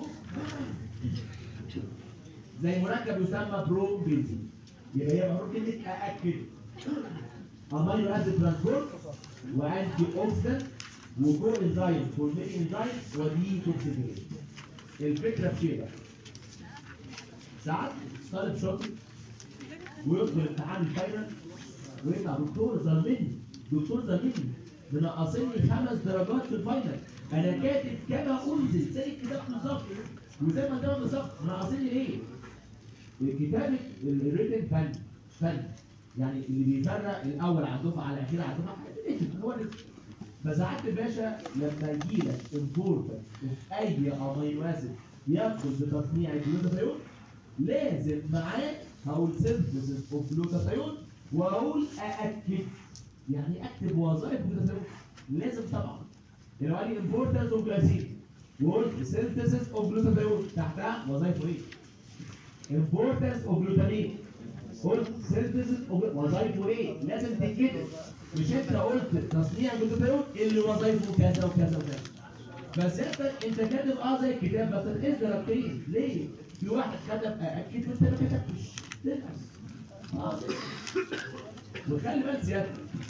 S2: زي مركب يسمى بروم بنزين يبقى هي مفروض كلمه ااكد امينو اسيد ترانسبورت وانتي اوكسيدنت وكو انزايم فورميلي انزايم ودي توكسيفيكيشن الفكره في شيء بقى ساعات طالب شاطر ويدخل امتحان الفاينل ويطلع دكتور ظلمني دكتور ظلمني ده نقصني خمس درجات في الفاينل انا كاتب كما انزل زي الكتاب بالظبط وزي ما ده بالظبط ناقصني ليه؟ كتابه الريتن فن فن يعني اللي بيفرق الاول على الدفعه على الاخير على الدفعه الريتن هو الريتن فساعات الباشا لما يجي لك امبورتنت في اي امينو اسيد يدخل بتصنيع الجلوتاثيون لازم معاه هقول سينثيسيس اوف جلوتاثيون واقول ااكد يعني اكتب وظائف الجلوتاثيون لازم طبعا يعني قال لي امبورتنس اوف جلايسين وقلت سينثيسيس اوف جلوتاثيون تحتها وظائفه ايه؟ امبورتنس اوف جلوتامين قلت سينثيسيس اوف وظائفه ايه؟ لازم تتكتب مش انت قلت تصنيع الجلوتاثيون اللي وظائفه كذا وكذا وكذا بس انت انت كاتب اه زي الكتاب بس انت ركز ليه؟ في واحد كتب اكيد وانت ما كتبتش تلبس اه وخلي بالك زياده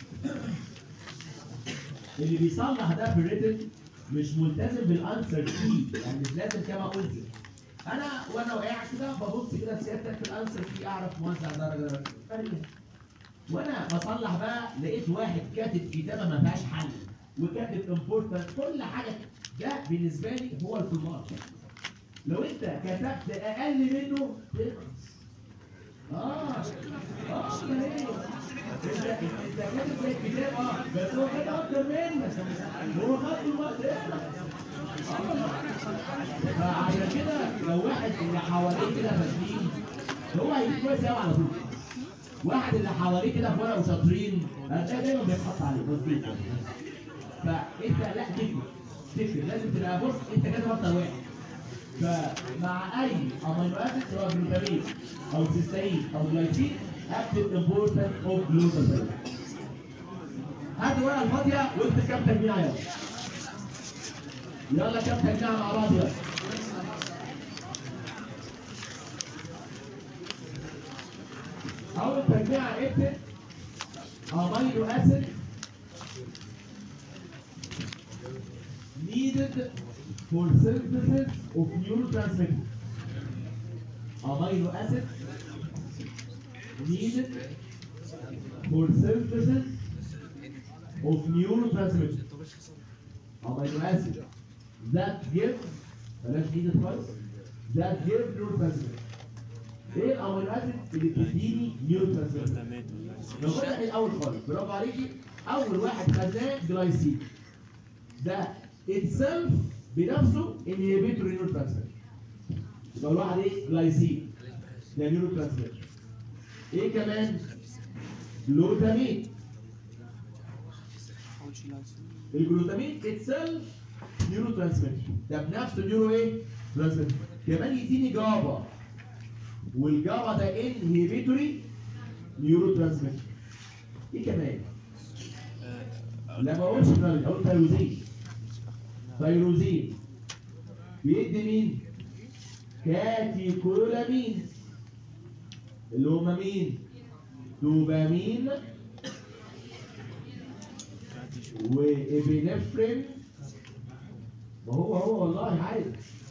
S2: اللي بيصلح ده في الريتن مش ملتزم بالانسر كي يعني مش لازم كما قلت انا وانا قاعد كده ببص كده سيادتك في الانسر كي اعرف موزع درجه درجه فرق ايه؟ وانا بصلح بقى لقيت واحد كاتب كتابه ما فيهاش حل وكاتب امبورتنت كل حاجه ده بالنسبه لي هو الفول مارك لو انت كتبت اقل منه تخلص اه اه ما هي انت انت كاتب زي الكتاب اه بس هو كاتب اكتر منك هو خد الوقت اخلص فعشان كده لو واحد اللي حواليه كده فاشلين هو هيجي كويس قوي على طول واحد اللي حواليه كده في ورقه وشاطرين هتلاقي دايما بيتحط عليه مظبوط فانت لا تكتب تكتب لازم تبقى بص انت كاتب اكتر واحد فمع اي امينو اسيد سواء جلوتامين او سيستين او جلايسين اكتب امبورتنت اوف جلوتامين هات الورقه الفاضيه واكتب كام تجميع يلا يلا كام تجميع مع بعض يلا اول تجميع اكتب امينو اسيد needed for synthesis of neurotransmitter. Amino acid needed for synthesis of neurotransmitter. Amino acid that give بلاش needed خالص that give neurotransmitter. ايه الامينو اسيد اللي بتديني نيوروترانسميتر؟ لو بدأ الاول خالص برافو عليكي اول واحد خدناه جلايسين ده itself بنفسه inhibitory neurotransmitter يبقى الواحد ايه جلايسين ده neurotransmitter ايه كمان جلوتامين الجلوتامين itself neurotransmitter ده بنفسه نيورو ايه transmitter كمان يديني جابا والجابا ده inhibitory neurotransmitter ايه كمان لا ما اقولش جرالين اقول تيروزين تيروزين بيدي مين كاتيكولامين اللي هما مين دوبامين وابنفرين ما هو هو والله عايز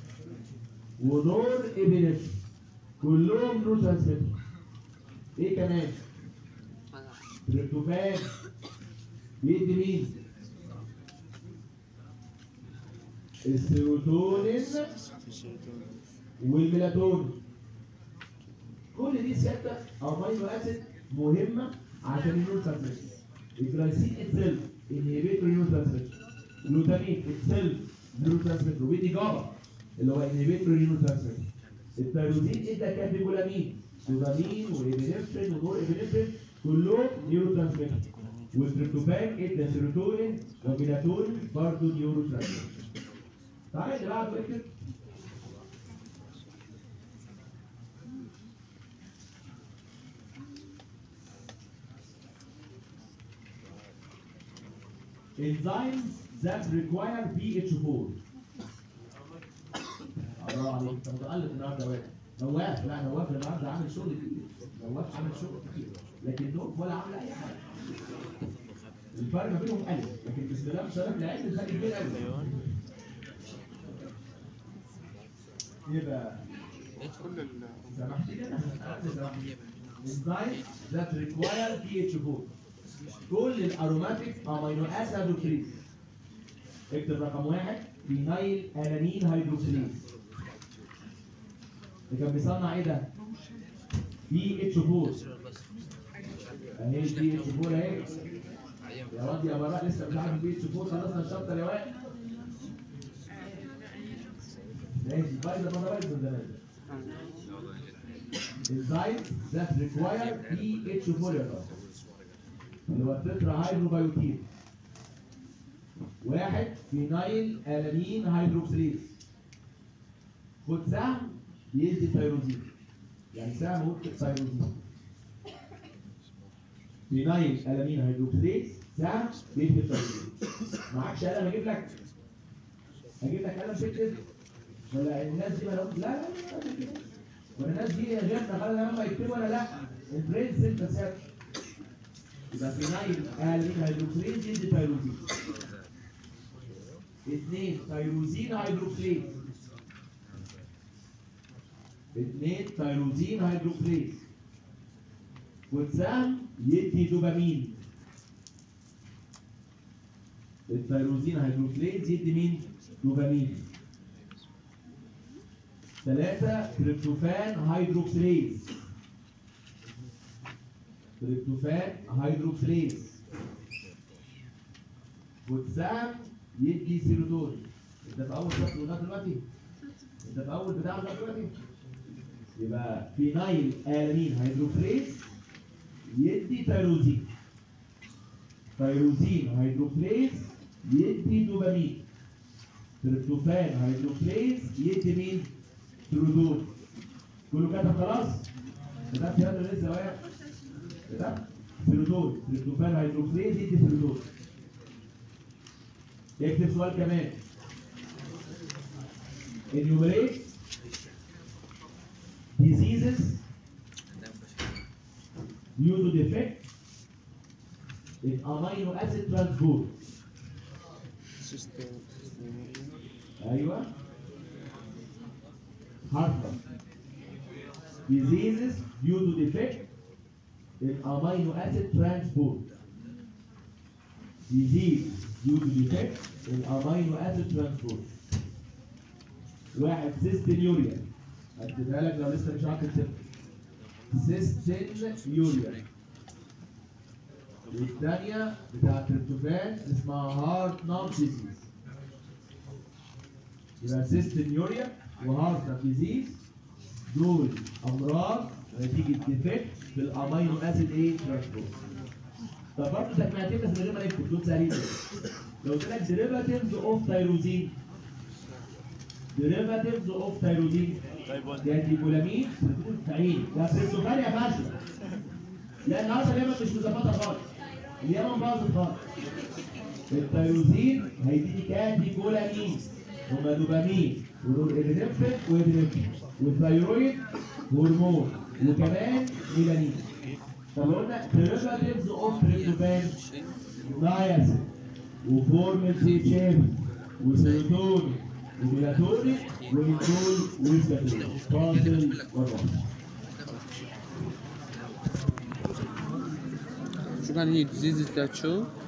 S2: ونور ابنفرين كلهم نور ترانسميتر ايه كمان تريبتوفان بيدي مين السيروتونين والميلاتونين كل دي سيادة امينو اسيد مهمة عشان النور ترانسميتر الجلايسين اتسيلف انهبيتور نيور ترانسميتر جلوتامين اتسيلف نيور ترانسميتر وبيدي جابا اللي هو انهبيتور نيور ترانسميتر التيروزين ادى كاتيكولامين دوبامين وابنفرين ونور ابنفرين كلهم نيورو ترانسميتر والتريبتوفان ادى سيروتونين وميلاتونين برضه نيورو ترانسميتر تعالى اللي بعده اكتب enzymes that require pH 4 الله عليك انت متألق النهارده واقف نواف لا نواف النهارده عامل شغل كتير نواف عامل شغل كتير لكن نوف ولا عامل اي حاجه الفرق ما بينهم ألف لكن بسم الله ما شاء الله العلم الفرق كبير قوي يبقى سمحت لي انا enzymes that require pH 4 كل الاروماتيك امينو اسيد وكريز اكتب رقم واحد فينايل الانين هيدروكسيليز اللي كان بيصنع ايه ده؟ بي اتش 4 اهي البي اتش 4 اهي يا واد يا براء لسه مش عارف البي اتش 4 خلصنا الشابتر يا واد ماشي بايظه ما بايظه زمان الزايد ذات ريكواير بي اتش 4 يا راجل اللي هو التترا هيدروبيوتين واحد فينايل الانين هيدروكسيليز خد سهم يدي تيروزين يعني سهم وقت تيروزين فينايل الانين هيدروكسيليز سهم بيدي تيروزين معكش قلم اجيب لك اجيب لك قلم تكتب ولا الناس دي ما لهم لا لا لا لا كده. ولا الناس دي يا جنة خلي هم يكتبوا ولا لا البرنس انت ساكت يبقى فينايل الانين هيدروكسيليز يدي تيروزين اثنين تيروزين هيدروكسيليز اثنين تيروزين هيدروكسيليز والسهم يدي دوبامين التيروزين هيدروكليز يدي مين؟ دوبامين ثلاثة تريبتوفان هيدروكسيليز تريبتوفان هيدروكسيليز والسهم يدي سيروتونين انت في اول سطر لغايه دلوقتي انت في اول بتاع لغايه دلوقتي يبقى فينايل الانين هيدروكسيليز يدي تيروزين تيروزين هيدروكسيليز يدي دوبامين تريبتوفان هيدروكسيليز يدي مين؟ ترودون كله كتب خلاص؟ كتبت يلا لسه واقع كتبت سيروتون تريبتوفان هيدروكسيليز يدي سيروتون اكتب سؤال كمان enumerate diseases due to defect in amino acid transport ايوه حرفا diseases due to defect in amino acid transport disease due to defect in amino acid transport واحد سيستينيوريا هكتبها لك لو لسه مش عارف تكتب سيستينيوريا والثانية بتاعت التوفان اسمها هارت نام ديزيز يبقى سيستينيوريا وهارت نام ديزيز دول أمراض نتيجة ديفكت في الأمينو أسيد إيه ترانسبورت طب برضه تجميعتين بس من غير ما نكتب دول سهلين لو قلت لك ديريفاتيفز اوف تايروزين ديريفاتيفز اوف تايروزين يعني بولامين عين ده بريبتوفان يا باشا لا النهارده اليمن مش مظبطه خالص اليمن باظت خالص التيروزين هيديني كاتي كولامين هما دوبامين ونور ابنفرين وابنفرين والثايرويد هرمون وكمان ميلانين طب قلنا ديريفاتيفز اوف تريبتوفان ناياسين وفورمال سي تشيم وسيروتونين وميلاتونين وميثول وسكاتونين فاصل والراحه
S5: شو كان هي diseases that show